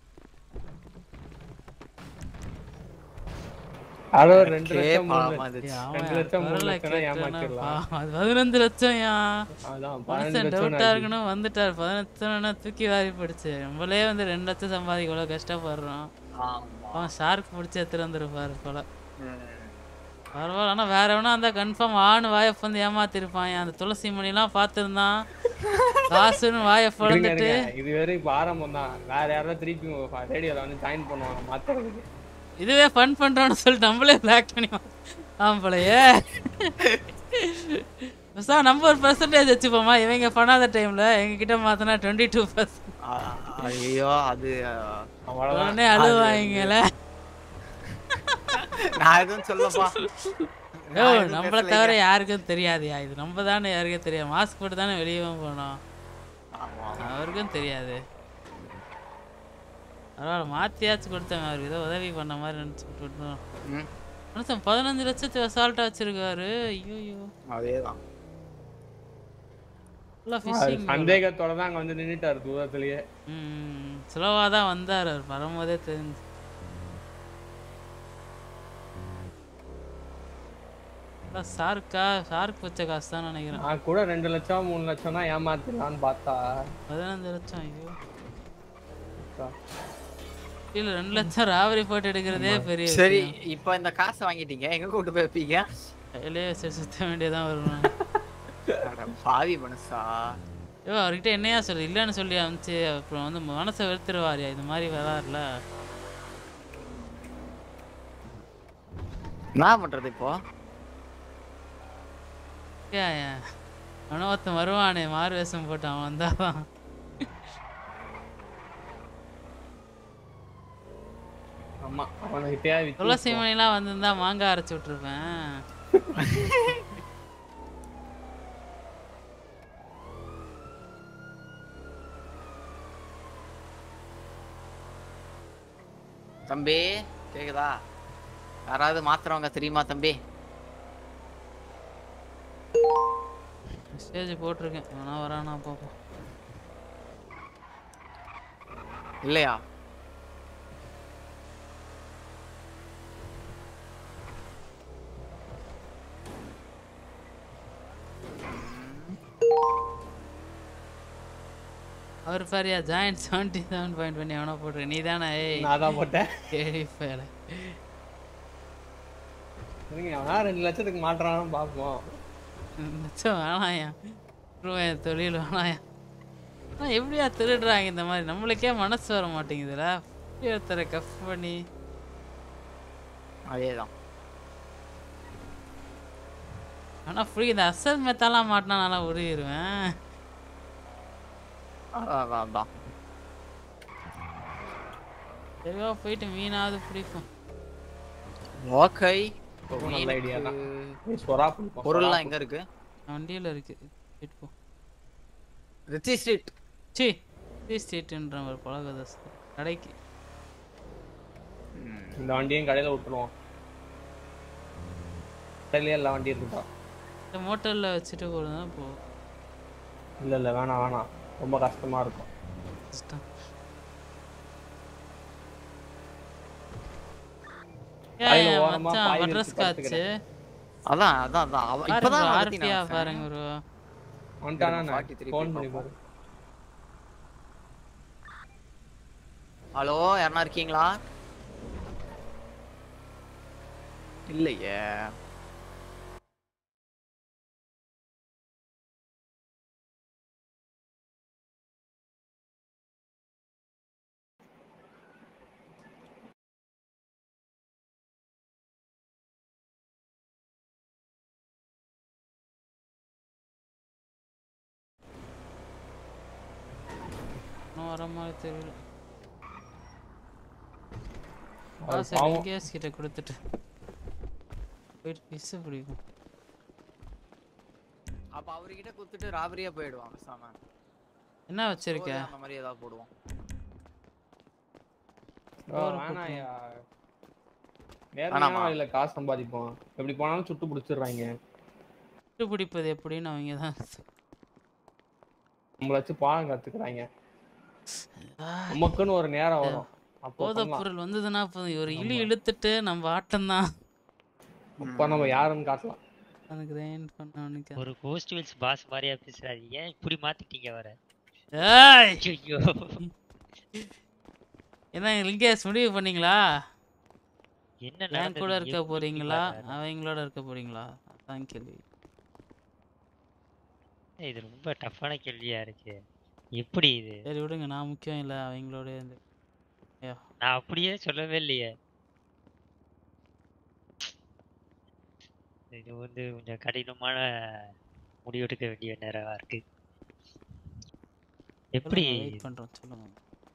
அதோ ரெண்டு Okay, லட்சம் மூணு பாவமா லட்சம். இருந்துச்சு. ரெண்டு லட்சம் மூணு குரலை லட்சம் கேட்டேன்னா ஏமாத்திடலாம் பா- அது பதினஞ்சு லட்சம் யா அதான், பதினஞ்சு மனுஷன் லட்சம் டவுட்டா ஆச்சு. இருக்கணும் வந்துட்டார் பதினெட்டு தூக்கி வாரி போடுச்சு நம்மளே வந்து ரெண்டு லட்சம் சம்பாதிக்க இவ்வளோ கஷ்டப்படுறோம் அவன் ஷார்க் பிடிச்சி எடுத்துட்டு வந்துருப்பாரு போல பரவாயில்ல ஆனால் வேற எவனா அந்த கன்ஃபார்ம் ஆணு வாயை வந்து ஏமாத்திருப்பான் அந்த துளசி மணிலாம் பார்த்துருந்தான் காசுன்னு வாயை இருங்க, பிளந்துட்டு இருங்க. இது வெறும் இப்ப ஆரம்பம் தான் வேற யாராவது திருப்பி ரேடியோல வந்து ஜாயின் பண்ணுவாங்க மாத்துறதுக்கு இதுவே ஃபன் பண்றோம்னு சொல்லிட்டு நம்மளே பிளாக் பண்ணி ஆம்பளையே சார் நம்ம ஒரு பர்சன்டேஜ் வச்சுப்போமா இவங்க பண்ணாத டைம்ல எங்க கிட்ட மாத்தினா டுவெண்ட்டி டூ பர்சன்ட் ஐயோ அது உடனே அழுவாங்கல நான் எதுவும் சொல்லப்பா யோ நம்மள தவிர யாருக்கும் தெரியாதுயா இது நம்ம தானே யாருக்கும் தெரியாது மாஸ்க் போட்டு தானே வெளியே போனோம் அவருக்கும் தெரியாது பரவாயில்ல மாத்தியாச்சும் கொடுத்தேன் அவருக்கு ஏதோ உதவி பண்ண மாதிரி நினச்சி விட்டுட்டோம் மனுஷன் பதினஞ்சு லட்சத்து அசால்ட்டா வச்சிருக்காரு ஐயோ அதேதான் ஃபுல்லாக அது ஃபிஷிங் சந்தேகத்தோட தான் அங்க வந்து நின்னுட்டாரு தூரத்திலேயே ம் ஸ்லோவாக தான் வந்தார் அவர் வரும்போதே தெரிஞ்சு ஷார்க்கா ஷார்க் வச்ச காசு தான் நினைக்கிறேன் நான் கூட ரெண்டு லட்சம் மூணு லட்சம் தான் ஏமாத்திடலான்னு பார்த்தா பதினஞ்சு லட்சம் ஐயோ இல்ல ரெண்டு லட்சம் ராவரி போட்டு எடுக்கிறதே பெரிய சரி விஷயம். இப்போ இந்த காசை வாங்கிட்டீங்க எங்க கூட்டு போய் வைப்பீங்க கையிலேயே வச்சு சுத்த வேண்டியதான் வரும் அட பாவி மனுஷா ஐயோ அவர்கிட்ட என்னையா சொல்லு இல்லைன்னு சொல்லி அனுப்பிச்சு அப்புறம் வந்து மனசை வெறுத்துருவாரியா இது மாதிரி வராருல என்ன பண்றது இப்போ ஏன் அவன ஒருத்தன் வருவானே மாறு வேஷம் போட்டு அவன் வந்தாதான் ஆமா அவனுக்கு தேவை துளசி மணிலாம் வந்திருந்தா மாங்காய் அரைச்சி விட்டுருப்பேன் தம்பி கேக்குதா யாராவது மாத்துறவங்க தெரியுமா தம்பி மெசேஜ் போட்டிருக்கேன் வேணா வரானா பார்ப்போம் இல்லையா அவர் பாரியா ஜாயிண்ட் செவன்டி செவன் பாயிண்ட் பண்ணி எவனா போட்டிருக்க நீ தானே ஏய் நான் தான் போட்டேன். ஏய் ஃபேல சரிங்க அவனா ரெண்டு லட்சத்துக்கு மாட்டுறான்னு பார்ப்போம் நிச்சயம் வேணாயா ரூபா என் தொழில் வேணாயா ஆனால் எப்படியா திருடுறாங்க இந்த மாதிரி நம்மளுக்கே மனசு வர மாட்டேங்குதுல எப்படி ஒருத்தரை கஃப் பண்ணி அதேதான் ஆனால் ஃப்ரீ இந்த அசல் மெத்தாலாம் மாட்டினா நல்லா உருகிடுவேன் அதான் அதான் அதான் தெளிவாக போயிட்டு மீனாவது பிடிக்கும் ஓகே ரொம்ப நல்ல idea தான். ஏய், சொரா பிடிப்போம், பொருள்லாம் சொரா எங்க இருக்கு வண்டியில் இருக்கு போயிட்டு போ ரிச்சி ஸ்ட்ரீட் சி சி ஸ்ட்ரீட்டுன்ற ஒரு பழகத கடைக்கு இந்த வண்டியும் கடையில விட்டுருவோம் கடையிலேயே எல்லா வண்டியும் இருக்குதா இந்த மோட்டரில் வச்சுட்டு போகிறதா போ இல்ல இல்ல வேணாம் வேணாம் ரொம்ப கஷ்டமா இருக்கும் கஷ்டம் பாயில ஏன் ஓரமா மச்சான் பாய் பட்டர்ஸ் விரிச்சு காட்சு படுத்துக்கிறேன். அதான் அதான் அதான் அவ- பாருங்க இப்பதான் bro, நடத்தி RP யா நான் பாருங்க ப்ரோ வந்துட்டானா நான் 43 ஃபோன் போய் பண்ணி பார்ப்போம். பாரு ஹலோ யாருனா இருக்கீங்களா இல்லையே இன்னும் வர மாதிரி தெரியல அது காசு பாவம். கேஸ் கிட்ட கொடுத்துட்டு போயிட்டு பிஸ் பிடிக்கும் அப்ப அவர்கிட்ட குடுத்துட்டு ராபரியா போயிடுவான் பேசாம என்ன வச்சிருக்க story அந்த மாதிரி ஏதாவது போடுவோம் ஓ, ஒரு வேணாம்யா வேணாமா? நேர்மையான வழியில காசு சம்பாதிப்போம் எப்படி போனாலும் சுட்டு பிடிச்சிடுறாங்க விட்டு பிடிப்பது எப்படின்னு அவங்க தான் நம்மள வச்சு பாடம் கத்துக்கிறாங்க நமக்குன்னு ஒரு நேரம் வரும் அப்போ போதை பண்ணலாம். பொருள் வந்ததுன்னா போதும் ஒரு இழு இழுத்துட்டு நம்ம ஆட்டம்தான் அப்ப நம்ம யாருன்னு காட்டலாம் எனக்கு ரெயின் பண்ண அவனுக்கு ஒரு கோஸ்ட் வீல்ஸ் பாஸ் மாதிரியா பேசுறாரு ஏன் இப்படி மாத்திட்டீங்க வர ஏய் ஐயோ என்ன லிங்கேஷ் முடிவு பண்ணீங்களா என்ன என் நடந்தது? கூட இருக்க எப்படி போறீங்களா வர? அவங்களோட இருக்க போறீங்களா அதான் கேள்வி ஏய், இது ரொம்ப டஃப்பான கேள்வியா இருக்கு எப்படி இது சரி விடுங்க நான் முக்கியம் இல்லை அவங்களோட இருந்து ஐயோ நான் அப்படியே சொல்லவே இல்லையே இது வந்து கொஞ்சம் கடினமான முடிவெடுக்க வேண்டிய நேரமா இருக்கு எப்படி வெயிட் பண்றோம் சொல்லுங்க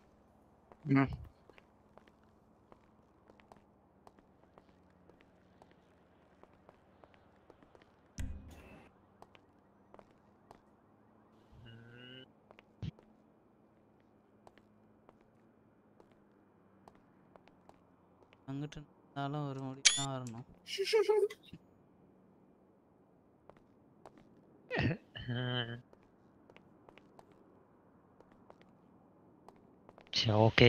அங்கிட்டு இருந்தாலும் ஒரு முடி தான் வரணும் சரி ஓகே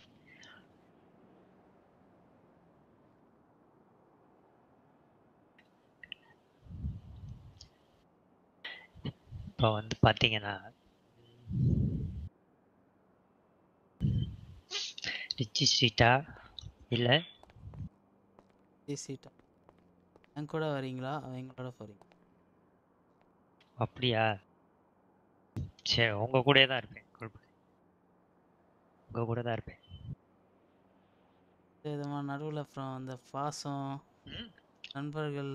இப்போ வந்து பார்த்தீங்கன்னா ரிச்சி ஸ்ட்ரீட்டா இல்லை சீட்டா என் கூட வரீங்களா அவங்களோட போறீங்க அப்படியா சரி உங்க கூடயே தான் இருப்பேன் குழப்பம் இல்ல. உங்க கூட தான் இருப்பேன் விதமா நடுவில் அப்புறம் அந்த பாசம் நண்பர்கள்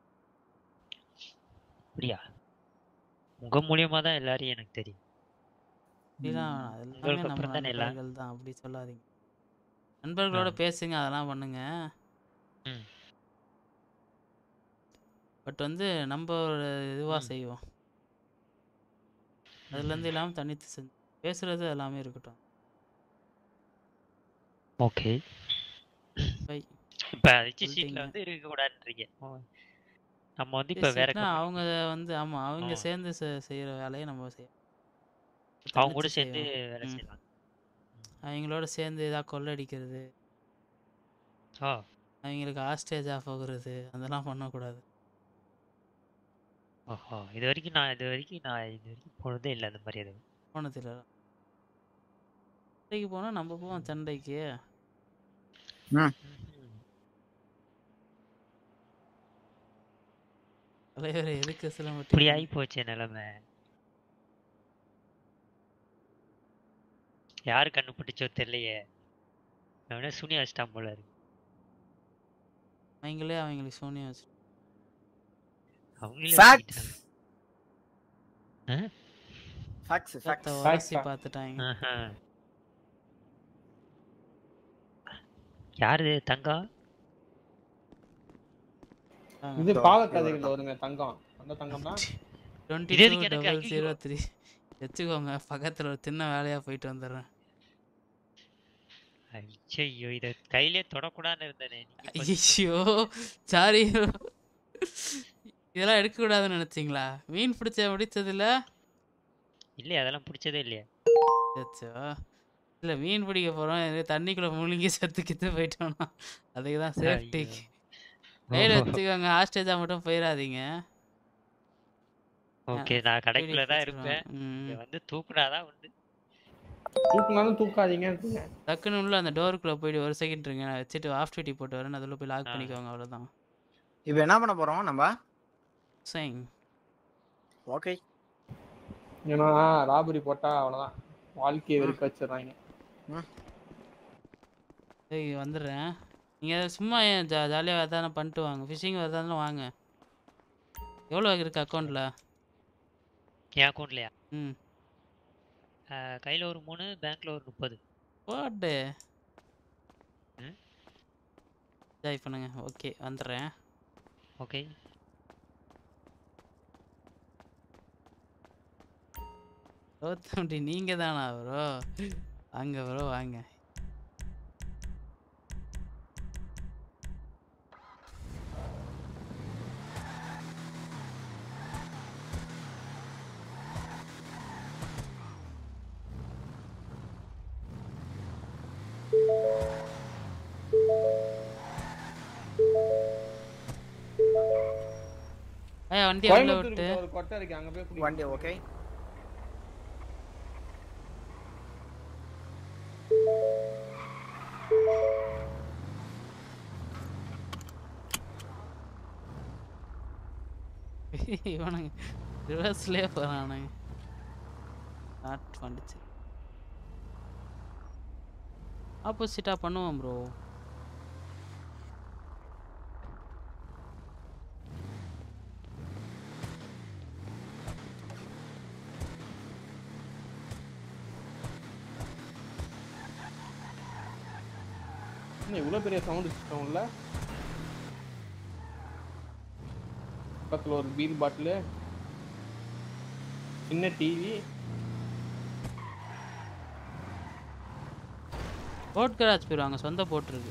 அப்படியா உங்க மூலியமா தான் எல்லாரையும் எனக்கு தெரியும் அப்படிலாம் அது எல்லாமே உங்களுக்கு நம்ம அப்புறம் தானே எல்லாம் நண்பர்கள் தான் அப்படி சொல்லாதீங்க நண்பர்களோட பேசுங்க அதெல்லாம் பண்ணுங்க ம். பட் வந்து நம்ம ஒரு இதுவாக செய்வோம் அதுலேருந்து இல்லாமல் தனித்து செஞ்சு பேசுறது எல்லாமே இருக்கட்டும் ஓகே பை இப்ப ரிச்சி சீட்ல சொல்லிட்டீங்க. வந்து இருக்க கூடாதுன்றீங்க ஓ. நம்ம வந்து இப்ப வேற பேசிட்டுனா company- அவங்க வந்து ஆமா அவங்க ஆ. சேர்ந்து செ- செய்யற வேலையை நம்ம செய்யணும் அவங்க கூட தனிச்சு சேர்ந்து செய்வோம். வேலை ம். செய்யலாம் அவங்களோட சேர்ந்து ஏதாவது கொள்ளடிக்கிறது ஆ அவங்களுக்கு ஹாஸ்டேஜ் ஆஃப் ஆகுறது அதெல்லாம் பண்ணக்கூடாது ஓஹோ இது வரைக்கும் நான் இது வரைக்கும் நான் இது வரைக்கும் போனதே இல்லை அந்த மாதிரி எதுவும் போனதில்ல சண்டைக்கு போனால் நம்ம போவோம் சண்டைக்கு தலைவர் எதுக்கு சில இப்படி ஆகி போச்சு நிலைமை யாரு கண்ணு பிடிச்சோ தெரியலையே அவனே சுனி வச்சிட்டான் போல இருக்கு அவங்களே அவங்களுக்கு சோனியா வச்சு அவங்களே Facts. வச்சுக்கிட்டாங்க. ஆ? ஃபேக்ஸ் சத்த ஃபேக்ஸ் உரசி பார்த்துட்டாங்க ஆஹா. யாரு தங்கா இது பாவக்கதைகள்ல வருங்க தங்கம் அந்த தங்கம் தான் டுவெண்ட்டி இது டூ எதுக்கு எனக்கு டபுள் ஐயோ. ஜீரோ த்ரீ வச்சுக்கோங்க பக்கத்தில் ஒரு சின்ன வேலையாக போயிட்டு வந்துடுறேன் ஐயோ இத கையிலே தொடக்கூடாதுன்னு இருந்தேனே நீங்க இப்ப- ஐயோ சாரி இதெல்லாம் எடுக்கக்கூடாதுன்னு நினச்சிங்களா மீன் பிடிச்ச பிடிச்சதில்ல இல்லையே அதெல்லாம் பிடிச்சதே இல்லையே சச்சோ இல்லை மீன் பிடிக்க போகிறோம் தண்ணிக்குள்ளே முழுங்கி செத்து கித்து போயிட்டோம்னா அதுக்கு தான் சேஃப்டிக்கு கையில் ஓஹோ. வச்சுக்கோங்க ஹாஸ்டேஜாக மட்டும் போயிடாதீங்க ஓகே நான் கடைக்குள்ள தான் பிடிச்சிருவேன். இருப்பேன் ம். இங்க வந்து தூக்குனாதான் உண்டு தூக்குனாலும் தூக்காதீங்க டக்குன்னு உள்ள அந்த டோருக்குள்ளே போயிட்டு ஒரு செகண்ட் இருங்க நான் வச்சுட்டு ஆஃப் டியூட்டி போட்டு வரேன் அதில் போய் லாக் பண்ணிக்கோங்க அவ்வளோதான் இப்போ என்ன பண்ண போறோம் நம்ம சரிங்க ஓகே ஏன்னா ராபரி போட்டா அவ்வளவுதான் வாழ்க்கையை வெறுக்க வச்சிடுறாங்க சரி வந்துடுறேன் நீங்கள் சும்மா ஏன் ஜா ஜாலியாக வரதானே பண்ணிட்டு வாங்க ஃபிஷிங் வரதானே வாங்க எவ்வளோ இருக்கு அக்கௌண்ட்டில் என் அக்கௌண்ட்லயா ம் கையில ஒரு மூணு பேங்க்ல ஒரு முப்பது போட்டு ம். என்ஜாய் பண்ணுங்க ஓகே வந்துடுறேன் ஓகே ரோத்தம்பி நீங்கள் தானா ப்ரோ வாங்க ப்ரோ வாங்க ஐயா வண்டி உள்ள விட்டு கோயம்புத்தூர் ஒரு கொட்டை இருக்கு அங்க போய் குடி வண்டி ஓகே இவனுங்க ரிவர்ஸ்லேயே போகிறானுங்க ஸ்டார்ட் பண்ணிச்சு ஆப்போசிட்டாக பண்ணுவோம் ப்ரோ என்ன இவ்வளவு பெரிய சவுண்ட் சிஸ்டம் இல்ல பக்கத்துல ஒரு பீர் பாட்டில் சின்ன டிவி போட் கராஜ் போயிடுவாங்க சொந்த போட் இருக்கு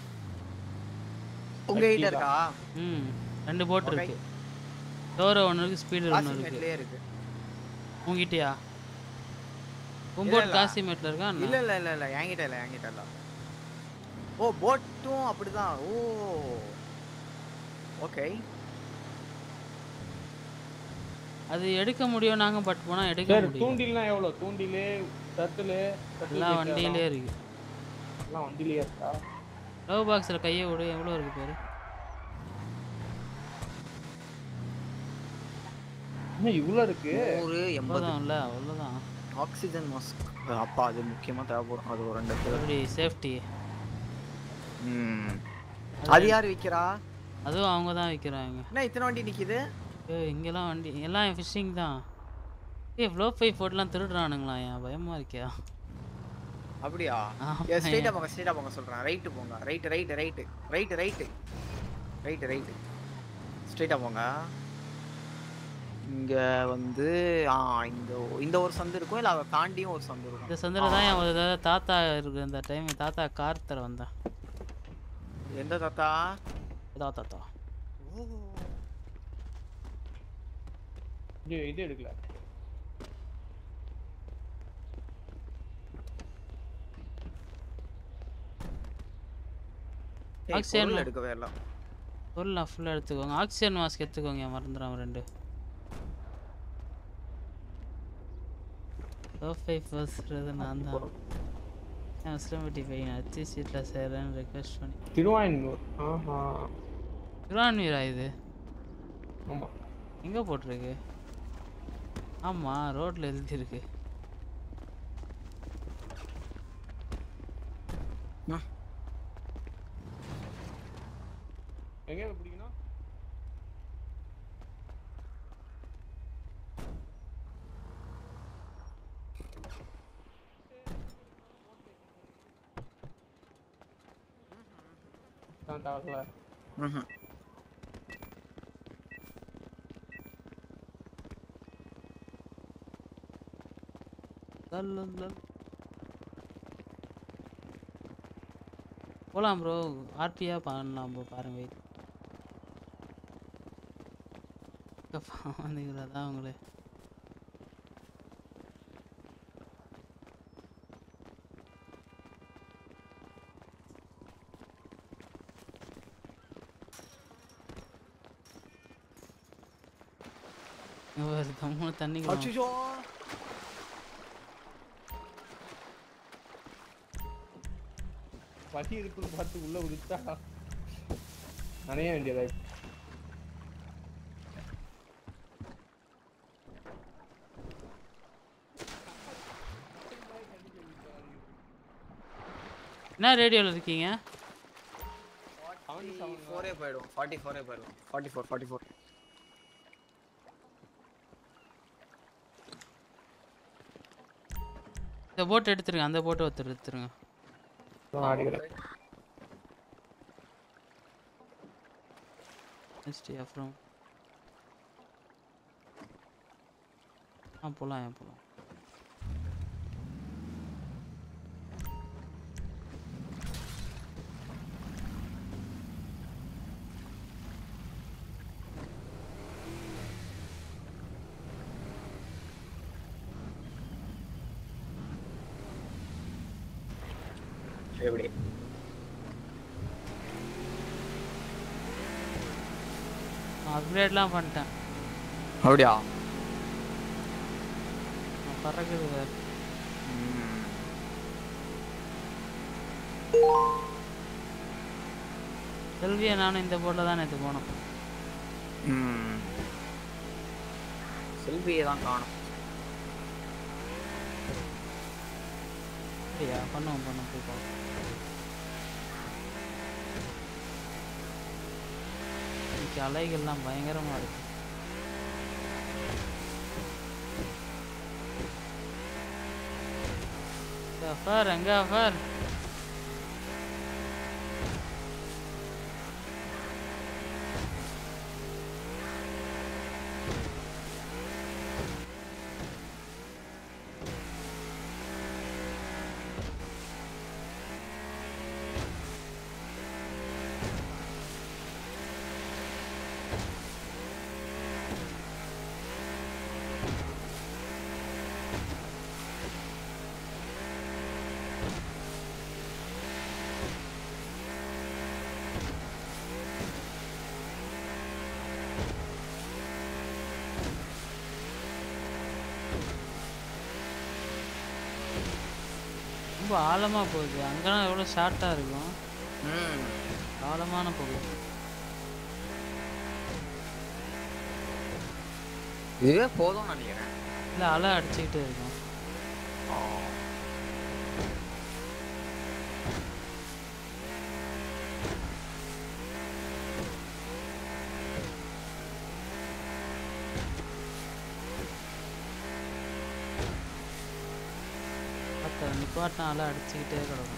உங்க கிட்ட இருக்கா ம் ரெண்டு போட் Okay. இருக்கு டோரோ ஒன்று இருக்கு ஸ்பீடு ஒன்று இருக்கு காசிமேட்லயே இருக்கு உங்ககிட்டயா உன் இல்ல, போட் இல்ல. காசிமேட்டில் இருக்கா என்ன? இல்ல இல்ல இல்ல இல்ல என்கிட்ட இல்ல என்கிட்ட இல்ல ஓ போட்டும் அப்படிதான் ஓ ஓகே அது எடுக்க முடியும் நாங்க பட் போனா எடுக்க சரி முடியும் தூண்டில்னா எவ்வளவு தூண்டிலு தட்டுலு தட்டுல் எல்லாம் கேட்டு வண்டியிலே எல்லாம். இருக்கு எல்லாம் வண்டியிலே இருக்கா லவ் பாக்ஸில் கையை விடு எவ்வளோ இருக்கு பேரு என்ன இவ்வளவு இருக்கு நூறு எண்பது அவ்வளோதான் இல்லை அவ்வளோதான் ஆக்சிஜன் மாஸ்க் அப்பா அது முக்கியமா தேவைப்படும் அது ஒரு ரெண்டு பேர் எப்படி சேஃப்டி ம் அது யார் விக்கிறா அதுவும் அவங்க தான் விற்கிறாங்க என்ன இத்தனை வண்டி நிக்குது ஏ இங்கெல்லாம் வண்டி எல்லாம் ஃபிஷிங் தான் ஏ ஃப்ளோ பை போட்டுலாம் திருடுறானுங்களா ஏன் பயமா இருக்கியா அப்படியா ஆமா. ஸ்ட்ரைட்டா போங்க ஸ்ட்ரைட்டா போங்க சொல்றேன் ரைட்டு போங்க right right right right right right right ஸ்ட்ரைட்டா போங்க இங்க வந்து ஆ இந்த இந்த ஒரு சந்து இருக்கும் இல்ல அதை தாண்டியும் ஒரு சந்து இருக்கும் இந்த சந்தில தான் என் ஒரு தடவை தாத்தா இருக்கு அந்த டைம் தாத்தா கார் தர வந்தேன் எந்த தாத்தா இதா தாத்தா இது இது எடுக்கல ஏய், ஆக்சிஜன் பொருள் எடுக்கவே இல்லை பொருள் நான் ஃபுல்லாக எடுத்துக்கோங்க ஆக்சிஜன் மாஸ்க் எடுத்துக்கோங்க மறந்துடாம ரெண்டு ஓஃபை ஃபர்ஸ்ட்றது நான் தான் முஸ்லிம் பையன் அத்தி சீட்டில் சேரேன்னு ரெக்வெஸ்ட் பண்ணி திருவாயூர் ஆஹா திருவான்மீரா இது ஆமா எங்கே போட்டிருக்கு ஆமாம் ரோட்டில் எழுதியிருக்கு எங்க பிடிக்கணும் தான் தவறல ம்ஹும். போகலாம் ப்ரோ ஆர்பியாக பண்ணலாம் ப்ரோ பாருங்க வெயிட் வந்தீங்களா தான் உங்களே இங்க பாரு, தம்முன்னு தண்ணி அச்சச்சோ. வட்டி இருக்குன்னு பார்த்து உள்ள விழுத்தா நனைய வேண்டியதா என்ன ரேடியோவில் இருக்கீங்க ஃபோரே போயிடும் ஃபார்ட்டி ஃபோரே போயிடும் ஃபார்ட்டி ஃபோர் ஃபார்ட்டி ஃபோர் இந்த போட் எடுத்துருங்க அந்த போட்டை ஒருத்தர் எடுத்துருங்க நான் அடிக்கிறேன் நெக்ஸ்ட் அப்புறம் ஆ போகலாம் ஏன் போகலாம் எப்படி அப்கிரேட்லாம் பண்ணிட்டேன் அப்படியா நான் பறக்குது வேறு செல்வியை நானும் இந்த போட்டில் தான் நேற்று போனோம் ம் செல்வியை தான் காணும் அப்படியா பண்ணுவோம் பண்ணுவோம் போய் பார்ப்போம் இன்னைக்கு அலைகள்லாம் பயங்கரமாக இருக்கு அஃபர் எங்க அஃபர் ரொம்ப ஆழமா போகுது அங்கெல்லாம் எவ்வளோ ஷார்ட்டா இருக்கும் ம் ஆழமான போகுது இதுவே போதும்னு நினைக்கிறேன் இல்லை அலை அடிச்சுக்கிட்டே இருக்கும் நிப்பாட்ட நிப்பாட்டினால அடிச்சுக்கிட்டே கிடக்கும்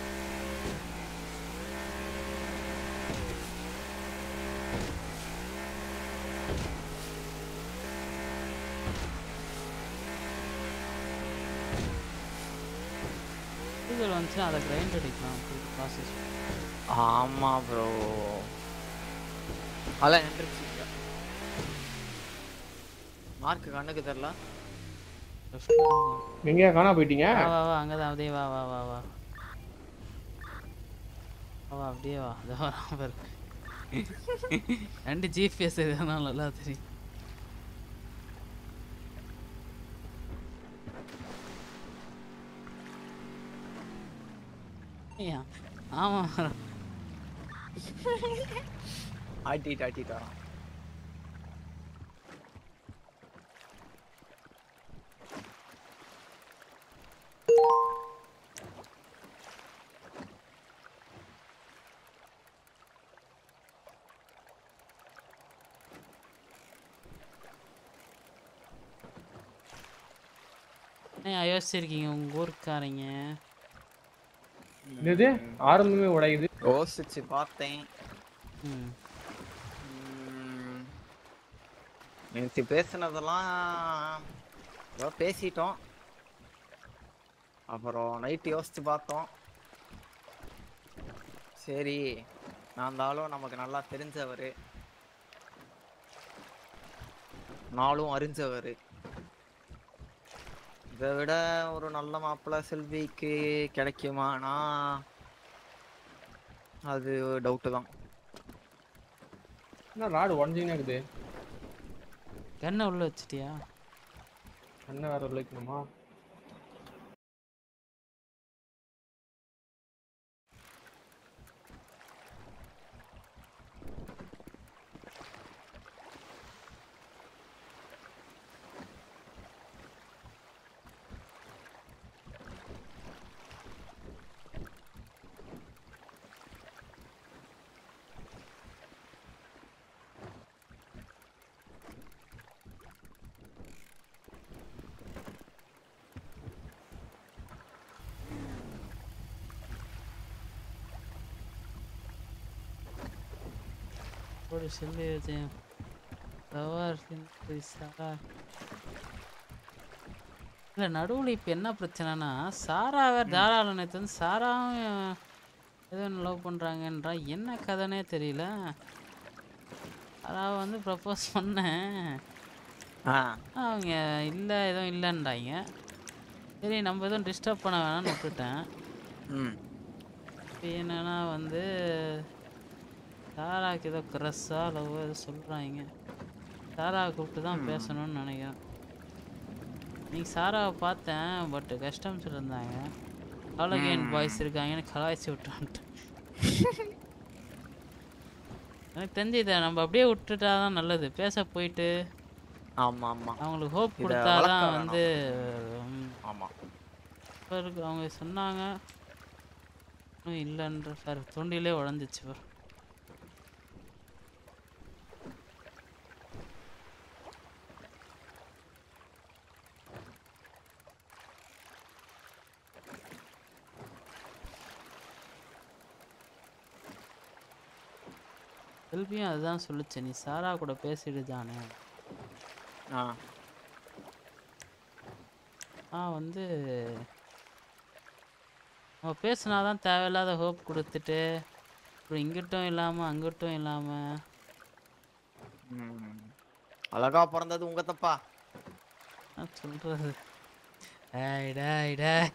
கூகுள் வந்துச்சுன்னா அதை கிரைண்ட் அடிக்கலாம் ப்ராசஸ் ஆமா ப்ரோ அதெல்லாம் நின்றுச்சு மார்க் கண்ணுக்கு தெரியல எங்கேயா காணா போயிட்டீங்க வா வா வா அங்கதான் அப்படியே வா வா வா வா வா வா அப்படியே வா இதோ வரான் பாரு ரெண்டு ஜிபிஎஸ் இருக்கிறதுனால நல்லா தெரியும் ஐயா, ஆமா ஆட்டிட்டு ஆட்டிட்டு வரான் ஏன் யோசிச்சிருக்கீங்க உங்க ஊருக்காரங்க என்னது ஆரம்பமே உடையுது யோசிச்சு பார்த்தேன் ம் ம், நேத்து பேசுனதெல்லாம் ஏதோ பேசிட்டோம் அப்புறம் நைட்டு யோசிச்சு பார்த்தோம் சரி நான் இருந்தாலும் நமக்கு நல்லா தெரிஞ்சவர் நாளும் அறிஞ்சவர் இதை விட ஒரு நல்ல மாப்பிள்ளை செல்விக்கு கிடைக்குமானா அது டவுட்டு தான் என்ன ராடு உடஞ்சிங்கன்னு இருக்குது கண்ணை உள்ள வச்சிட்டியா என்ன வேற உழைக்கணுமா ஒரு செல்லு வச்சேன் சவார் சாரா இல்லை நடுவில் இப்போ என்ன பிரச்சனைனா சாராவை தாராள நேற்று வந்து சாராவும் ஏதோ லவ் பண்ணுறாங்கன்றா என்ன கதைனே தெரியல சாராவை வந்து ப்ரப்போஸ் பண்ணேன் அவங்க இல்லை எதுவும் இல்லைன்றாங்க சரி நம்ம எதுவும் டிஸ்டர்ப் பண்ண வேணாம்னு விட்டுட்டேன் ம் இப்போ என்னன்னா வந்து சாராக்கு ஏதோ க்ரஸ்ஸா லவ் ஏதோ சொல்கிறாங்க சாராவை கூப்பிட்டு தான் பேசணும்னு நினைக்கிறேன் இன்னைக்கு சாராவை பார்த்தேன் பட் கஸ்டம்ஸ் இருந்தாங்க காலகேன் பாய்ஸ் இருக்காங்கன்னு கலாய்ச்சி விட்டான்ட்டு எனக்கு தெரிஞ்சு இதை நம்ம அப்படியே விட்டுட்டா தான் நல்லது பேச போயிட்டு ஆமா ஆமா அவங்களுக்கு ஹோப் இத கொடுத்தா வளர்க்க தான் வேணாம். வந்து ம், ஆமா இப்ப இருக்கு அவங்க சொன்னாங்க இன்னும் இல்லைன்ற சார் தொண்டிலே உடஞ்சிச்சு பாரு செல்வியும் அதுதான் சொல்லுச்சு நீ சாரா கூட பேசிட்டு தானே ஆ நான் வந்து நம்ம பேசுனாதான் தேவையில்லாத ஹோப் கொடுத்துட்டு அப்புறம் இங்கிட்டும் இல்லாமல் அங்கிட்டும் இல்லாமல் ம். அழகா பிறந்தது உங்க தப்பா நான் சொல்கிறது டேய் டேய் டேய்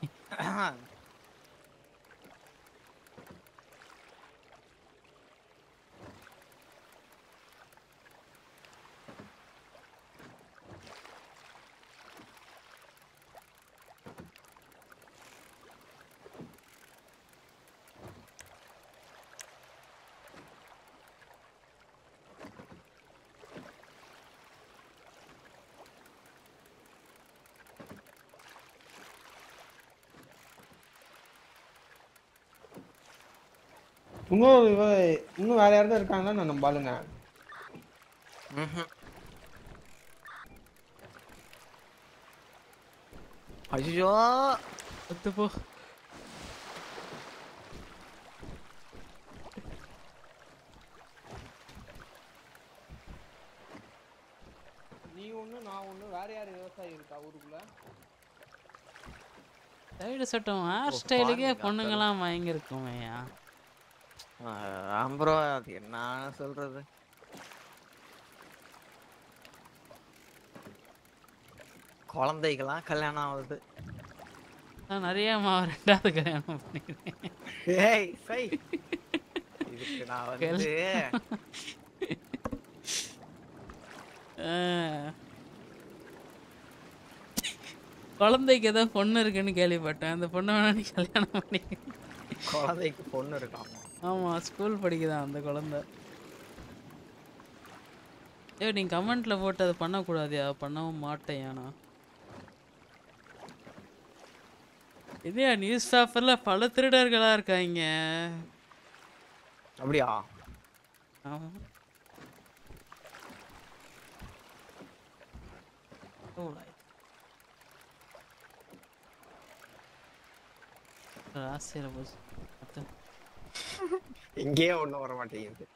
இன்னும் இவ இன்னும் வேற யாரும் இருக்காங்களா நான் நம்பாளுங்க ஐயோ ஒத்து போ நீ ஒண்ணு நான் ஒண்ணு வேற யார் விவசாயி இருக்கா ஊருக்குள்ள சைடு சட்டம் ஹேர் ஸ்டைலுக்கே பொண்ணுங்களாம் வாங்கியிருக்கோமேயா ப்ரோ அது என்ன சொல்றது குழந்தைகளாம் கல்யாணம் ஆகுது நான் நிறைய மாவ ரெண்டாவது கல்யாணம் பண்ணிக்கிறேன் ஏய் சை இதுக்கு நான் வந்து ஆ. குழந்தைக்கு ஏதோ பொண்ணு இருக்குன்னு கேள்விப்பட்டேன் அந்த பொண்ணை வேணா நீ கல்யாணம் பண்ணி குழந்தைக்கு பொண்ணு இருக்காமா ஆமா ஸ்கூல் படிக்குதான் அந்த குழந்தை ஏ நீ கமெண்ட்ல போட்டு அதை பண்ணக்கூடாதியா பண்ணவும் மாட்டேன் நான் இதே நியூஸ் பேப்பர்ல பல திருடர்களா இருக்காங்க அப்படியா ஆமா Oh, like. ராசியில போச்சு அதான். எங்கேயே ஒண்ணும் வர மாட்டேங்குது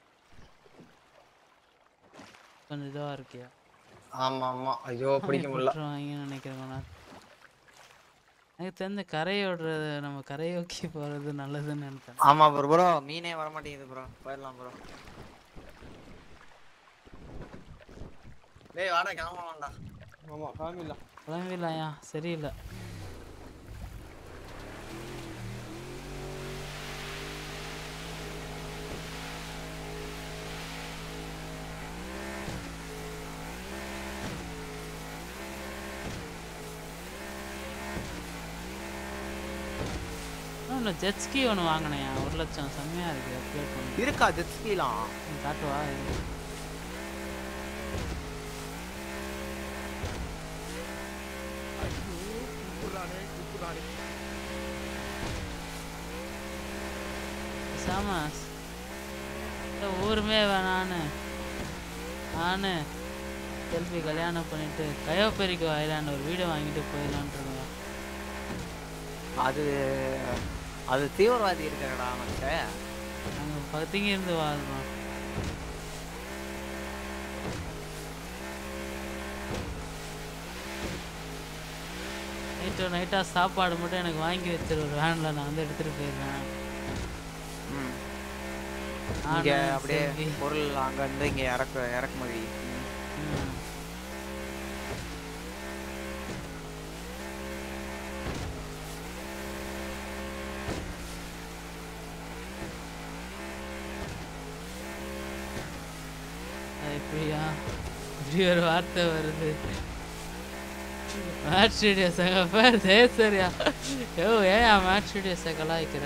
கொஞ்சம் இதுவா இருக்கியா ஆமா ஆமா ஐயோ பிடிக்க முடியல வாங்கன்னு நினைக்கிறேன் நான் எனக்கு தெரிஞ்ச கரையோடுறது நம்ம கரையோக்கி போறது நல்லதுன்னு நினைக்கிறேன் ஆமா ப்ரோ ப்ரோ மீனே வர மாட்டேங்குது ப்ரோ போயிடலாம் ப்ரோ டேய் வாடா கிளம்பலாம்டா ஆமா கிளம்பிடலாம் கிளம்பிடலாயா சரியில்லை ஒன்று ஜெட்ஸ்கி ஒன்று வாங்கினேன் ஒரு லட்சம் செம்மையாக இருக்கு அப்டேட் பண்ணி இருக்கா ஜெட் ஸ்கீலாம் காட்டுவா சாமாஸ் இந்த ஊருமே வேணான்னு நானு செல்ஃபி கல்யாணம் பண்ணிட்டு கயோபெரிக்கோ ஐலாண்ட் ஒரு வீடு வாங்கிட்டு போயிடலான்ட்டு இருக்கேன் அது அது தீவிரவாதி இருக்காங்கடா அவன்கிட்ட நாங்கள் பக்கத்துக்கு இருந்து வாழ்றோம் நைட்டு நைட்டாக சாப்பாடு மட்டும் எனக்கு வாங்கி வச்சிரு ஒரு வேனில் நான் வந்து எடுத்துகிட்டு போயிடுறேன் இங்க நானு, அப்படியே செல்வி. பொருள் அங்க இருந்து இங்க இறக்கு இறக்குமதி ம். அது எப்படியா இப்படி ஒரு வார்த்தை வருது மேட் ஸ்டுடியோஸ் எங்க பேர் ஜெயசரியா யோ ஏன் மேட் ஸ்டுடியோஸை கலாய்க்கிற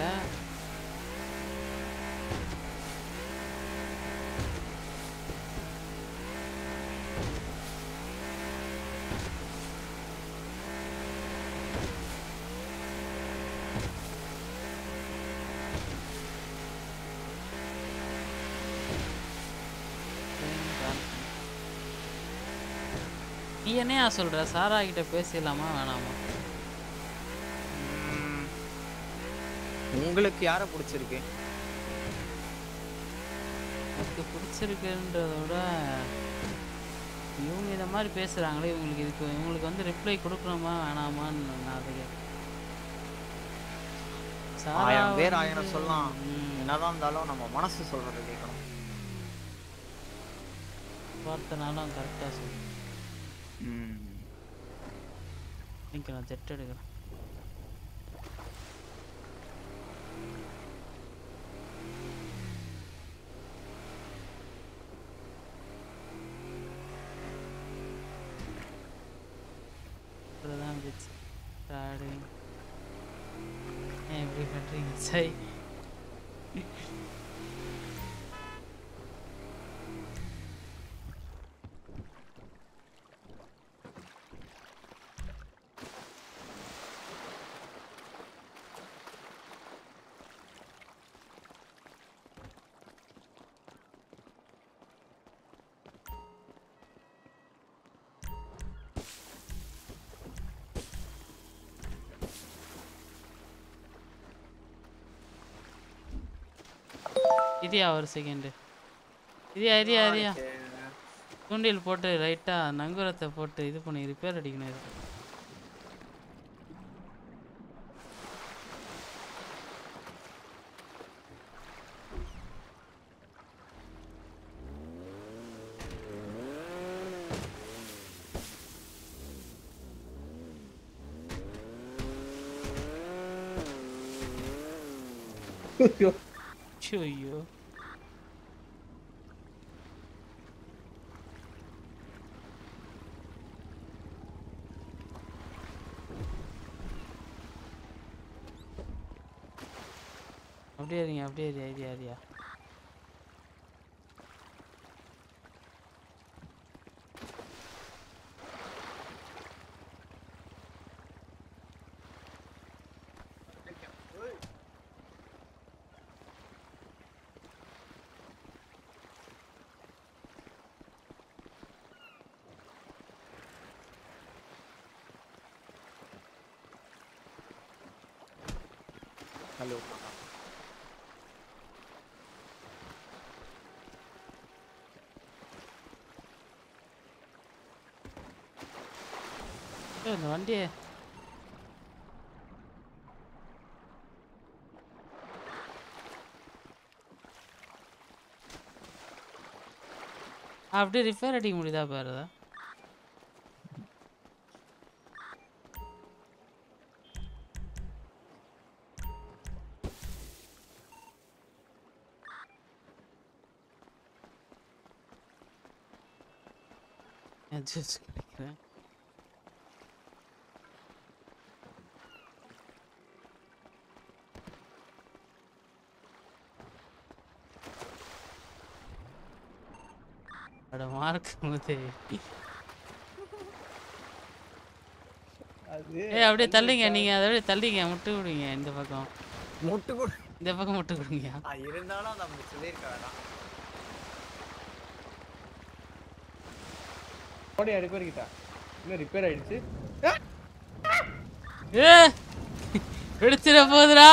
நீ என்னையா சொல்ற சாரா கிட்ட பேசிடலாமா வேணாமா ம். உங்களுக்கு யார பிடிச்சிருக்கு எனக்கு பிடிச்சிருக்குன்றத விட இவங்க இந்த மாதிரி பேசுறாங்களே இவங்களுக்கு இதுக்கு இவங்களுக்கு வந்து ரிப்ளை கொடுக்கணுமா வேணாமான்னு நான் அதை கேட்கிறேன். சாரா ஆயிரம் பேர் வந்து- ஆயிரம் சொல்லலாம் என்னதான் இருந்தாலும் நம்ம மனசு சொல்றதை கேட்கணும் வார்த்தைனாலும் கரெக்டாக சொல்லு ம். இன்னைக்கு நான் ஜெட் எடுக்கிறேன் அப்புறம் பிட்ஸ் ஸ்டார்டிங் ஏன் இப்படி பண்ணுறீங்க சை இரியா ஒரு செகண்டு இரியா இரியா இரியா தூண்டில் போட்டு லைட்டாக நங்குரத்தை போட்டு இது பண்ணி ரிப்பேர் அடிக்கணும் இது ஐயோ அப்படியே இருங்க அப்படியே இரு ஐடியா ஐடியா ஹலோ ஏய், இந்த வண்டியை அப்படியே ரிப்பேர் அடிக்க முடியுதா பாரு ஜூஸ் கிடைக்கிறேன் அட மார்க் முதே ஏய் அப்படியே தள்ளிங்க நீங்க அதை அப்படியே தள்ளிங்க முட்டு கொடுங்க இந்த பக்கம் முட்டு கொடு இந்த பக்கம் முட்டு கொடுங்க ஆ, இருந்தாலும் நம்ம சொல்லியிருக்க வேணாம் ஓடி ரிப்பேர் கிட்ட இன்னும் ரிப்பேர் ஆயிடுச்சு ஏ வெடிச்சிட போகுதுடா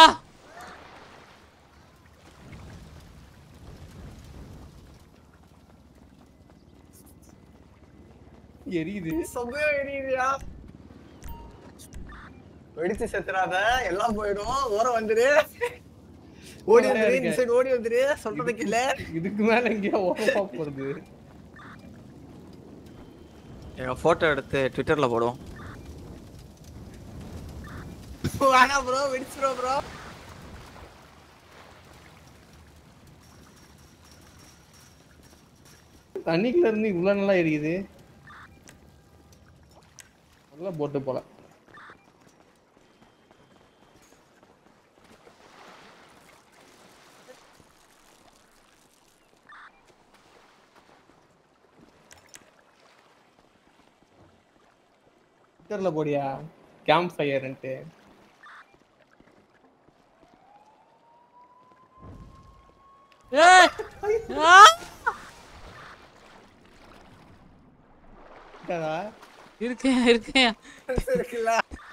எரியுது சொம்பையோ எரியுதியா வெடிச்சு செத்துறாத எல்லாம் போயிடும் ஓரம் வந்துரு ஓடி வந்துரு இந்த சைடு ஓடி வந்துரு சொல்றதுக்கு இல்ல இதுக்கு மேல எங்கேயா ஓரமா போறது எங்க போட்டோ எடுத்து ட்விட்டர்ல போடுவோம் வேணா ப்ரோ வெடிச்சிரும் ப்ரோ தண்ணிக்குள்ள இருந்து இவ்வளவு நல்லா எரியுது நல்லா போட்டு போல ட்விட்டர்ல போடியா கேம்ப் ஃபயர்ன்ட்டு ஏய் ஆ! இருக்காதா? இருக்கேன் இருக்கேன் இருக்குல்ல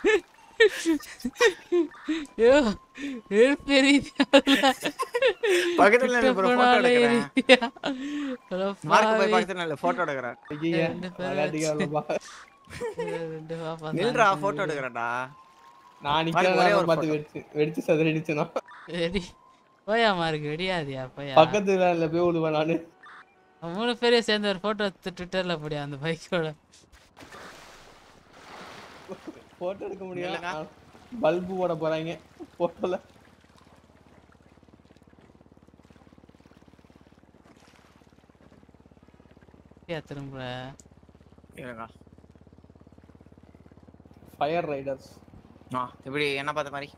ஐயோ பெரிய பக்கத்துல நில்லு bro, photo எடுக்கிறேன். மார்க் போய் பக்கத்துல நல்ல போட்டோ எடுக்கிறேன் ஐயையே, ரெண்டு பேரும் விளையாட்டுக்கு வரலப்பா. ரெண்டு பாப்பா நில்றா போட்டோ எடுக்கிறேன்டா நான் மார்க், ஒரே நிக்கிறேன் ஒரு பார்த்து photo. வெடிச்சு வெடிச்சு சதுரடிச்சுனா வெடி போயா மார்க் வெடியாதியா போயா பக்கத்துல இல்ல போய் விடுவேன் நானு மூணு பேரையும் சேர்ந்து ஒரு போட்டோ எடுத்து ட்விட்டர்ல போடியா அந்த பைக்கோட போட்டோ எடுக்க இல்லைங்க. முடியும் பல்பு போட போறாங்க போட்டோல ஏன் திரும்ப இருங்க ஃபயர் ரைடர்ஸ் ஆ இப்படி என்ன பார்த்த மாதிரி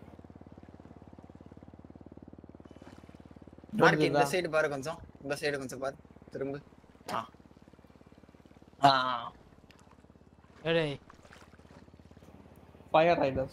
மார்க் இந்த போடுறதா? சைடு பாரு கொஞ்சம் இந்த சைடு கொஞ்சம் பாரு திரும்ப ஆ ஆ ஏய் ஃபயர் ரைடர்ஸ்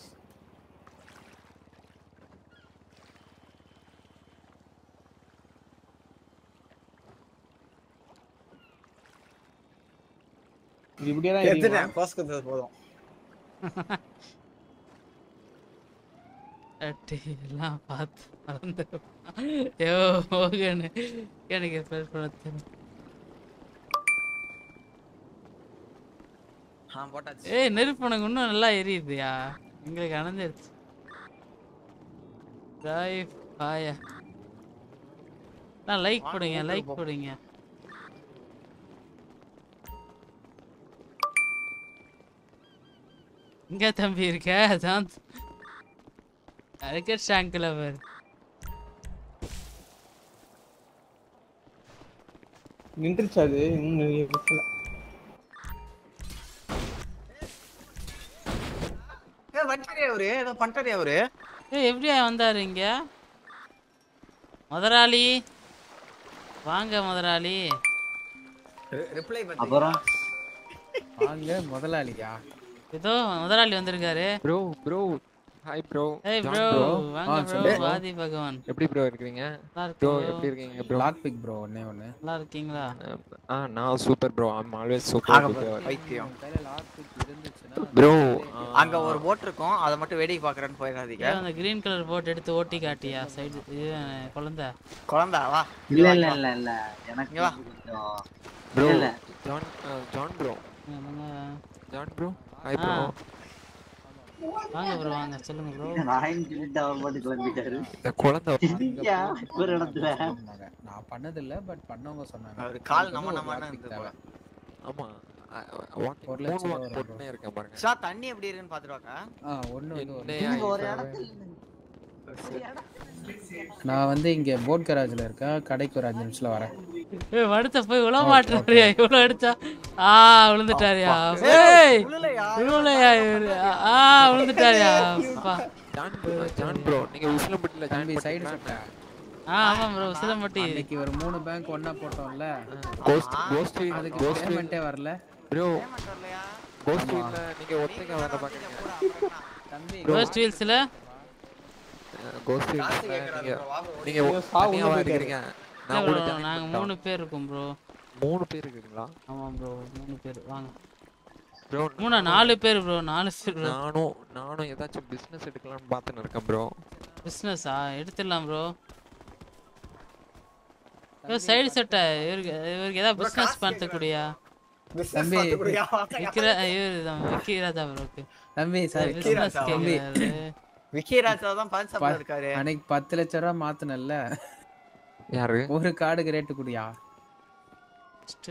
இது இப்படியே தான் எரியுமா? எடுத்துட்டேன் போஸ் கொடுத்தது போதும் அட்டி எல்லாம் பார்த்து மறந்து யோ மோகனு எனக்கு ஸ்பெல் பண்ண தெரியும் ஆ போட்டாச்சு ஏய் நெருப்பு உனக்கு இன்னும் நல்லா எரியுதுயா எங்களுக்கு அணைஞ்சிருச்சு டிரைவ் பாயா நான் லைக் வாங்க, போடுங்க ஊருக்கு லைக் போ. போடுங்க இங்க தம்பி இருக்க அதான் அதுக்கு ஷாங்கில் பாரு நின்றுச்சு அது இன்னும் நிறைய நிக்கல. ஏ வந்துட்டாரே அவரு ஏதோ பண்ணிட்டாரே அவரு ஏய் எப்படியா வந்தாரு இங்க முதலாளி வாங்க முதலாளி ரிப்ளை அப்புறம் வாங்க முதலாளியா ஏதோ முதலாளி வந்திருக்காரு ப்ரோ ப்ரோ ஹாய் ப்ரோ ஏய் ப்ரோ வாங்க ப்ரோ வாதி பகவான் எப்படி ப்ரோ இருக்கீங்க நல்லா ப்ரோ இருக்கேன் எப்படி இருக்கீங்க ப்ரோ லாக் பிக் ப்ரோ ஒண்ணே ஒண்ணு நல்லா இருக்கீங்களா ஆ நான் super bro I'm always super ஆக பைத்தியம் ப்ரோ அங்க ஒரு போட் இருக்கும் அதை மட்டும் வேடிக்கை பாக்குறேன்னு போயிடாதீங்க ஏய், அந்த கிரீன் கலர் போட் எடுத்து ஓட்டி காட்டியா சைடு இது குழந்தை குழந்தா வா இல்ல இல்ல இல்ல இல்ல எனக்கு இங்க வா. கொஞ்சம் ப்ரோ இல்ல ஜான் ஜான் ப்ரோ என்னங்க? ஜான் ப்ரோ ஹாய் ஆ. ப்ரோ வாங்க ப்ரோ வாங்க சொல்லுங்க ப்ரோ நாயின்னு சொல்லிட்டு அவர் பாட்டு கிளம்பிட்டாரு இந்த குழந்தை இங்கயா? ஒரு இடத்துல நான் பண்ணது இல்ல பட் பண்ணவங்க சொன்னாங்க அவரு கால் அதுக்கு நம்ம வந்து ஒரு நம்ம lock pick இருந்தது தேவை. ஆமா ஒரு ஒரு லட்சம் லட்சம் ரூபா வரும் போட்டுனே இருக்கேன் பாருங்க ஷா தண்ணி எப்படி இருக்குன்னு பாத்துட்டு வாங்க ஆ ஒண்ணு வந்து ஒரு என்னையா இங்க ஒரு இப்ப- இடத்துல நான் வந்து இங்க போட் கராஜ்ல இருக்கேன் கடைக்கு ஒரு அஞ்சு நிமிஷத்துல வரேன் ஏய் வடுத்த போய் உழ ஓ, மாட்டாரியா இவ்வளவு அடிச்சா ஆ விழுந்துட்டாரியா அப்பா. ஏய் விழுலையா? விழுலையா இவரு ஆ விழுந்துட்டாரியா அப்பா ஜான் ப்ரோ ஜான் ப்ரோ நீங்க உசிலம்பட்டில ஜாயின் தம்பி சைடு பண்ணிட்டீங்களா சட்டை ஆ ஆமா ப்ரோ சிலம்பட்டி அன்னைக்கு ஒரு மூணு பேங்க் ஒண்ணா போட்டோம்ல கோஸ்ட் கோஸ்ட் அதுக்கு கோஸ்ட் பேமெண்ட்டே வரல ப்ரோ வரலையா கோஸ்ட் வீல்ல நீங்க ஒத்தைங்க வேலை பாக்குறீங்க தம்பி ஃபர்ஸ்ட் வீல்ஸ்ல கோஸ்ட் வீல்ல காசு கேக்குறாரு நீங்க bro, வாங்க, நீங்க நீங்க சாவு தனியாவா உள்ள இருக்கிறீங்க இல்ல நான் ப்ரோ கூட join நாங்க பண்ணிட்டா. மூணு பேர் இருக்கோம் ப்ரோ மூணு பேர் இருக்கீங்களா ஆமா ப்ரோ மூணு பேர் வாங்க ப்ரோ மூணா நாலு பேர் ப்ரோ நாலு பேர் ப்ரோ நானும் நானும் ஏதாச்சும் பிசினஸ் எடுக்கலாம்னு பார்த்துன்னு இருக்கேன் ப்ரோ பிஸ்னஸா எடுத்துடலாம் ப்ரோ சைடு செட்டா இவருக்கு இவருக்கு ஏதாவது பிஸ்னஸ் பண்ணக்கூடியா Business தம்பி. பார்த்துக்கூடியா? விக்கிர இவரு தான் விக்கிராஜா ப்ரோக்கு தம்பி சாரி பிஸ்னஸ் தம்பி கேக்குறாரு விக்கிராஜா தான் பஞ்சாப்ல இருக்காரு அன்னைக்கு பத்து லட்ச ரூபா மாத்தினல்ல யாரு ஒரு கார்டுக்கு ரேட்டு குடியா First.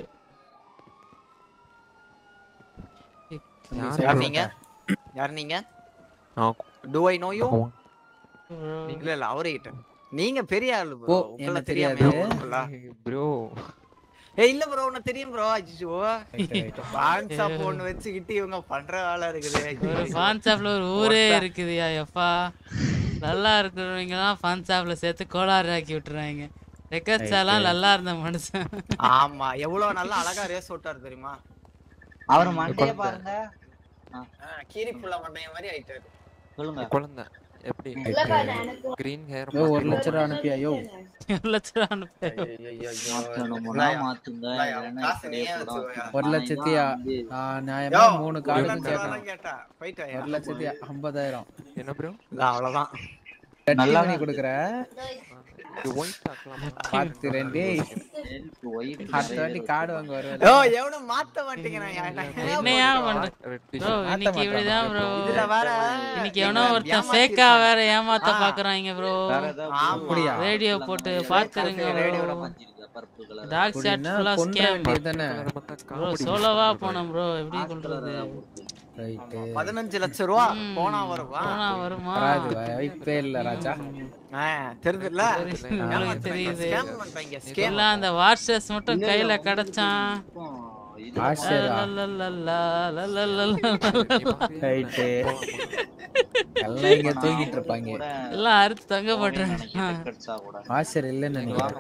யாரு யார் bro? நீங்க யார் நீங்க நான் do I know you bro. இல்ல இல்ல அவரே கிட்ட நீங்க பெரிய ஆளு ஓ, ப்ரோ என்ன உங்கள தெரியாது. தெரியாம ப்ரோ ஏய் இல்ல ப்ரோ உனக்கு தெரியும் ப்ரோ அஜிஜோ Right, right. பான் ஷாப் ஒன்னு வச்சுக்கிட்டு இவங்க பண்ற வேலை இருக்குது ஒரு பான் ஷாப்ல ஒரு ஊரே இருக்குதுயா எப்பா நல்லா இருக்கிறவங்க தான் பான் ஷாப்ல சேர்த்து கோளாறு ஆக்கி விட்டுறாங்க ரெக்கர்ட்ஸாலாம் Right. நல்லா இருந்த மனுஷன் ஆமா எவ்வளவு நல்லா அழகா ரேஸ் ஓட்டாரு தெரியுமா அவர் மண்டைய பாருங்க கீரி புள்ள மண்டைய மாதிரி ஆயிட்டாரு சொல்லுங்க குழந்தை எப்படி கிரீன் ஹேர் யோ ஒரு லட்ச ரூபா அனுப்பியா யோ எவ்வளவு லட்சம் அனுப்பு மாத்தணும்னா மாத்துங்க இல்லையா, இல்லைன்னா காசு இப்படியே நீயே கூட வச்சுக்கோயா. வச்சுக்கோங்க. ஒரு நான் லட்சத்தி இதான் ஆ- வந்து ஆ, யோ, நியாயமா மூணு ஒரு கார்டுக்கும் லட்சம் ரூபா கேட்கணும் தான் கேட்டா போயிட்டாயா ஒரு லட்சத்தி ஐம்பதாயிரம் என்ன ப்ரோ அவ்வளவுதான் கட்டி நல்லா பண்ணி கொடுக்குற இது ஒயிட் ஆக்கலாமா பார்த்து ரெண்டே எனக்கு white அடுத்த வாட்டி கார்டு வாங்க யோ வருவேன் எவனும் மாத்த மாட்டேங்கிறான் என்னையா பண்ற ரெட் ப்ரோ இன்னைக்கு இப்படிதான் ப்ரோ இதுல வேற இன்னைக்கு எவனோ இவன் ஒருத்தன் ஏமாத்தி ஃபேக்கா இருக்கான். வேற ஏமாத்த ஆ. பாக்குறாங்க ப்ரோ வேற ஏதாவது ஆமா. அப்படியா? ரேடியோ போட்டு பாத்துருங்க ரேடியோட ப்ரோ மாத்திருக்க பர்பிள் கலர் டாக் சாட் அப்படின்னா ஃபுல்லா கொன்ற ஸ்கேம் வேண்டியதுதானே ப்ரோ சோலோவா போனோம் ப்ரோ எப்படி கொள்றது ரைட்டு பதினஞ்சு லட்சம் ரூபா போனா வருவா போனா வருமா வராது வாய்ப்பே இல்ல ராஜா தெரியுதுல்ல உங்களுக்கு தெரியுது ஸ்கேம் பண்றாங்க ஸ்கேம் எல்லாம் அந்த வாட்சஸ் மட்டும் கையில கிடைச்சான் ஆச்சரியா லலலலலா, லலலலலா. ரைட்டு எல்லாம் இங்க தூங்கிட்டு இருப்பாங்க எல்லாம் அறுத்து தங்க போட்டுறாங்க ஆச்சர் இல்லைன்னு நினைக்கிறேன்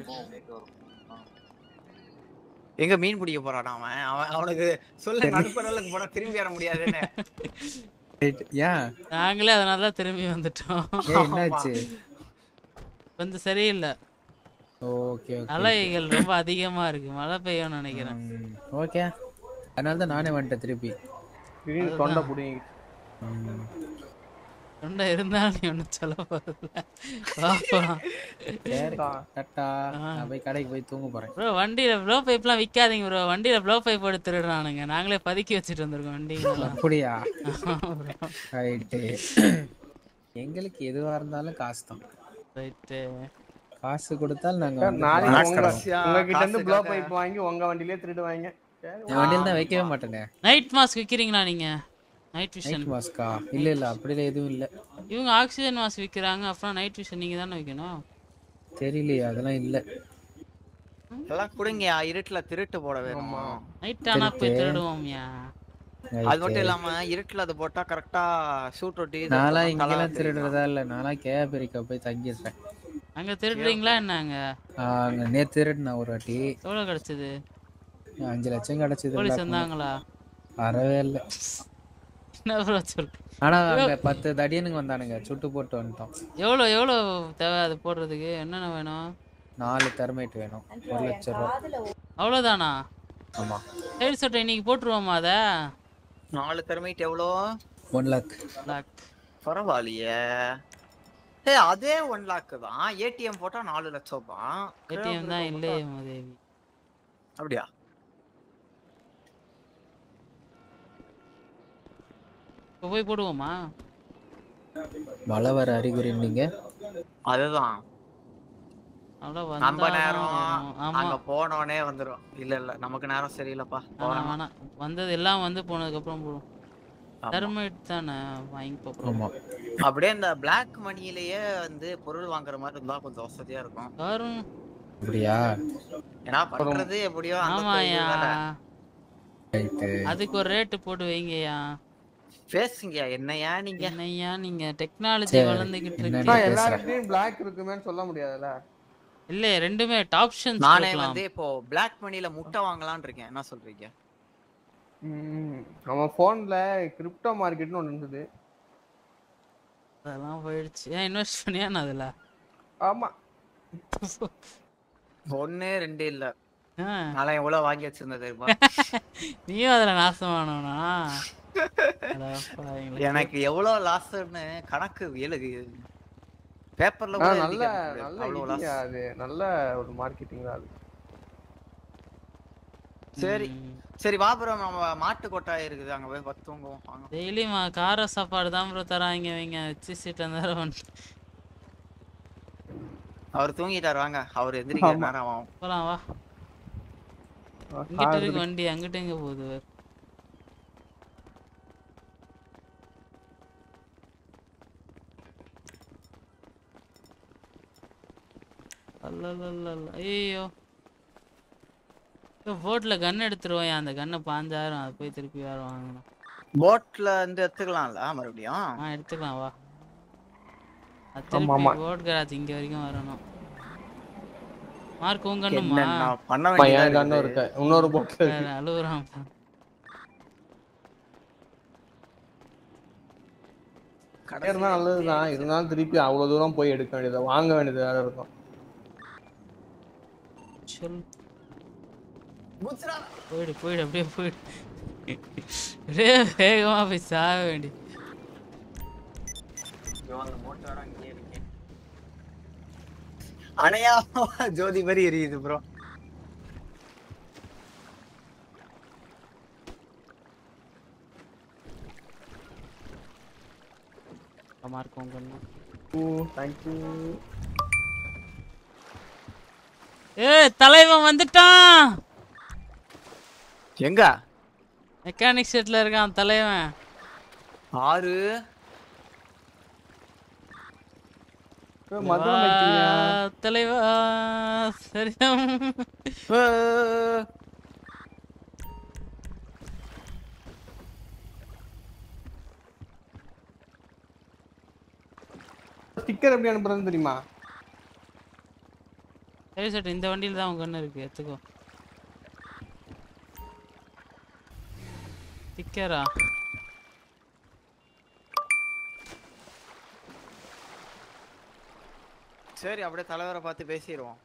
எங்க மீன் பிடிக்க போறான் அவன் அவன் அவனுக்கு சொல்ல நடுப்படலுக்கு போனா திரும்பி வர முடியாதுன்னு Right. ஏன் நாங்களே அதனால தான் திரும்பி வந்துட்டோம் ஏன் என்னாச்சு கொஞ்சம் சரியில்லை ஓகே ஓகே அலைகள் ரொம்ப அதிகமா இருக்கு மழை பெய்யும்னு நினைக்கிறேன் ஓகே அதனால தான் நானே வந்துட்டேன் திருப்பி திடீர்னு தொண்டை புடிங்கி தொண்டை இருந்தாலும் நீ ஒன்றும் சொல்ல போகிறதில்ல பார்ப்போம் சரி டாட்டா நான் போய் கடைக்கு போய் தூங்க போறேன் ப்ரோ வண்டியில் ப்ளோ பைப்லாம் விற்காதீங்க ப்ரோ வண்டியில் ப்ளோ பைப் போட்டு திருடுறானுங்க நாங்களே பதுக்கி வச்சுட்டு வந்திருக்கோம் வண்டிங்களெல்லாம் அப்படியா ஆமா bro. ரைட்டு எங்களுக்கு எதுவா இருந்தாலும் காசு தான் ரைட்டு காசு கொடுத்தால் நாங்க சார், வந்து நாளைக்கு காசு உங்க தருவோம். உங்ககிட்ட இருந்து ப்ளோ காசுக்காக- பைப் வாங்கி உங்க வண்டியிலே திருடுவாங்க சரி, என் வண்டியில தான் வைக்கவே மாட்டேனே நைட் மாஸ்க் விற்கிறீங்களா நீங்கள் நைட் விஷன் நைட் மாஸ்கா இல்ல இல்ல அப்படிலாம் எதுவும் இல்ல இவங்க ஆக்சிஜன் மாஸ்க் விற்கிறாங்க அப்புறம் நைட் விஷன் நீங்கள் தானே வைக்கணும் தெரியலையே அதெல்லாம் இல்ல இதெல்லாம் கொடுங்க இருட்டுல திருட்டு போட வேணுமா நைட் ஆனால் போய் திருட்டு. திருடுவோம்யா அது மட்டும் இல்லாம இருட்டுல அது போட்டா கரெக்டா ஷூட் ஒட்டி இது நான்லாம் colour இங்கெல்லாம் தெரியும். திருடுறதா இல்ல நான்லாம் கேபரிக்கா போய் தங்கிடுறேன் அங்கே திருடுறீங்களா என்னங்க அங்க நேத்து திருடினேன் ஒரு வாட்டி எவ்வளோ கிடச்சிது அஞ்சு லட்சம் கிடைச்சது போலீஸ் black money. வந்தாங்களா வரவே இல்ல என்ன ப்ரோ சொல் ஆனா அங்க பத்து தடியனுங்க வந்தானுங்க சுட்டு போட்டு வந்துட்டோம் எவ்வளோ எவ்வளோ தேவை அது போடுறதுக்கு என்னென்ன வேணும் நாலு தெர்மைட் வேணும் ஒரு லட்சம் ரூபா அவ்வளோதானா ஆமா சைடு சொட்டை இன்னைக்கு போட்டுருவோமா அதை நாலு தெர்மைட் எவ்வளோ ஒன் லேக் லாக் பரவாயில்லையே ஏ அதே ஒன் லேக் தான் ஏடிஎம் போட்டா நாலு லட்சம் தான் ஏடிஎம் தான் இல்லையே மதேவி அப்படியா இப்போ போய் போடுவோமா மழை வர அறிகுறி நீங்க அதுதான் அவ்வளோ நம்ம வந்தாதான் நேரம் வரும். ஆமா அங்க போனோனே வந்துரும் இல்ல இல்ல நமக்கு நேரம் சரியில்லைப்பா வேணாம் வேணாம் வந்தது எல்லாம் வந்து போனதுக்கப்புறம் போடுவோம் ஆமா. டெர்மைட் தானே வாங்கிப்போ ஆமா அப்படியே இந்த பிளாக் மணியிலேயே வந்து பொருள் வாங்குற மாதிரி இருந்தா கொஞ்சம் வசதியா இருக்கும் வரும் அப்படியா ஏன்னா பண்றது எப்படியோ அந்த ஆமாயா தொழில் தானே. ரைட்டு அதுக்கு ஒரு ரேட்டு போட்டு வைங்கய்யா பேசுங்க என்னையா நீங்க என்னய்யா நீங்க டெக்னாலஜி சரி, வளர்ந்துகிட்டு என்னன்னு ஆனா இருக்கு எல்லாருக்கிட்டையும் பிளாக் இருக்குமேன்னு சொல்ல முடியாதுல்ல இல்ல ரெண்டுமே ஆப்ஷன்ஸ் நானே கொடுக்கலாம் வந்து இப்போ பிளாக் மணில முட்டை வாங்கலாம்னு இருக்கேன் என்ன சொல்றீங்க ம், நம்ம போன்ல கிரிப்டோ மார்க்கெட்னு ஒன்று இருந்தது அதெல்லாம் போயிடுச்சு ஏன் இன்வெஸ்ட் பண்ணியா நான் அதுல ஆமா ஒண்ணு ரெண்டு இல்ல ஆ. நான் எவ்வளவு வாங்கி வச்சிருந்தேன் தெரியுமா நீயும் அதுல நாசமானவனா அட பாவிங்களா. எனக்கு எவ்வளவு லாஸ்ன்னு கணக்கு எழுது பேப்பர்ல ஆ, கூட நல்ல எழுதி காட்ட முடியாது. நல்ல அவ்வளவு இதுங்க லாஸ் அது நல்ல ஒரு மார்க்கெட்டிங் தான் அது சரி சரி வா bro நம்ம மாட்டு கொட்டாய் இருக்குது அங்க போய் பத்து தூங்குவோம் வாங்க டெய்லி கார சாப்பாடு தான் ப்ரோ தராங்க வைங்க வச்சு சீட்டு அந்த வந்து அவர் தூங்கிட்டாரு வாங்க அவர் எந்திரிக்கிற ஆமா. நேரம் ஆகும் போலாம் வா ஆ, இங்கிட்ட கார் இருக்கு இருக்கு. வண்டி அங்கிட்ட எங்க போகுது வேற? அல்லல்லல்லல்ல. ஐயோ போட்ல கன் எடுத்துருவோம் அந்த கண்ணை பாஞ்சாயிரம் அது போய் திருப்பி வேற வாங்கணும் போட்ல இருந்து எடுத்துக்கலாம்ல மறுபடியும் ஆ எடுத்துக்கலாம் வா அது ஆமா, ஆமா. திருப்பி போட் கராஜ் இங்க வரைக்கும் வரணும் மார்க் உங்க என்ன கண்ணுமா நான் பண்ண ஆமா, வேண்டியதா என் கண்ணும் இருக்குது. இருக்கு இன்னொரு போட்ல இருக்கு வேற அழுவுறான் பாரு. இருந்தா நல்லதுதான் இருந்தாலும் திருப்பி அவ்வளவு தூரம் போய் எடுக்க வேண்டியது வாங்க வேண்டியது வேற இருக்கும் சொல் போயிடு போயிடு அப்படியே போயிடு அப்படியே வேகமா போய் சாக வேண்டி ஐயோ, அந்த மோட்டார் அங்கேயே இருக்கு அணையா ஜோதி மாதிரி எரியுது ப்ரோ மார்க் உங்க கண்ணு தேங்க்யூ ஏய் தலைவன் வந்துட்டான் எங்க மெக்கானிக் செட்ல இருக்கான் தலைவன் ஆறு மதுரை வைக்கிறியா? வா, தலைவா சரியா ஸ்டிக்கர் எப்படி அனுப்புறதுன்னு தெரியுமா சரி சரி இந்த வண்டியில தான் உங்க கண்ணு இருக்கு எடுத்துக்கோ ஸ்டிக்கரா சரி அப்படியே தலைவரை பார்த்து பேசிடுவோம்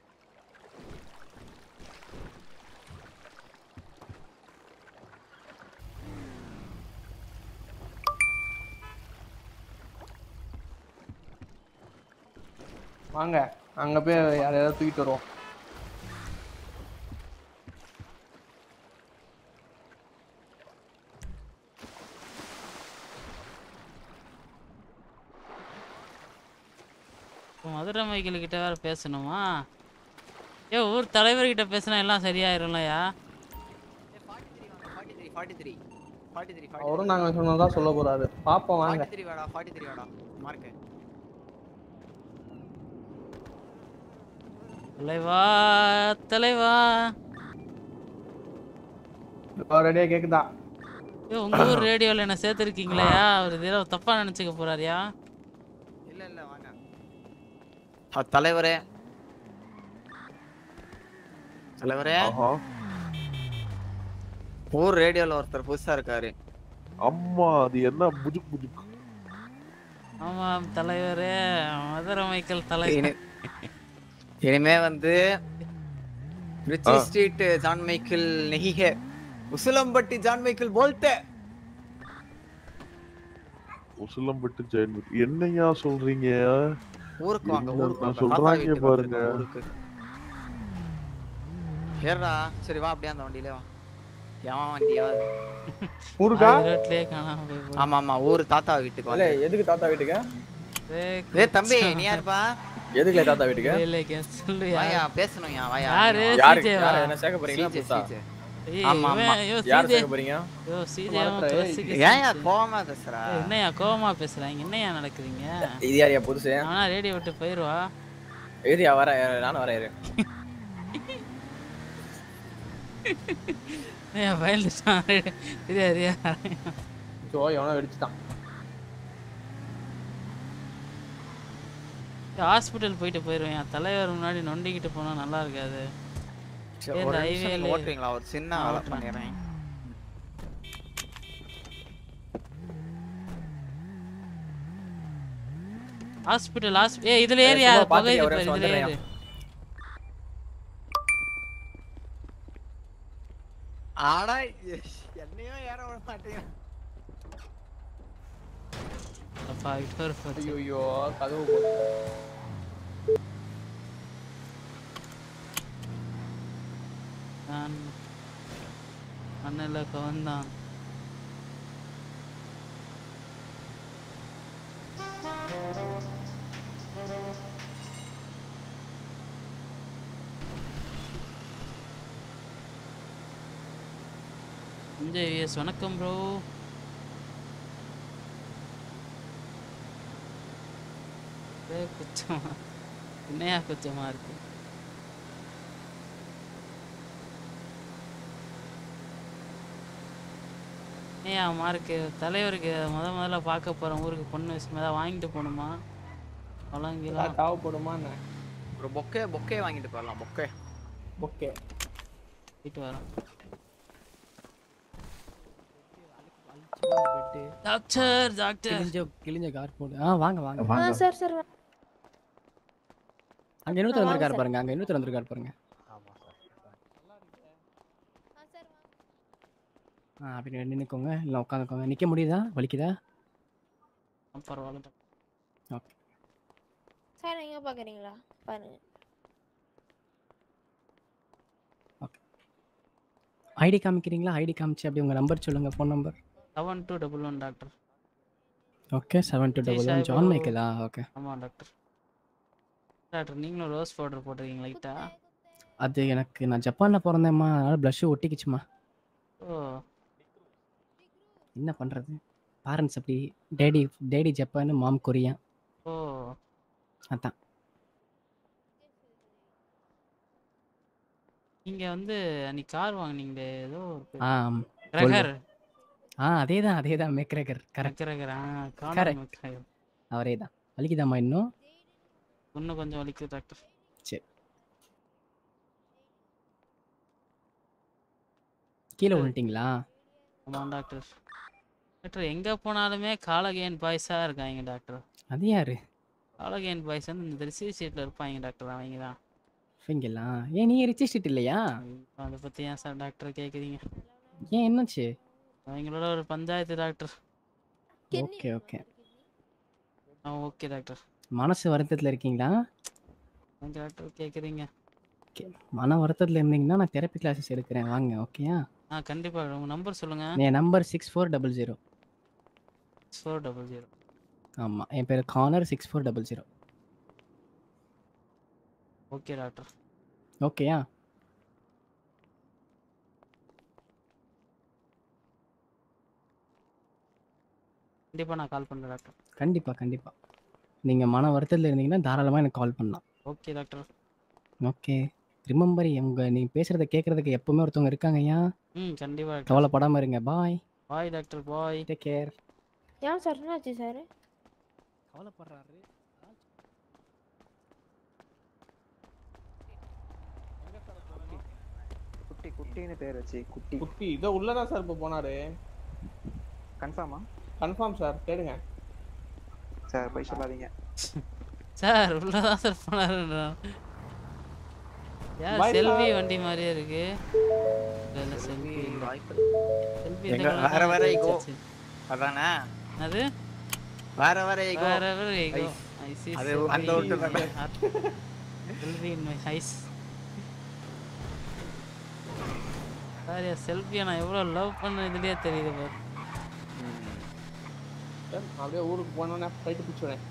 வாங்க அங்க போய் யாரையாவது தூக்கிட்டு வருவோம் இப்போ மதுரை மைக்கேல் கிட்ட வேற பேசணுமா ஏ ஊர் தலைவர்கிட்ட பேசினா எல்லாம் சரியாயிரும்லயா forty three forty three forty three அவரும் நாங்க சொன்னதான் சொல்ல போறாரு பாப்போம் வாங்க ஃபார்ட்டி த்ரீ வாடா ஃபார்ட்டி த்ரீ வாடா மார்க்கு தலைவா தலைவா ரெடியா கேக்குதா ஏ உங்க ஊர் ரேடியோல என்ன சேர்த்துருக்கீங்களா அவர் ஏதோ தப்பா நினைச்சுக்க போறாருயா இல்ல இல்ல வாங்க அ, தலைவரே தலைவரே ஊர் ரேடியோல ஒருத்தர் புதுசா இருக்காரு அம்மா அது என்ன புஜுக் புஜுக் ஆமாம் தலைவரே மதுரை மைக்கேல் தலைவர் இனி- இனிமே வந்து ரிச்சி ஆ. ஸ்ட்ரீட் ஜான் மைக்கேல் நெஹி ஹே உசிலம்பட்டி ஜான் மைக்கேல் போல்ட்டே உசிலம்பட்டு ஜெயின் என்னையா சொல்றீங்க ஊருக்கு வாங்க என்ன ஊருக்கு நான் வாங்க தாத்தா சொல்றாங்க வீட்டுக்கு பாருங்க வந்துருங்க, ஊருக்கு ஏறா சரி வா அப்படியே அந்த வண்டியில வா எவன் வண்டியா ஊருக்கா ரோட்லயே காணாம போய் போகுது. ஆமா ஆமா ஊரு தாத்தா வீட்டுக்கு இல்ல வந்து எதுக்கு தாத்தா வீட்டுக்கு ஏய் தம்பி நீ யாருப்பா எதுக்குல தாத்தா வீட்டுக்கு இல்ல, இல்ல, சொல்லுயா. வாயா பேசணும்யா வாயா யாரு? யாரு CJ வா? யாரு என்ன சேர்க்க போறீங்களா CJ, புதுசா CJ. ஏய், ஆமா ஆமா இவன், ஐயோ, யார் CJ. சேர்க்க போறீங்க ஐயோ, CJ அவன் வளர்த்துறா, ஏய். classic ஏன்யா CJ. கோவமா பேசுறா ஏய், என்னய்யா கோவமா பேசுறாங்க என்னய்யா நடக்குதுங்க இது யாரியா புதுசு ஆனா ரேடியோ விட்டு போயிருவா ஏரியா வர நானும் வரேன் இரு. ஏன் பயந்துட்டான் சரியா சரியா சோ எவனோ வெடிச்சுட்டான் ஹாஸ்பிட்டல் போயிட்டு போயிருவேன் என் தலைவர் முன்னாடி நொண்டிக்கிட்டு போனா நல்லா இருக்காது சரி, ஏய், ஒரு இந்த நிமிஷம் நீங்க highway-ல- ஓட்டுறீங்களா ஒரு சின்ன ஆ, வேலை ஓட்டுறேன். பண்ணிடுறேன் ஹாஸ்பிட்டல் ஹாஸ்பிட்டல் ஏய் இதுல ஏறியா சும்மா புகை பாத்துக்க, இது ஒரு பாரு, நிமிஷம் இதுல வந்துடுறேன். ஏறு ஆடா என்னையும் ஏற விட மாட்டேங்க அப்பா கிட்ட ஒரு பத்து. ஐயோ கதவு போட்டு நான் மண்ணில் கவர்ந்தான் விஜய் விஎஸ் வணக்கம் ப்ரோ குச்சமா என்னையா குச்சமா இருக்கு ஏன் மார்க்கு தலைவருக்கு முத முதல்ல பார்க்க போகிறேன் ஊருக்கு பொண்ணு விஷயமா ஏதாவது வாங்கிட்டு போகணுமா வழங்கிலாம் தேவைப்படுமா என்ன ஒரு பொக்கே பொக்கே வாங்கிட்டு போயிடலாம் பொக்கே ஓகே போயிட்டு வரோம் டாக்டர் டாக்டர் கிழிஞ்ச கிழிஞ்ச கார் போடு ஆ வாங்க வாங்க ஆ சார் சார் அங்க இன்னொருத்தர் வாங்க வந்திருக்காரு சார். பாருங்க அங்க இன்னொருத்தர் வந்திருக்காரு பாருங்க ஆ அப்படி நின்னுக்கோங்க இல்லை உட்காந்துக்கோங்க நிக்க முடியுதா வலிக்குதா பரவாயில்ல ஓகே சார் நீங்க பாக்குறீங்களா பாருங்க ஐடி காமிக்கிறீங்களா ஐடி காமிச்சு அப்படி உங்க நம்பர் சொல்லுங்க phone number seven two double one doctor okay seven two double one John மைக்கேலா ஓகே ஆமாம் டாக்டர் டாக்டர் நீங்களும் ரோஸ் பவுடர் போட்டிருக்கீங்க லைட்டா அது எனக்கு நான் ஜப்பானில் பிறந்தேம்மா அதனால ப்ளஷ்ஷு ஒட்டிக்கிச்சுமா ஓ என்ன பண்ணுறது பேரண்ட்ஸ் அப்படி daddy daddy Japan mom Korea oh அதான் நீங்க வந்து அன்னைக்கு கார் வாங்குனீங்களே ஏதோ ஒரு பேர். ஆ கிரகர் ஆ அதே தான் அதே தான் மெக்ரேகர் கரெக்ட் கிரகர் ஆ காணாம கரெக்ட் மெக்ரகர். அவரே தான் வலிக்குதாம்மா இன்னும் இன்னும் கொஞ்சம் வலிக்குது டாக்டர் சரி கீழே விழுந்துட்டீங்களா ஆமாம் டாக்டர் டாக்டர் எங்கே போனாலுமே காலகேன் பாய்ஸாக இருக்காங்க டாக்டர் அது யாரு காலகேன் பாய்ஸ் வந்து இந்த ரிசீவ் சீட்டில் இருப்பாங்க டாக்டர் அவங்க தான் இவங்களா ஏன் நீங்க ரிச்சிஸ்ட் இல்லையா அதை பற்றி ஏன் சார் டாக்டர் கேட்குறீங்க ஏன் என்னாச்சு அவங்களோட ஒரு பஞ்சாயத்து டாக்டர் ஓகே ஓகே ஆ ஓகே டாக்டர் மனசு வருத்தத்தில் இருக்கீங்களா டாக்டர் கேக்குறீங்க மன வருத்தத்தில் இருந்தீங்கன்னா நான் தெரப்பி கிளாஸஸ் எடுக்கிறேன் வாங்க ஓகேயா ஆ கண்டிப்பா உங்க நம்பர் சொல்லுங்க என் number six four double zero four double zero ஆமாம் என் பேர் corner six four double zero okay doctor ஓகேயா கண்டிப்பா நான் கால் பண்றேன் டாக்டர் கண்டிப்பாக கண்டிப்பாக நீங்கள் மன வருத்தத்தில் இருந்தீங்கன்னா தாராளமாக எனக்கு கால் பண்ணலாம் ஓகே டாக்டர் ஓகே ரிமெம்பர் உங்க நீ பேசுறத கேட்கறதுக்கு எப்பவுமே ஒருத்தவங்க இருக்காங்க ஐயா ம் கண்டிப்பா டாக்டர் கவலைப்படாம இருங்க bye bye doctor bye take care ஏன் சார் என்னாச்சு சார் கவலைப்படுறாரு குட்டி குட்டின்னு பேர் வச்சு குட்டி குட்டி இதோ உள்ளதான் சார் இப்போ போனாரு கன்ஃபார்மா கன்ஃபார்ம் சார் கேளுங்க சார் போய் சொல்லாதீங்க சார் உள்ளதான் சார் போனாரு யார் Bye, செல்வி sir. வண்டி மாதிரியே இருக்கு இல்ல இல்ல செல்வி செல்வி இந்த எங்க கலர் வேற வேற ஈகோ சரி, சரி. அதானே அது வேற வேற ஈகோ வேற வேற ego. I see அது செல்வி அந்த விட்டு in my heart. Selvi in my eyes. பாரியா செல்வியை நான் எவ்வளவு லவ் பண்ண இதுலயே தெரியுது பாரு சார் அப்படியே ஊருக்கு போனோன்னே போயிட்டு பிடிச்சுறேன்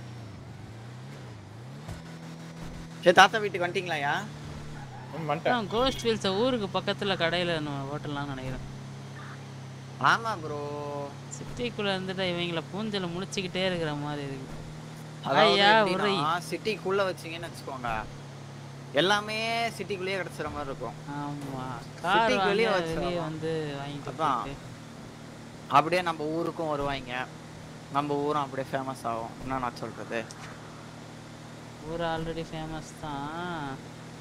சரி தாத்தா வீட்டுக்கு வந்துட்டீங்களாயா கோஸ்ட் வீல்ஸ் ஊருக்கு பக்கத்துல கடையில நம்ம ஓட்டலாம்னு நினைக்கிறேன் ஆமா ப்ரோ சிட்டிக்குள்ள இருந்துட்டு இவங்கள பூஞ்சல முடிச்சுக்கிட்டே இருக்கிற மாதிரி இருக்கு அதாவது ஐயா உரை எப்படின்னா சிட்டிக்குள்ள வச்சீங்கன்னு வச்சுக்கோங்க எல்லாமே சிட்டிக்குள்ளேயே கிடைச்சிற மாதிரி இருக்கும் ஆமா கார் சிட்டிக்கு வெளியே வெளியே வச்சிடலாம். வந்து வாங்கிட்டு அதான். போயிட்டு. அப்படியே நம்ம ஊருக்கும் வருவாங்க நம்ம ஊரும் அப்படியே ஃபேமஸ் ஆகும் என்ன நான் சொல்றது ஊர் ஆல்ரெடி ஃபேமஸ் தான்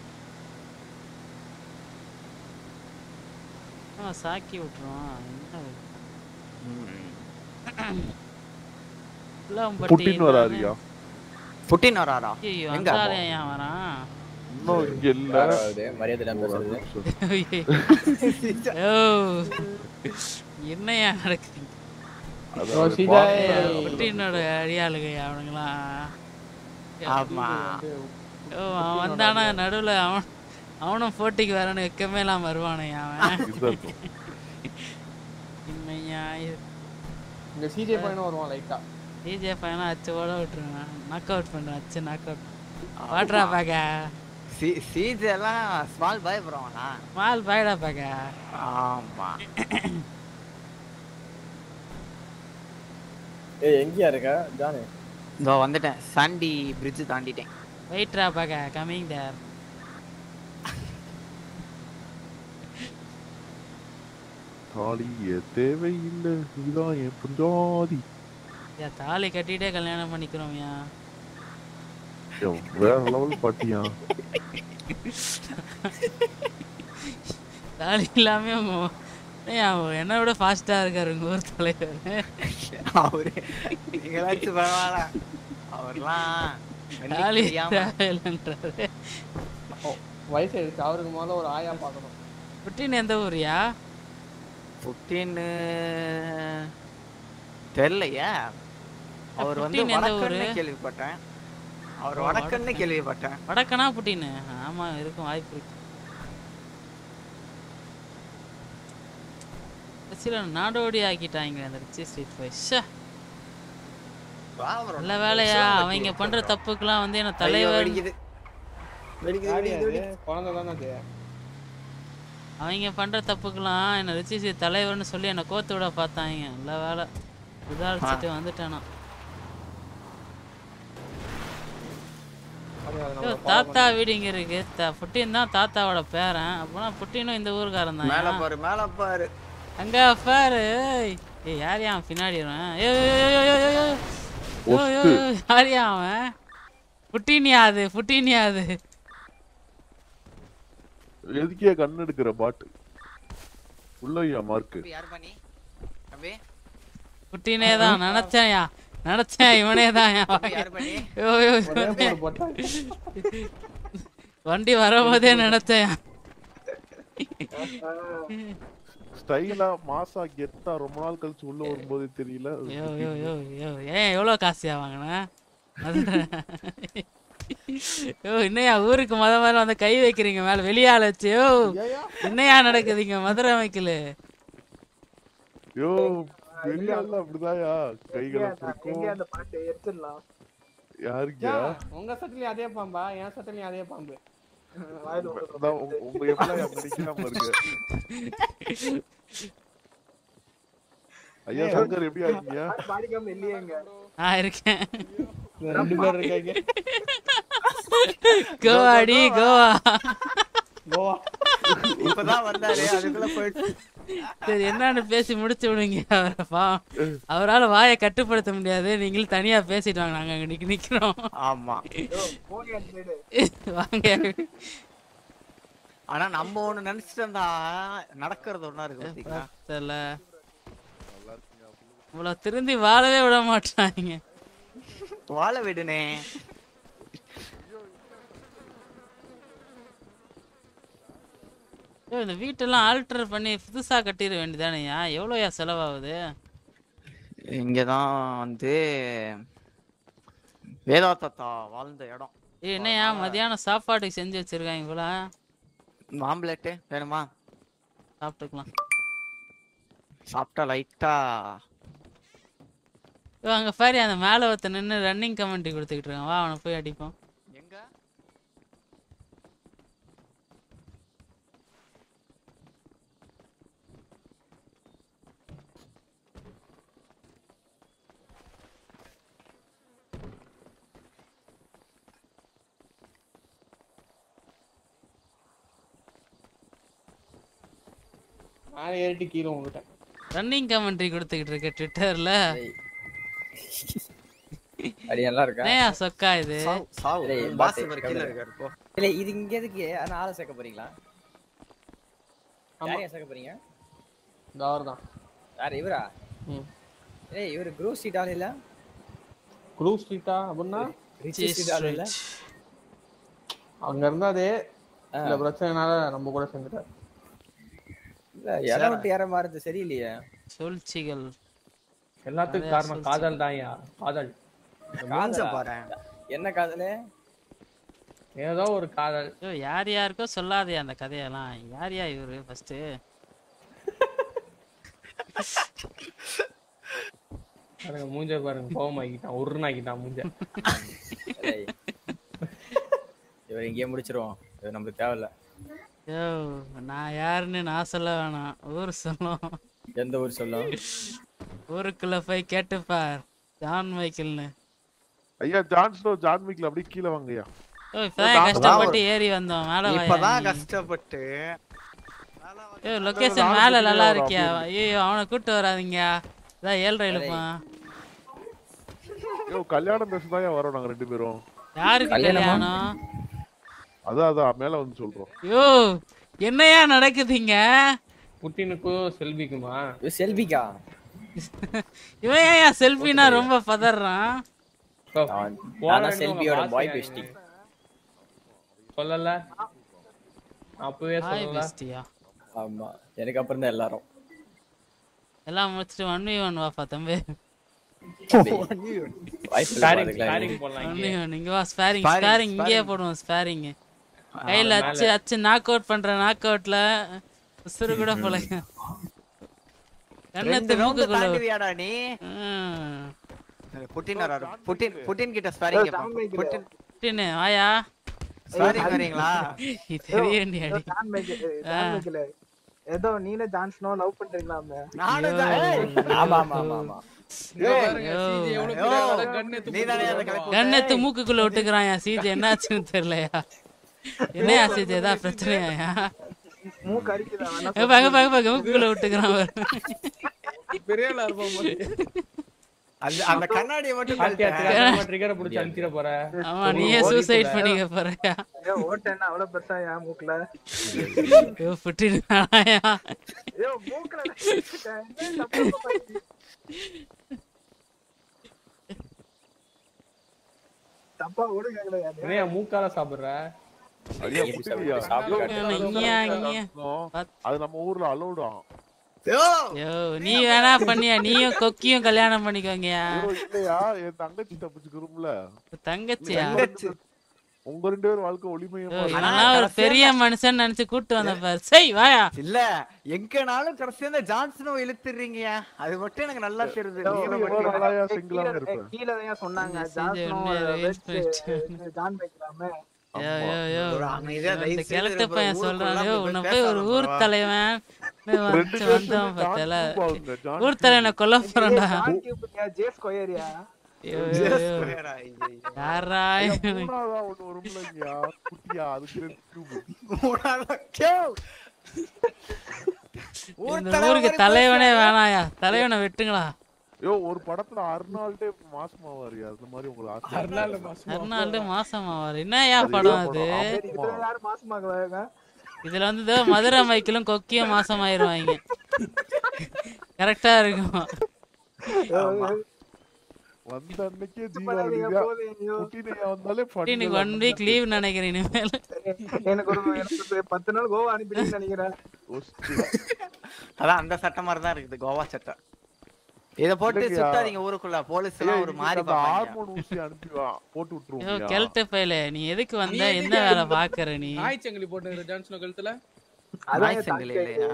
ஆ, சாக்கி விட்டுருவோம் என்ன இது? உலாம்பட்டி புட்டின் வராருயா புட்டின் வராரா ஐயோ எங்க அந்த ஆளு ஏன் வரான் இன்னும் இங்க இல்ல அதாவது மரியாதை இல்லாம பேசுறது ஓ என்னையா நடக்குது அதாவது சிஜாய். பாத்து- புட்டினோட அடியாளுங்க அவனுங்களாம் ஆமா ஓ அவன் வந்தானா நடுவுல அவன் அவனும் போட்டிக்கு வரணும் வெக்கமே இல்லாம வருவானே அவன் இதுதான் உண்மையா இங்க சிஜே பையனும் வருவான் லைட்டா டிஜே பையனா அச்சு ஓட விட்டுருவேன் நாக் அவுட் பண்ணுவேன் அச்சு நாக் அவுட் வாட்ரா பாக்க சி சீஜ் எல்லாம் ஸ்மால் பாய் ப்ரோனா மால் பாய்டா பாக்க ஆமா ஏய் எங்கேயா இருக்க ஜானு இதோ வந்துட்டேன் சாண்டி பிரிட்ஜ் தாண்டிட்டேன் வெயிட்ரா பாக்க கமிங் தேர் தாலியே தேவையில்லை இதுதான் என் புஞ்சாதி ஏன் தாலி கட்டிட்டே கல்யாணம் பண்ணிக்கிறோம்யா ஏன் வேற லெவல் பாட்டியா தாலி இல்லாம உங்க ஏன் அவர் என்னை விட ஃபாஸ்டா இருக்காரு உங்க ஊர் தலைவர் அவரு நீங்களாச்சும் பரவாயில்ல அவர்லாம் வெள்ளிக்கு தாலி தெரியாம தேவையில்லைன்றாரு வயசு ஆயிடுச்சு அவருக்கு முதல்ல ஒரு ஆயா பார்க்கணும் புட்டின் எந்த ஊர்யா புட்டின்னு தெரியலையே அவர் வந்து புட்டின் எந்த ஊரு? வடக்கன்னு கேள்விப்பட்டேன் அவர் ஓ, வடக்கன்னு வடக்கன். கேள்விப்பட்டேன் வடக்கனா புட்டின்னு ஆமா இருக்கும் வாய்ப்பு இருக்கு சில நாடோடி ஆக்கிட்டாங்க அந்த ரிச்சி ஸ்ட்ரீட் பாய்ஸ் நல்ல வேலையா அவங்க பண்ற தப்புக்கெல்லாம் வந்து என்ன தலைவர் வெடிக்குது வெடிக்குது யாரு வெடிக்குது அது? குழந்தை தானே அது அவங்க பண்ற தப்புக்கெல்லாம் என்ன ரிச்சி ஸ்ட்ரீட் தலைவர்னு சொல்லி என்ன கோத்து விட பார்த்தாங்க நல்ல வேலை சுதாரிச்சுட்டு வந்துட்டேனா அது அது ஐயோ, நம்ம தாத்தா வீடு இங்க இருக்கு த- புட்டின் தான் தாத்தாவோட பேரன் அப்பனா புட்டினும் இந்த ஊருக்காரன் மேல தான் பாரு மேல பாரு அங்க பாரு ஏய் ஏய், யார் யான் பின்னாடி வரேன் ஏய், ஏய், ஏய், ஏய், ஏய், ஏய், ஏய். ஐயோ, ஐயோ, ஒஸ்து. ஐயோ, யார் யா அவன் புட்டினியா அது புட்டினியா அது எதுக்கே கண் எடுக்கிற பாட்டு உள்ளையா மார்க்கு யார் பண்ணி தம்பி புட்டினே தான் நினைச்சேன்யா நினைச்சேன் இவனே தான் யார் பண்ணி? ஒரே போடு போட்டா. வண்டி வரும்போதே நினைச்சேன் ஸ்டைலா மாசா கெத்தா ரொம்ப நாள் கழிச்சு உள்ள வரும்போது தெரியல அது யோ யோ திடீர்னு. யோ யோ ஏன் எவ்வளோ காசியா வாங்கின அது யோ என்னையா ஊருக்கு முத முதல்ல வந்து கை வைக்கிறீங்க மேல வெளியால வச்சு யோ என்னையா நடக்குதுங்க மதுரை வைக்கல யோ வெளியால அப்படிதான்யா கைகளை எங்க பிடிக்கும் அந்த பாட்டு எடுத்துடலாம் யாருக்கியா உங்க சட்டிலையும் அதே பாம்பா என் சட்டிலையும் அதே பாம்பு வாயில விட்டு அதான் உங்க- உங்க எம்ப்ளாய் அப்படி நிக்காம இருக்கு ஐயா சங்கர் எப்படியா இருக்கீங்க பாடிக்காம இல்லையேங்க நான் இருக்கேன் ரெண்டு பேர் இருக்காங்க கோவா அடி கோவா கோவா இப்பதான் வந்தாரு அதுக்குள்ள போயிட்டு சரி என்னன்னு பேசி முடிச்சு விடுங்க அவரை பாவம் அவரால வாயை கட்டுப்படுத்த முடியாது நீங்களும் தனியா பேசிட்டு வாங்க நாங்க அங்க நிக்க நிக்கிறோம் ஆமா போங்க அந்த side. வாங்க ஆனா நம்ம ஒண்ணு நினைச்சிட்டு இருந்தா நடக்கிறது ஒண்ணா இருக்கு பாத்தீங்களா தெரியல இவ்வளவு திருந்தி வாழவே விட மாட்டாங்க வாழ விடுனே ஐயோ, இந்த வீட்டெல்லாம் ஆல்டர் பண்ணி புதுசா கட்டிட வேண்டியதானேயா எவ்வளோயா செலவாகுது இங்கதான் வந்து வேதாத்தா வாழ்ந்த இடம் ஏய், என்னய்யா மதியானம் சாப்பாட்டுக்கு செஞ்சு வச்சிருக்காங்க இவ்வளோ மாம்பளட்டு வேணுமா சாப்பிட்டுக்கலாம் சாப்பிட்டா லைட்டா ஐயோ, அங்க பாரு அந்த மேல ஒருத்தன் நின்று ரன்னிங் கமெண்ட்ரி கொடுத்துக்கிட்டு இருக்கான் வா அவனை போய் அடிப்போம் எங்க மேலே ஏறிட்டு கீழே உங்ககிட்ட ரன்னிங் கமெண்ட்ரி கொடுத்துக்கிட்டு இருக்க ட்விட்டர்ல அடி நல்லா இருக்கா என்னய்யா சொக்கா இது சாவு, சாவு. டேய், பாஸ் பாத்து, இவர் கீழ கம்முனு. இருக்காரு, போ. இல்ல இது இங்க எதுக்கு ஆனா ஆளை சேர்க்க போறீங்களா யாரையா சேர்க்க போறீங்க இந்த அவர் தான் யார் இவரா ம் ஏய் இவரு குரூப் ஸ்ட்ரீட் ஆள் இல்ல குரூப் ஸ்ட்ரீட்டா அப்படின்னா ரிச்சி ஸ்ட்ரீட் ஆள் இல்ல அங்க இருந்தாதே இந்த பிரச்சனைனால நம்ம கூட சேர்ந்துட்டார் இல்ல இடம் விட்டு ஏற மாறது சரியில்லையே சூழ்ச்சிகள் எல்லாத்துக்கும் நிறைய காரணம் சூழ்ச்சி. காதல் தான்யா காதல் காதலா? என்ன காதலு ஏதோ ஒரு காதல் ஐயோ யார் யாருக்கோ சொல்லாதே அந்த கதையெல்லாம் யார் யா இவரு ஃபர்ஸ்ட் பாருங்க மூஞ்ச பாருங்க கோவமாக்கிட்டான் உருனாக்கிட்டான் மூஞ்ச ஏய். இவர் இங்கேயே முடிச்சிருவோம் இது நமக்கு தேவையில்ல ஐயோ நான் யாருன்னு நான் சொல்ல வேணாம் ஊர் சொல்லும் எந்த ஊர் சொல்லும் ஊருக்குள்ள போய் கேட்டுப்பார் ஜான் மைக்கேல்னு ஐயா ஜான்ஸ்னோ ஜான்விக்ல அப்படியே கீழே வாங்கய்யா ஓ இப்பதான் கஷ்டப்பட்டு ஏறி வந்தோம் மேல வாயா இப்பதான் நீ. கஷ்டப்பட்டு ஐயோ லொகேஷன் மேல நல்லா இருக்கியா ஐயோ அவனை கூட்டு வராதீங்க இதான் ஏழ்ரை இழுப்பான் ஐயோ கல்யாணம் பேசதான் வரோம் நாங்க ரெண்டு பேரும் யாருக்கு கல்யாணமா? கல்யாணம் அதான் அதான் மேல வந்து சொல்றோம் ஐயோ என்னையா நடக்குதுங்க புட்டினுக்கும் செல்விக்குமா இது செல்விக்கா இவன் ஏன் செல்ஃபினா ரொம்ப பதறான் நான் தான் செல்வியோட பாய் பெஸ்டி சொல்லல அப்பவே ஹாய் சொல்லல பெஸ்டியா ஆமா எனக்கு அப்புறம் தான் எல்லாரும் எல்லாம் முடிச்சுட்டு ஒன் வி ஒன் வாப்பா தம்பி வாய்ப்பு இல்ல Sparring, அதுக்கெல்லாம் sparring எனக்கு. போடலாம் ஒன் இங்கே. வி ஒன் இங்க வா ஸ்பேரிங் Sparring, ஸ்பேரிங் இங்கேயே sparring. போடுவோம் ஸ்பேரிங் ஆ, கையில மேல. அச்சு அச்சு நாக் அவுட் பண்ற நாக் அவுட்ல உசுறு கூட போல ரெண்டு கண்ணத்து round மூக்குக்குள்ள தாண்டுவியாடா நீ ம். புட்டின் வராரு புட்டின் புட்டின் கிட்ட ஸ்பாரிங் கேட்பான் புட்டின் புட்டினு, வாயா ஸ்பாரிங் வரீங்களா இது தெரியண்டி அடி ஜான் மைக்கேல் ஆ. ஜான் மைக்கேல் ஏதோ நீனே ஜான் ஸ்னோ லவ் பண்றீங்களாமே நானும் தான் ஏய். ஆமா ஆமா ஆமா ஆமா கண்ணத்து மூக்குக்குள்ள விட்டுக்கிறான் சீஜ் என்னாச்சுன்னு தெரியலையா என்னையா சீஜ் ஏதா பிரச்சனையா மூக்கு அரிக்குதா வேணா ஏ, பாக்க பாக்க பாக்க மூக்குக்குள்ள விட்டுக்கிறான் பாரு. பெரிய ஆளா இருப்போம் போல. அந்த அந்த கண்ணாடியை மட்டும் கார்த்தியா கழட்டு. தெரியாம ட்ரிகரை பிடிச்சி அனுப்பிச்சிட போற ஆமா நீயே சூசைட் பண்ணிக்க போறியா ஏ ஓட்டேன்னா அவ்வளவு பெருசா என் மூக்குல ஐயோ புட்டினாயா ஐயோ மூக்குல வச்சுட்டேன். என்ன தப்பு தப்பா இருக்கு? தப்பா ஓடுங்க என்னையா மூக்கால சாப்பிடுற ஐயா புரியலையா? இங்கயா, இங்கயா. அது நம்ம ஊர்ல அலோடா ஐயோ நீ வேணா பண்ணியா நீயும் கொக்கியும் கல்யாணம் பண்ணிக்கோங்கயா இல்லையா என் தங்கச்சி தப்பிச்சுக்கிறோம்ல தங்கச்சியா உங்க ரெண்டு பேரும் வாழ்க்கை ஒளிமயமா ஐயோ, இருக்கு. இவன்லாம் ஒரு பெரிய மனுஷன் நினைச்சு கூட்டு வந்த பாரு செய் வாயா இல்ல எங்கனாலும் கடைசியா இந்த ஜான்சனோ இழுத்துறீங்க அது மட்டும் எனக்கு நல்லா தெரியுது நீ நீங்க எவ்வளவு மட்டும் நாளாயா இல்ல. சிங்கிளாக இருப்ப கீழே தான் சொன்னாங்க இந்த ஜான்சனோ செஞ்ச உண்மையை வெஸ்ட் waste பண்ணிட்டு. ஜான் வைக்கலாமே யோ யோ யோ ஒரு அமைதியா இந்த தயவு செய்து கிழட்டு bro, பையன் ஊருக்குள்ள சொல்றான் யோ போய் உன்னை பேசாத போய் ஒரு ஊர் bro. தலைவன் போய் ரெண்டு வந்து பேரும் வந்தவன் ஜான் பார்த்தல கியூப் ஆகுங்க, ஜான் ஊர் தலைவனை கொல்ல போறேன்டா ஜான் கியூப்யா ஜே ஸ்கொயர்யா யோ யோ Just யோ square ஆ, ஐயோ, ஐயோ. யாரா ஐயா, இவனுக்கு? மூணாவதா ஒண்ணு வரும்லங்கய்யா குட்டியா அதுக்கு ரெண்டு cube. மூணாவது கேவ். ஊர் இந்த தலைவன் ஊருக்கு மாதிரி தலைவனே பேசுறாங்க. வேணாயா தலைவனை வெட்டுங்களா யோ ஒரு படத்துல அர்னால்டே மாசமாவாரியா அந்த மாதிரி உங்களுக்கு ஆசை அர்னால்டு மாசமா அருணாண்டு மாசம் ஆவார் என்னயா படம் அது சரி இதுல யாரு மாசமாக்குவாங்க இதுல வந்து இதோ மதுரை மைக்கிலும் கொக்கியும் மாசம் ஆயிருவாங்க கரெக்டா இருக்கும் வந்த அன்னைக்கே ஜீவா பண்ணாதீங்க, ரெடியா போதும் ஐயோ. குட்டினையா வந்தாலே fun இன்னைக்கு தான். ஒன் வீக் லீவ் நினைக்கிறேன் இனிமேல் எனக்கு ஒரு எனக்கு ஒரு பத்து நாள் கோவா அனுப்பிட்டீங்கன்னு நினைக்கிறேன் ஒஸ்ட். அதான் அந்த சட்டம் மாதிரி தான் இருக்குது கோவா சட்டம் இத போட்டு இல்லையா? சுத்தாதீங்க ஊருக்குள்ள போலீஸ் ஐயா, எல்லாம் ஒரு இன்னைக்கு மாதிரி அந்த பாப்பாங்க ஹார்மோன் ஊசி அனுப்பி வா போட்டு யோ விட்டுருவோம் கெல்ட்டு பையல நீ எதுக்கு வந்த நீ என்ன எதுக்கு வேலை அந்த- பாக்குற நீ நாய் சங்கிலி போட்டு ஜான்சன் கழுத்துல நாய் சங்கிலி இல்லையா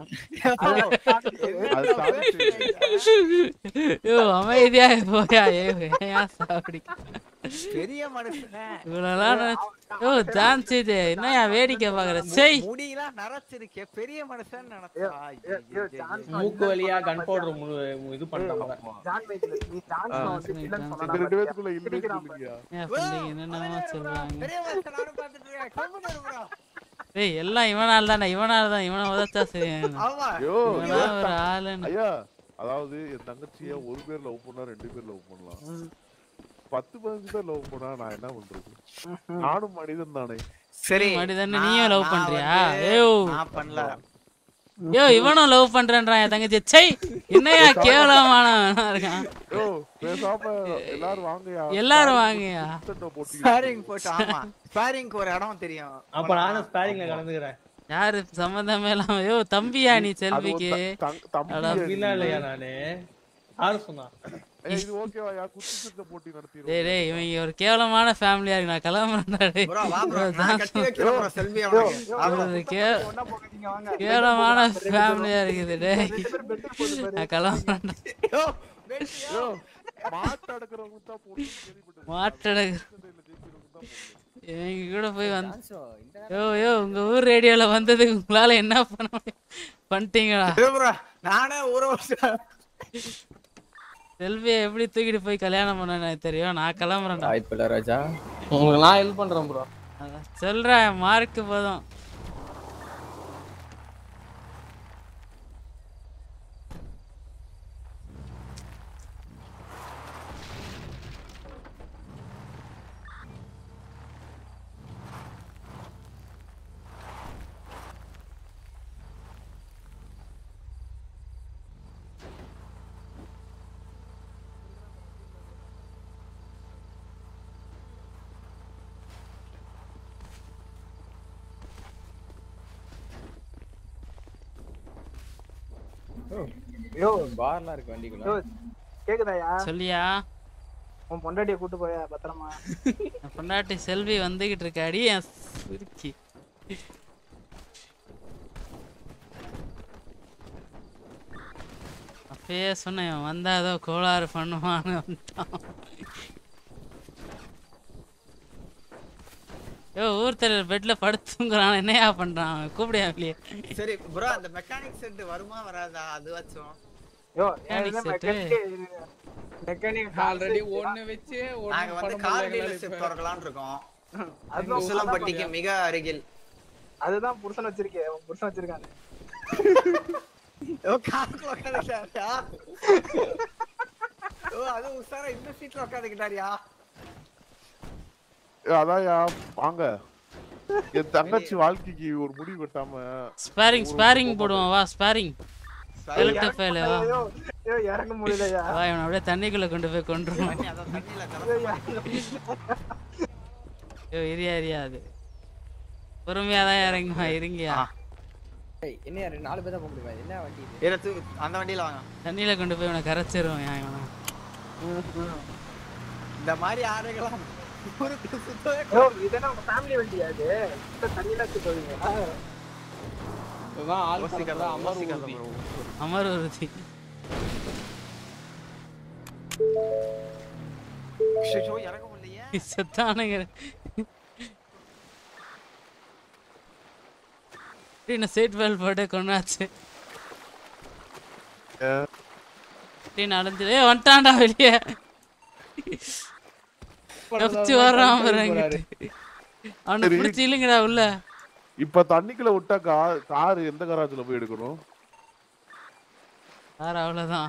அது சாப்பிட்டு யோ அமைதியா போயா ஏ ஏன் சாப்பிடி பெரிய மனுஷன் இவ்வளவுலாம் நினைச்சு- யோ டான்ஸ் இது என்னயா வேடிக்கை பாக்குற செய் முடியெல்லாம் நரைச்சிருக்கே பெரிய மனுஷன் நினைச்சா ஐயோ, ஐயோ, ஐயோ, ஜான்சன் ஐயோ. மூக்கு வழியா கன் பவுடர் இது பண்றாங்க ஜான் வைக்கல நீ ஜான்சன் வந்து வில்லன் இந்த சொன்னா ரெண்டு பேத்துக்குள்ள இல்லவே சொல்லுங்கயா என் ஃப்ரெண்டுக்கு என்னென்னமோ சொல்றாங்க பெரிய மனுஷன் நானும் பார்த்துட்டு இருக்கேன் கம்முனு இரு bro. ஏய் எல்லாம் இவனால தானே இவனால தான் இவனை உதச்சா சரி ஆமா ஐயோ இவனா ஒரு ஆளுன்னு ஐயா அதாவது என் தங்கச்சிய ஒரு பேர் லவ் பண்ணா ரெண்டு பேர் லவ் பண்ணலாம் பத்து பதினஞ்சு பேர் லவ் பண்ணா நான் என்ன பண்றது நானும் மனிதன் தானே சரி மனிதன்னு நான்- நீயும் love நான் பண்றியா? வந்து- ஏய். நான் பண்ணல யோ இவனும் லவ் பண்றேன்றான் என் தங்கச்சி சை என்னையா கேவலமானவனா இருக்கான் யோ பேசாம எல்லாரும் வாங்கயா எல்லாரும் வாங்கயா Nintendo போட்டி ஸ்பாரிங் போட்டு ஆமா ஸ்பாரிங்க்கு ஒரு இடம் தெரியும் அப்ப நானும் ஸ்பாரிங்ல கலந்துக்கிறேன் யாரு சம்மந்தமே இல்லாம யோ தம்பியா நீ அது ஒரு செல்விக்கு த- தங்க- தம்பி அடா. அப்படிலாம் இல்லையா நானு யாரு சொன்னா ஏய், இது ஓகேவாயா குத்து சித்த போட்டி நடத்திடுவோம் டேய் டேய் இவங்க ஒரு கேவலமான ஃபேமிலியா இருக்கு நான் கிளம்புறேன்டா டேய் bro வா bro bro, நான் dance கட்டி வைக்கிறேன் bro செல்வி அவனுக்கு வா bro. ஒரு கே ஒண்ணா போகாதீங்க வாங்க கேவலமான ஃபேமிலியா இருக்குது டேய் நான் கிளம்புறேன்டா யோ, யோ மாட்டு அடக்குறவங்க தான் போட்டி கேள்விப்பட்டது மாட்டடகு சண்டையில ஜெயிக்கிறவங்க தான் போட்டி. இவங்க கூட போய் வந்து யோ யோ உங்க ஊர் ரேடியோல வந்ததுக்கு உங்களால என்ன பண்ண முடியும் பண்ணிட்டீங்களா இரு bro நானே ஒரு வருஷம் செல்வியை எப்படி தூக்கிட்டு போய் கல்யாணம் பண்ண எனக்கு தெரியும் நான் கிளம்புறேன்டா வாய்ப்பில்ல ராஜா உங்களுக்கு நான் ஹெல்ப் பண்றேன் ப்ரோ அதான் சொல்றேன் மார்க்கு போதும் யோ பார்லாம் இருக்கு வண்டிக்குள்ள யோ, கேக்குதாயா சொல்லியா உன் பொண்டாட்டிய கூட்டு போயா பத்திரமா என் பொண்டாட்டி செல்வி வந்துகிட்டு இருக்காடி என் சுருக்கி அப்பயே சொன்னேன் இவன் வந்தா ஏதோ கோளாறு பண்ணுவான்னு வந்துட்டான் யோ ஊர் தலைவர் பெட்ல படுத்துங்கிறான் என்னையா பண்றான் அவன் கூப்பிடியா வெளியே சரி ப்ரோ அந்த மெக்கானிக் செட் வருமா வராதா அது வச்சோம் யோ Mechanic set. மெக்கானிக் ஆல்ரெடி ஒண்ணு வச்சு நாங்க ஒண்ணு வந்து படம் கார் பண்ணல டீலர்ஷிப் திறக்கலாம்னு இருக்கோம் அதுதான் உசிலம்பட்டிக்கு மிக அருகில் அதுதான் புருஷன் வச்சிருக்கேன் உன் புருஷன் வச்சிருக்காங்க ஓ காருக்கு உட்காந்துக்கிட்டாரியா ஓ அது உசாரா இந்த சீட்ல உட்காந்துக்கிட்டாரியா ஏய், அதான்யா வாங்க என் தங்கச்சி வாழ்க்கைக்கு ஒரு முடிவு கட்டாம ஸ்பாரிங் ஸ்பாரிங் போடுவோம் வா ஸ்பாரிங் கெல்ட்டு ஃபைல வா ஐயோ ஐயோ இறங்க முடியலையா வா இவனை அப்படியே தண்ணிக்குள்ள கொண்டு போய் கொண்டுருவோம் அதான் தண்ணியில ஐயோ, இறங்க ஐயோ இரியா இரியா அது பொறுமையா தான் இறங்குமா இருங்கயா ஏய், என்ன ரெண்டு நாலு பேர் தான் போக முடியுமா என்ன வண்டி இது எடுத்து அந்த வண்டியில வாங்க தண்ணியில கொண்டு போய் இவனை கரைச்சிருவோம் இவனை இந்த மாதிரி ஆறுகளாம் ஊருக்கு சுத்தவே ப்ரோ இதெல்லாம் உங்க ஃபேமிலி வண்டியா இது சுத்த தண்ணியில சுத்துவீங்க இதுதான் ஆள் யோசிக்காத, பறக்கிற அமர் யோசிக்காத ஊர்தி. bro. அமர் உறுதி ஐயோ, இறங்க முடியலையே செத்தானுங்க என்ன சீட் பெல்ட் போட்டு கொண்டாச்சு நடந்து ஏ வந்துட்டான்டா வெளியே தப்பிச்சு வர்றான் பாரு அங்கிட்டு. அவனை சரி. பிடிச்சி இல்லைங்கடா உள்ள இப்ப தண்ணிக்குள்ள விட்டா கார் கார் எந்த கராஜ்ல போய் எடுக்கணும் வேற அவ்வளவுதான்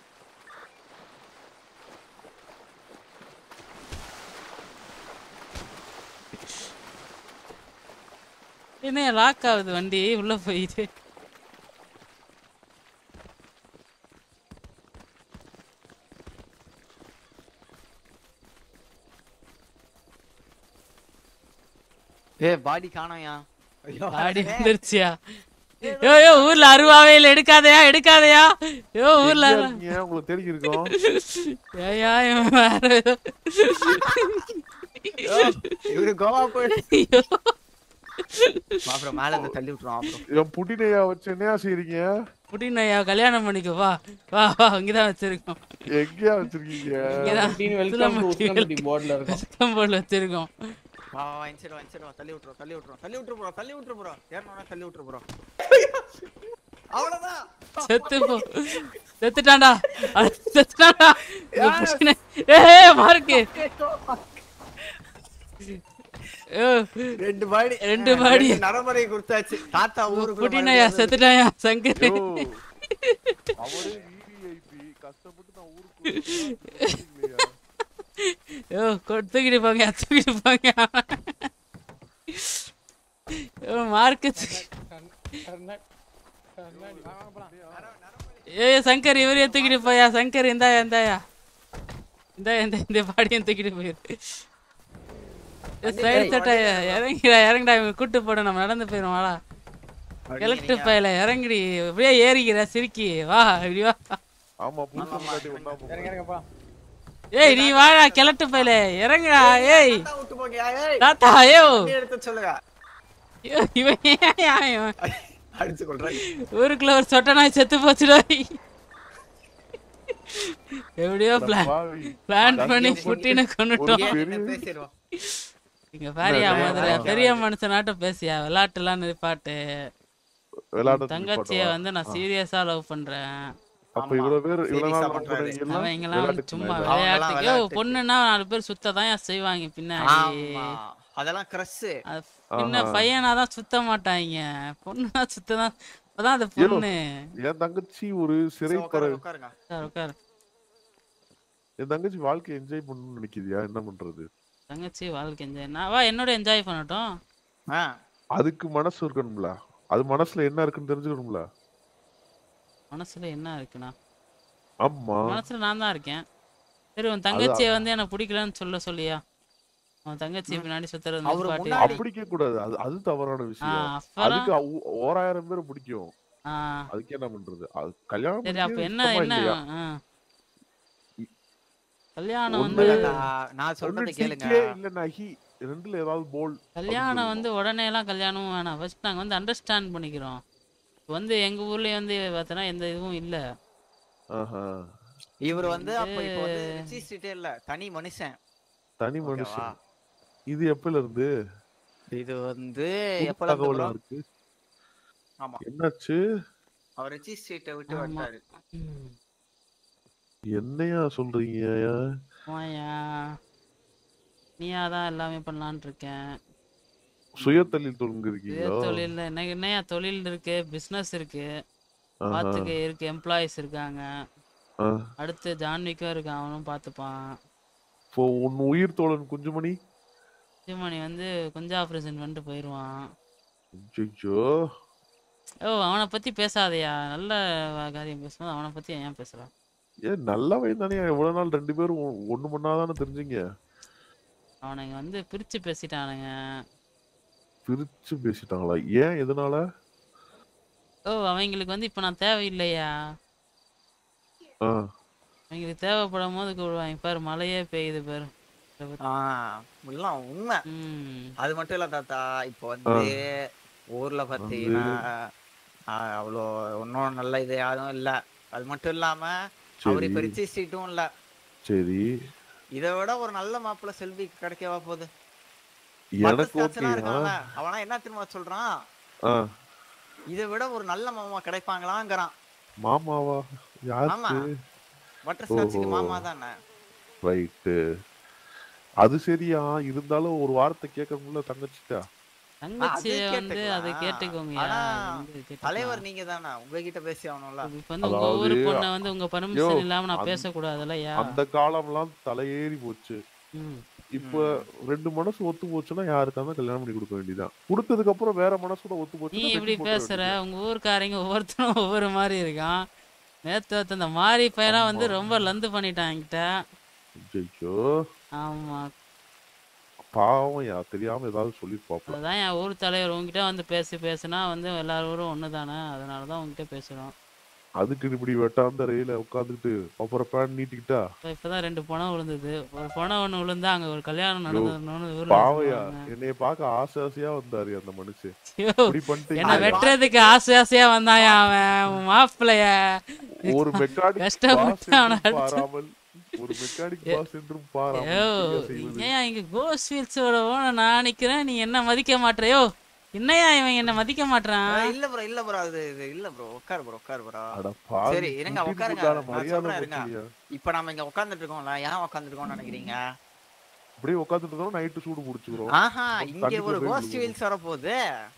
என்ன லாக் ஆகுது வண்டி உள்ள போயிட்டு ஏ பாடி காணோயா ஆடி வந்துருச்சியா யோ யோ ஊர்ல அருவாவே இல்ல எடுக்காதயா எடுக்காதயா யோ ஊர்ல எங்க இருக்கீங்க? உங்களுக்கு தேடி இருக்கோம் ஏயா இவன் வேற ஏதோ இவரு கோவா போய் ஐயோ. அப்புறம் மேல இருந்து தள்ளி விட்டுருவோம் அப்புறம் என் புடினையா வச்சு என்னையா செய்றீங்க புடினையா கல்யாணம் பண்ணிக்கோ வா வா வா இங்கதான் வச்சிருக்கோம் எங்கேயா வச்சிருக்கீங்க இங்கதான் Putin welcome to உஸ்கம்பட்டி board ல இருக்கோம். வெல்கம் போர்டுல வச்சிருக்கோம் வா வா இன்சைடு வா இன்சைடு வா தள்ளி விட்டுறோம் தள்ளி விட்டுறோம் தள்ளி விட்டுரு ப்ரோ தள்ளி விட்டுரு ப்ரோ ஏறணும்னா தள்ளி விட்டுரு ப்ரோ அவ்வளவுதான் செத்து போ செத்துட்டான்டா அட, செத்துட்டான்டா இந்த புடினை ஏய் மார்க்கு ஐயோ, ரெண்டு பாடி ரெண்டு பாடி நரமுறை கொடுத்தாச்சு தாத்தா ஊருக்கு புட்டினாயா செத்துட்டாயா சங்கர் அவரே விவிஐபி கஷ்டப்பட்டு நான் ஊருக்கு ஐயோ கொ- தூக்கிட்டு போங்க தூக்கிட்டு போங்க ஐயோ மார்க்கு ஏய் சங்கர் இவரையே தூக்கிட்டு போயா சங்கர் இந்தாயா இந்தாயா இந்த இந்த இந்த பாடியும் தூக்கிட்டு போயிரு சைடு தட்டாயா இறங்கிடா இறங்கிடா இவங்க கூட்டு போட நம்ம நடந்து போயிடும் வாடா எலக்ட்ரு பையில இறங்கிடி அப்படியே ஏறிக்கிற சிரிக்கி வா இப்படி வா ஆமா புதுசா முன்னாடி ஒண்ணா போகும். ஏய் நீ வாடா கிழட்டு பையில இறங்குடா ஏய் விட்டு போங்கயா ஏய் தாத்தா ஐயோ வண்டி எடுத்து சொல்லுங்க ஐயோ, இவன் ஏன்யா இவன் அடிச்சு கொள்றாங்க ஊருக்குள்ள ஒரு சொட்ட நாய் செத்து போச்சுடா எப்படியோ பிளான் பாவி. பிளான் பண்ணி தங்கச்சி புட்டின கொண்டுட்டோம் ஒரு பெரிய- பேசிடுவோம் இங்க பாரியா இல்ல, முதல்ல இல்ல. பெரிய மனுஷனாட்டம் பேசியா விளையாட்டுலாம் நிப்பாட்டு விளையாட்டு தங்கச்சிய நிப்பாட்டவா? வந்து நான் ஆ. சீரியஸா லவ் பண்றேன் அப்ப இவ்வளவு பேர் இவ்வளவு serious ஆ நாள் பண்றாரு. பண்றீங்க எல்லாம் அவன் இங்கெல்லாம் வந்து விளையாட்டுக்கு சும்மா மேல. விளையாட்டுக்கு யோ விளையாட்டுக்கு. பொண்ணுன்னா நாலு பேர் சுத்த தான் செய்வாங்க பின்னாடி ஆமா அதெல்லாம் கிரஷ் அது பின்ன ஆஹா. பையனா தான் சுத்த மாட்டாங்க பொண்ணுனா சுத்த தான் அதான் அது ஏலோ, பொண்ணு என் தங்கச்சி ஒரு சிறை சரி, பற உட்காரு, உட்காருங்க உட்காரு, உட்காரு என் தங்கச்சி வாழ்க்கை என்ஜாய் பண்ணணும்னு நினைக்கிறியா என்ன பண்றது தங்கச்சி வாழ்க்கை என்ஜாய் நான் வா என்னோட என்ஜாய் பண்ணட்டும் ஆ அதுக்கு மனசு இருக்கணும்ல அது மனசுல என்ன இருக்குன்னு தெரிஞ்சுக்கணும்ல மனசுல என்ன இருக்குண்ணா ஆமா மனசுல நான் தான் இருக்கேன் சரி உன் தங்கச்சியை வந்து எனக்கு பிடிக்கலன்னு சொல்ல சொல்லியா உன் தங்கச்சி பின்னாடி சுத்துறது அவரு நிப்பாட்டி. முன்னாடி- அப்படி கேட்க கூடாது அது அது தவறான விஷயம் அப்புறம்? அதுக்கு அவ- ஓராயிரம் பேர் பிடிக்கும் ஆ அதுக்கு என்ன பண்றது அது கல்யாணம் சரி அப்ப பண்ணிக்கிறது என்ன சுத்தமா என்ன இல்லையா? ஆ. கல்யாணம் ஒண்ணு வந்து நான் நான் சொல்றதை ஒண்ணு கேளுங்க TK இல்ல நகி ரெண்டுல ஏதாவது போல் கல்யாணம் வந்து உடனே எல்லாம் கல்யாணமும் வேணாம் ஃபர்ஸ்ட் நாங்க வந்து அண்டர்ஸ்டாண்ட் பண்ணிக்கிறோம் இப்ப வந்து எங்க ஊர்லயே வந்து பார்த்தோன்னா எந்த இதுவும் இல்ல ஆஹா இவர் வந்து அப்ப இப்ப வந்து ரிச்சி ஸ்ட்ரீட்டே இல்ல தனி மனுஷன் தனி ஓகேவா? மனுஷன் இது எப்பல இருந்து இது வந்து புது எப்பல இருந்து தகவலா bro? இருக்கு ஆமா என்னாச்சு அவர் ரிச்சி ஸ்ட்ரீட்டை விட்டு ஆமா. வந்தாரு ம். என்னையா சொல்றீங்க ஆமாய்யா நீயா தான் எல்லாமே பண்ணலான்னு இருக்கேன் சுயத்தொழில் சுய தொடங்கிருக்கீங்களா தொழில் எனக்கு என்னையா தொழில் இருக்கு பிசினஸ் இருக்கு ஆஹா. பார்த்துக்க இருக்கு எம்ப்ளாயிஸ் இருக்காங்க ஆ. அடுத்து ஜான்விக்கும் இருக்கான் அவனும் பார்த்துப்பான் இப்போ உன் உயிர் தோழன் குஞ்சுமணி சிவமணி வந்து கொஞ்சம் ஆப்ரேஷன் பண்ணிட்டு போயிடுவான் ஐயோ ஓ அவனை பத்தி பேசாதயா நல்ல காரியம் பேசும்போது அவனை பத்தி ஏன் பேசுறான் ஏன் நல்லவன் தானே எவ்வளவு நாள் ரெண்டு பேரும் ஒ- ஒண்ணு பண்ணாதானே தெரிஞ்சீங்க அவனுங்க வந்து பிரிச்சு பேசிட்டானுங்க பிரிச்சு பேசிட்டாங்களா ஏன் எதனால ஓ அவங்களுக்கு வந்து இப்ப நான் தேவையில்லையா ஆ அவங்களுக்கு தேவைப்படும் போது கூடுவாங்க பாரு மழையே பெய்யுது பாரு ஆஹ் எல்லாம் உண்மை அது மட்டும் இல்ல தாத்தா இப்போ வந்து ஊர்ல பாத்தீங்கன்னா ஆஹ் அவ்வளோ ஒன்றும் நல்ல இது யாரும் இல்ல அது மட்டும் இல்லாம அவர் இப்ப சரி. ரிச்சி சீட்டும் இல்ல சரி இதை விட ஒரு நல்ல மாப்பிள்ளை செல்வி கிடைக்கவா போகுது எனக்கு பட்டர்ஸ்காட்ச்லாம் ஓகேயா இருக்கான்ல, அவனா என்ன திரும்ப சொல்றான் ஆ இதை விட ஒரு நல்ல மாமா கிடைப்பாங்களாங்கிறான் மாமாவா ஆமா யாருக்கு பட்டர்ஸ்காட்சுக்கு ஓஹோ. மாமா தானே ரைட்டு அது சரியா இருந்தாலும் ஒரு வார்த்தை கேட்கணும்ல தங்கச்சிட்டா தங்கச்சி அது வந்து அதை கேட்டுக்கலாம். கேட்டுக்கோங்கயா ஆனா அது வந்து கேட்டுக்கலாம். தலைவர் நீங்க தானே உங்ககிட்ட பேசி ஆகணும்ல இப்ப வந்து உங்க ஊரு பொண்ணை வந்து உங்க பர்மிஷன் இல்லாம நான் அந்த- பேசக்கூடாதுல்ல யா அந்த காலம்லாம் தலையேறி போச்சு இப்ப ரெண்டு மனசு ஒத்து போச்சுன்னா யாருக்காம கல்யாணம் பண்ணி கொடுக்க வேண்டியதான் கொடுத்ததுக்கு அப்புறம் வேற மனசோட ஒத்து நீ போச்சுன்னா இப்படி வெட்டி போட்டுற பேசுற வேண்டியதுதான். உங்க ஊர்க்காரங்க ஒவ்வொருத்தரும் ஒவ்வொரு மாதிரி இருக்கான் நேத்து ஒருத்தன் இந்த மாரி பையனா வந்து ரொம்ப லந்து பண்ணிட்டான் என்கிட்ட ஐயோ ஆமா பாவம் யா தெரியாம ஏதாவது சொல்லி பாப்பலாம் அதுதான் என் ஊர் தலைவர் உங்ககிட்ட வந்து பேசி பேசுனா வந்து எல்லாரும் ஊரும் ஒன்று தானே அதனால தான் உங்ககிட்ட பேசுகிறோம் அதுக்கு இப்படி வெட்டாந்த ரயில உட்காந்துட்டு அப்புறம் பேன் நீட்டிக்கிட்டா இப்போ தான் ரெண்டு பணம் விழுந்தது ஒரு பணம் ஒன்று விழுந்தா அங்கே ஒரு கல்யாணம் ஐயோ, நடந்ததுன்னு ஊரில் பாவையா என்னைய பார்க்க ஆசை ஆசையா வந்தாரு அந்த மனுஷன் ஐயோ, இப்படி பண்ணிட்டு என்ன வெட்டுறதுக்கு ஆசை ஆசையா வந்தாயா அவன் உன் மாப்பிள்ளைய ஒரு மெக்கானிக் கஷ்டப்பட்டு அவனை அடிச்சு பாராமல் ஒரு மெக்கானிக் பாஸ் என்றும் பாராமல் ஐயோ என்ன செய்வது? ஏன் இங்க கோஸ் ஃபீல்ஸோட ஓன நான் நிக்கிறேன் நீ என்ன மதிக்க மாட்றையோ என்னையா இவன் என்ன மதிக்க மாட்றான் ஆஹ் இல்ல ப்ரோ இல்ல ப்ரோ அது இது இல்ல ப்ரோ உட்காரு ப்ரோ உட்காரு ப்ரோ அட பாவி, சரி இருங்க குட்டின் உட்காருங்க குட்டான நான் மரியாதை சொல்றேன் இருங்க போச்சுயா. இப்ப நம்ம இங்க உட்கார்ந்துட்டு இருக்கோம்ல ஏன் உட்கார்ந்துட்டு இருக்கோம்னு நினைக்கிறீங்க அப்படியே உட்காந்துட்டு இருந்தோம் நைட்டு சூடு முடிச்சுக்கிறோம் ஆஹா இங்க ஒரு கோஸ்ட் வீல்ஸ் வர போகுது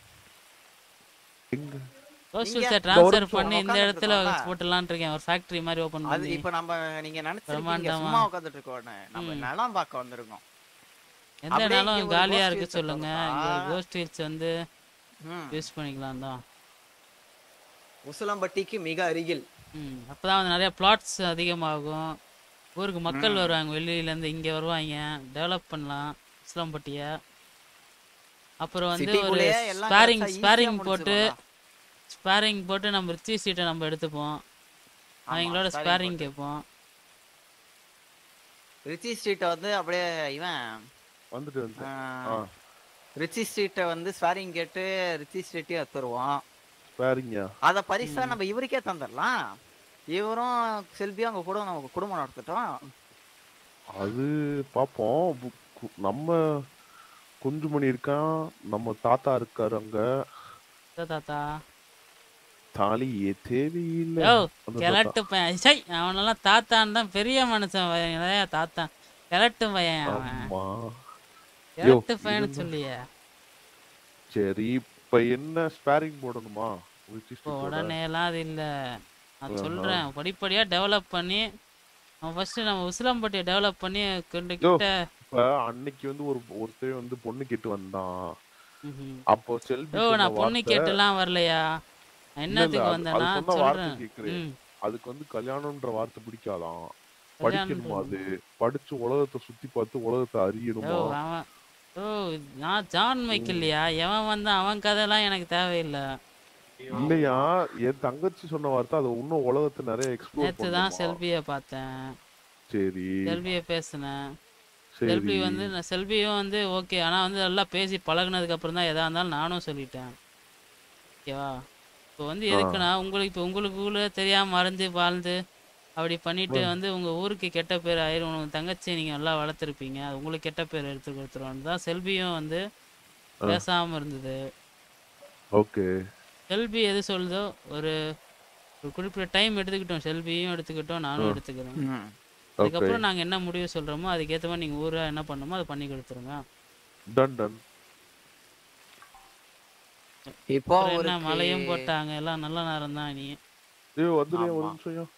கோஸ் இங்க- ஃபீல்ஸை இந்த ஒரு ட்ரான்ஸ்ஃபர் நிமிஷம் பண்ணி இந்த உட்கார்ந்துட்டு இடத்துல இருக்கோம்ல. போட்டுலான்னு இருக்கேன் ஒரு ஃபேக்டரி மாதிரி ஓபன் அது பண்ணி இப்ப நம்ம நீங்க நினைச்சிருக்கீங்க பிரம்மாண்டமா. சும்மா உட்கார்ந்துட்டு இருக்கோம்னு நம்ம ம். நிலம் பார்க்க வந்திருக்கோம் எந்த அப்படியே நாளும் இங்க ஒரு காலியா ghost இருக்கு wheels சொல்லுங்க இருக்கா? இங்க கோஸ்ட் வீல்ஸ் வந்து ம். யூஸ் பண்ணிக்கலாம் தான் உசிலம்பட்டிக்கு மிக அருகில் ம் அப்பதான் வந்து நிறைய பிளாட்ஸ் அதிகமாகும் ஊருக்கு மக்கள் ம். வருவாங்க வெளியில இருந்து இங்க வருவாங்க டெவலப் பண்ணலாம் இஸ்லாம்பட்டிய அப்புறம் வந்து ஒரு சிட்டிக்குள்ளேயே எல்லாம் ஸ்பேரிங் கிடைச்சா easy-ஆ ஸ்பேரிங் போட்டு முடிச்சிடலாம். ஸ்பேரிங் போட்டு நம்ம ரிச்சி சீட்டை நம்ம எடுத்துப்போம் அவங்களோட sparing ஸ்பேரிங் போட்டு. கேட்போம் ரிச்சி ஸ்ட்ரீட்டை வந்து அப்படியே இவன் வந்துட்டு வந்துட்டு ஆ, ரிச்சி ஸ்ட்ரீட்டை வந்து ஸ்வாரிங் கேட்டு ரிச்சி ஸ்ட்ரீட்டையும் எடுத்துருவோம் பாருங்க அத பரிசா நம்ம இவருக்கே தந்துடலாம் இவரும் செல்வியும் அவங்க கூட நம்ம குடும்பம் நடத்தட்டும் அது பார்ப்போம் பு- கு- நம்ம குஞ்சுமணி இருக்கான் நம்ம தாத்தா இருக்காரு அங்க இதோ தாத்தா தாலியே தேவையில்லை யோ அந்த கிழட்டு தாத்தா. பையன் சை அவனெல்லாம் தாத்தான் தான் பெரிய மனுஷன் பையன் இல்லையா தாத்தான் கிழட்டு பையன் அவன் ஆமா யோ, கிழட்டு பையன்னு இருந்தா- சொல்லியே சரி இப்ப என்ன ஸ்பேரிங் போடணுமா ரிச்சி இப்போ ஸ்ட்ரீட்டோட? உடனேலாம் அது இல்லை நான் ஆஹா. சொல்கிறேன் படிப்படியாக டெவலப் பண்ணி நம்ம ஃபஸ்ட்டு நம்ம உசிலம்பட்டியை டெவலப் பண்ணி கொண்டு யோ, கிட்ட இப்ப அன்னைக்கு வந்து ஒரு ஒருத்தன் வந்து பொண்ணு கேட்டு வந்தான் ம்ஹும். அப்போ செல்வி யோ சொன்ன நான் பொண்ணு வார்த்தை- கேட்டுலாம் வரலையா நான் இல்ல, இல்ல, என்னத்துக்கு அது- வந்தேன்னா அது சொன்ன வார்த்தை சொல்கிறேன் கேக்குறேன். ம் அதுக்கு வந்து கல்யாணம்ன்ற வார்த்தை பிடிக்காதாம் கல்யாணம்ன்ற- படிக்கணுமா அது படிச்சு உலகத்தை சுத்தி பார்த்து உலகத்தை யோ அறியணுமா அவன் யோ நான் ஜான் மைக்கேல்லையா எவன் வந்து அவன் கதைலாம் எனக்கு தேவையில்லை இல்லையா என் தங்கச்சி சொன்ன வார்த்தை அது இன்னும் உலகத்தை நிறைய எக்ஸ்ப்ளோர் நேற்று தான் பண்ணுமா செல்வியை பார்த்தேன் சரி செல்வியை பேசினேன் சரி. செல்வி வந்து நான் செல்வியும் வந்து ஓகே ஆனால் வந்து நல்லா பேசி பழகுனதுக்கு அப்புறம் தான் எதா இருந்தாலும் நானும் சொல்லிட்டேன் ஓகேவா இப்போ வந்து ஆ. எதுக்குன்னா உங்களுக்கு இப்போ உங்களுக்குள்ள தெரியாம மறைஞ்சு வாழ்ந்து அப்படி பண்ணிட்டு ம். வந்து உங்க ஊருக்கு கெட்ட பேர் ஆயிரும் உங்க தங்கச்சி நீங்க நல்லா வளர்த்துருப்பீங்க அது உங்களுக்கு கெட்ட பேர் எடுத்து கொடுத்துருவோம் தான் செல்வியும் வந்து ஆ. பேசாம இருந்தது ஓகே செல்வி எது சொல்லுதோ ஒரு ஒரு குறிப்பிட்ட டைம் எடுத்துக்கிட்டோம் செல்வியும் எடுத்துக்கிட்டோம் நானும் ம். எடுத்துக்கிறேன் ம். அதுக்கப்புறம் Okay. நாங்க என்ன முடிவு சொல்றோமோ அதுக்கேற்ற மாதிரி நீங்க ஊரா என்ன பண்ணணுமோ அதை பண்ணி கொடுத்துருங்க டன் டன் இப்போ அப்புறம் என்ன அவருக்கு- மழையும் போட்டாங்க எல்லாம் நல்ல நேரம் தான் நீ ஐயோ வந்துடுறியா ஒரு ஆமா. நிமிஷம் ஐயா.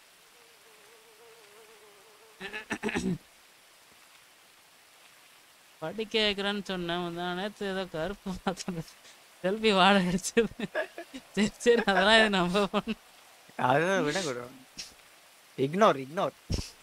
படிக்க வைக்கிறேன்னு சொன்னேன் முந்தா நேத்து ஏதோ கருப்பு பார்த்தேன் செல்வி வாழ அடிச்சது சரி சரி அதெல்லாம் இது நம்ம பண்ண அதை விட கூட இக்னோர் இக்னோர்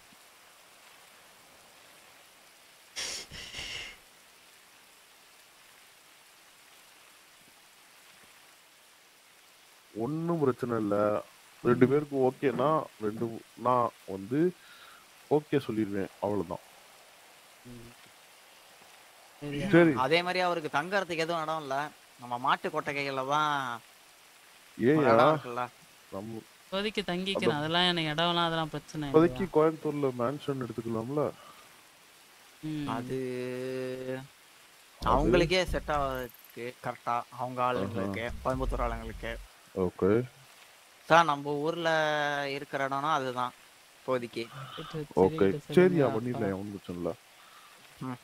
ஒன்றும் பிரச்சனை இல்லை ரெண்டு பேருக்கும் ஓகேனா ரெண்டு நான் வந்து ஓகே சொல்லிடுவேன் அவ்வளவுதான் சரியா? சரி அதே மாதிரி அவருக்கு தங்கறதுக்கு எதுவும் இடம் இல்ல நம்ம மாட்டு கொட்டகைகள்ல தான் ஒரு ஏயா இடம் இருக்குல்ல நம்ம இப்போதைக்கு தங்கிக்கிறேன் அதெல்லாம் எனக்கு இடம்லாம் அதெல்லாம் பிரச்சனை இல்லை இப்போதைக்கு கோயம்புத்தூர்ல மேன்ஷன் எடுத்துக்கலாம்ல அது அவங்களுக்கே செட் ஆகுது கரெக்டா அவங்க ஆளுங்களுக்கு கோயம்புத்தூர் ஆளுங்களுக்கு ஓகே சார் நம்ம ஊர்ல இருக்கிற இடம்னா அதுதான் இப்போதைக்கு ஓகே சரியா பண்ணிடலாம் ஒன்றும் பிரச்சனை இல்லை ம்.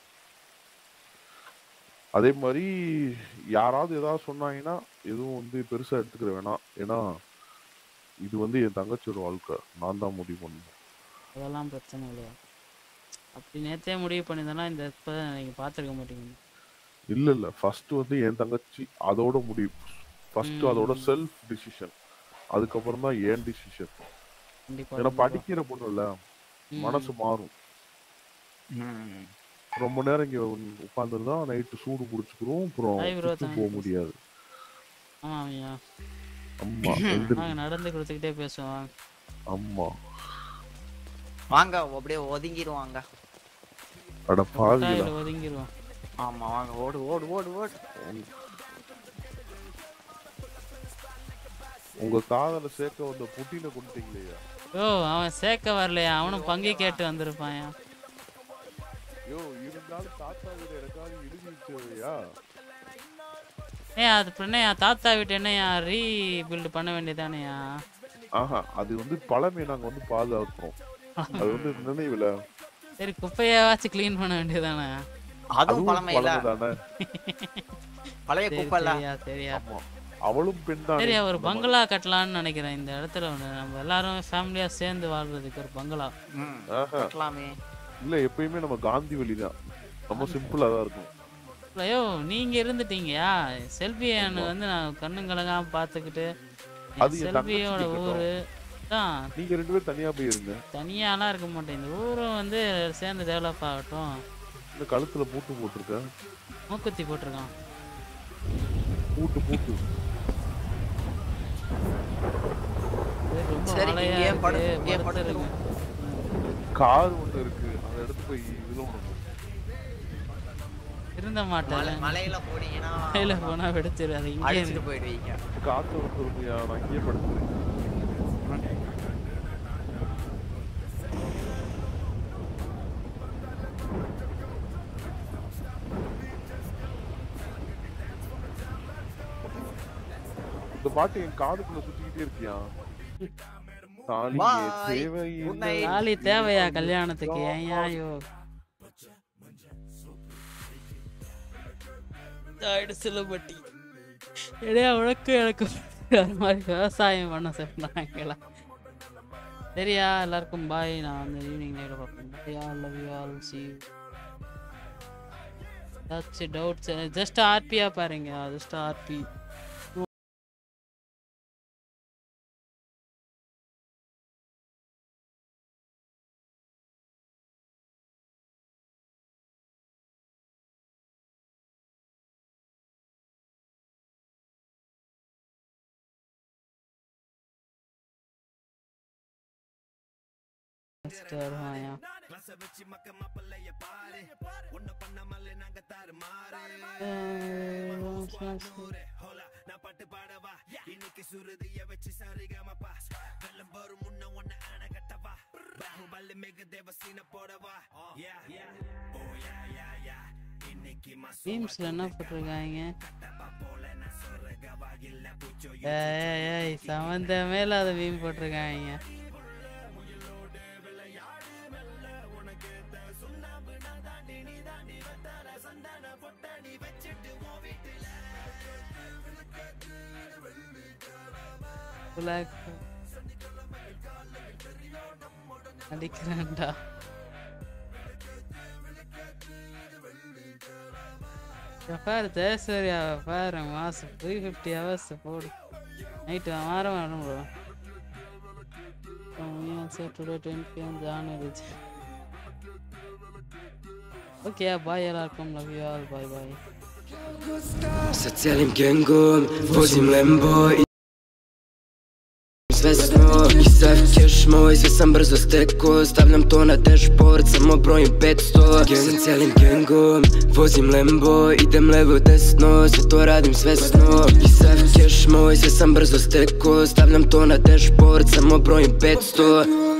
அதே மாதிரி யாராவது ஏதாவது சொன்னாங்கன்னா எதுவும் வந்து பெருசா எடுத்துக்கிற வேணாம் ஏன்னா இது வந்து என் தங்கச்சியோட வாழ்க்கை நான் தான் முடிவு பண்ணணும் அதெல்லாம் பிரச்சனை இல்லையா அப்படி நேத்தே முடிவு பண்ணியிருந்தேன்னா இந்த இப்போ நீங்கள் பார்த்துருக்க மாட்டீங்க இல்ல இல்ல ஃபர்ஸ்ட் வந்து என் தங்கச்சி அதோட முடிவு ஃபர்ஸ்ட் ம். அதோட செல்ஃப் டிசிஷன் அதுக்கப்புறம் தான் என் டிசிஷன் கண்டிப்பா, ஏன்னா கண்டிப்பா. படிக்கிற பொண்ணு இல்ல ம். மனசு மாறும் ரொம்ப நேரம் இங்க உட்காந்துருந்தா நைட்டு சூடு பிடிச்சிக்கிறோம் அப்புறம் Hi bro, சுத்து thanks. போக முடியாது ஆமாம் ஐயா ஆமா எந்திரி. நாங்கள் நடந்து கொடுத்துக்கிட்டே பேசுவோம் ஆமா வாங்க அப்படியே ஒதுங்கிடுவாங்க அட பாவிகளா முட்டாயில ஒதுங்கிடுவோம் ஆமா வாங்க ஓடு ஓடு ஓடு ஓடு உங்க காதல சேர்க்க வந்த புட்டின கொண்டுட்டீங்களேயா ஓ அவன் சேர்க்க வரலையா அவனும் பங்கு கேட்டு வந்திருப்பான் யோ இருந்தாலும் தாத்தா வீடு எனக்காக எழுதி வச்சவையா ஏன் அது என்னையா தாத்தா வீட்டு என்னையா ரீபில்டு பண்ண வேண்டியதானேயா ஆஹா அது வந்து பழமை நாங்க வந்து பாதுகாக்கிறோம் அது வந்து நினைவுல சரி குப்பையாச்சும் க்ளீன் பண்ண வேண்டியதானே அதுவும் பழமை இல்ல தானே பழைய சரி, குப்பை இல்ல சரியா சரியா அவளும் பெண் தானே சரியா ஒரு அந்த பங்களா கட்டலாம்னு நினைக்கிறேன் இந்த இடத்துல ஒன்று நம்ம எல்லாரும் ஃபேமிலியா சேர்ந்து வாழ்றதுக்கு ஒரு பங்களா ஆஹா. கட்டலாமே இல்ல எப்பயுமே நம்ம காந்தி வழி தான் ரொம்ப சிம்பிளா தான் இருக்கும் ஐயோ நீங்க இருந்துட்டீங்கயா செல்வி அண்ணன் வந்து நான் கண்ணும் கலங்காம பார்த்துக்கிட்டு அது என் செல்வியோட தங்கச்சிக்கு ஊரு இருக்கட்டும். தான் நீங்க ரெண்டு பேரும் தனியா போயிருங்க தனியாலாம் இருக்க மாட்டேன் இந்த ஊரும் வந்து சேர்ந்து டெவலப் ஆகட்டும் இந்த கழுத்துல பூட்டு போட்டிருக்க மூக்குத்தி போட்டிருக்கான் பூட்டு பூட்டு இது ரொம்ப சரி, மழையா இங்கேயே படு- இருக்கு, இங்கேயே படுத்துருங்க. கார் ஒண்ணு இருக்கு அதை எடுத்து போய் விழுவணும் இருந்த மலை- மாட்டேன் மலையில போனீங்கன்னா மலையில போனா வெடிச்சிரு அது இங்கே அழிச்சிட்டு போயிடுவீங்க காத்து வந்துருமையா நான் இங்கேயே படுத்துறேன் இந்த பாட்டு என் காதுக்குள்ள சுத்திக்கிட்டே இருக்கியா தாலியே Bye. தேவையில்லை. Good night. தாலி தேவையா கல்யாணத்துக்கு ஏன் ஐயோ தாயிடு சிலுபட்டி இடையா உனக்கு எனக்கு அது மாதிரி விவசாயம் பண்ண சொன்னாங்களா சரியா எல்லாருக்கும் பாய் நான் வந்து ஈவினிங் நைட்டில் பார்ப்பேன் பாயா லவ் யூ ஆல் சி ஏதாச்சும் டவுட்ஸ் ஜஸ்ட் ஆர்பியா பாருங்க ஜஸ்ட் ஆர்பி வருவாயா மீம்ஸ்ல என்ன போட்டிருக்காங்க ஏய், ஏய், ஏய் சம்மந்தமே இல்லாத மீம் போட்டிருக்காங்க Black அடிக்கிறேன்டா இங்க பாரு ஜெயசூர்யா பாரு மாசம் த்ரீ ஃபிஃப்டி ஹவர்ஸ் போடு நைட்டு வாரம் வரும் ப்ரோ டுடே டென் பிஎம் ஜான் ஆயிடுச்சு ஓகே பாய் எல்லாருக்கும் love you all bye bye Socjalnym gęgom wozim lembo i z wesno I se w kieszmo moj, sve sam brzo steko Stavljam to na dashboard, samo brojim 500 Gang sa cijelim gangom, vozim Lambo Idem levo desno, sve to radim svesno I sav cash moj, sve sam brzo steko Stavljam to na dashboard, samo brojim 500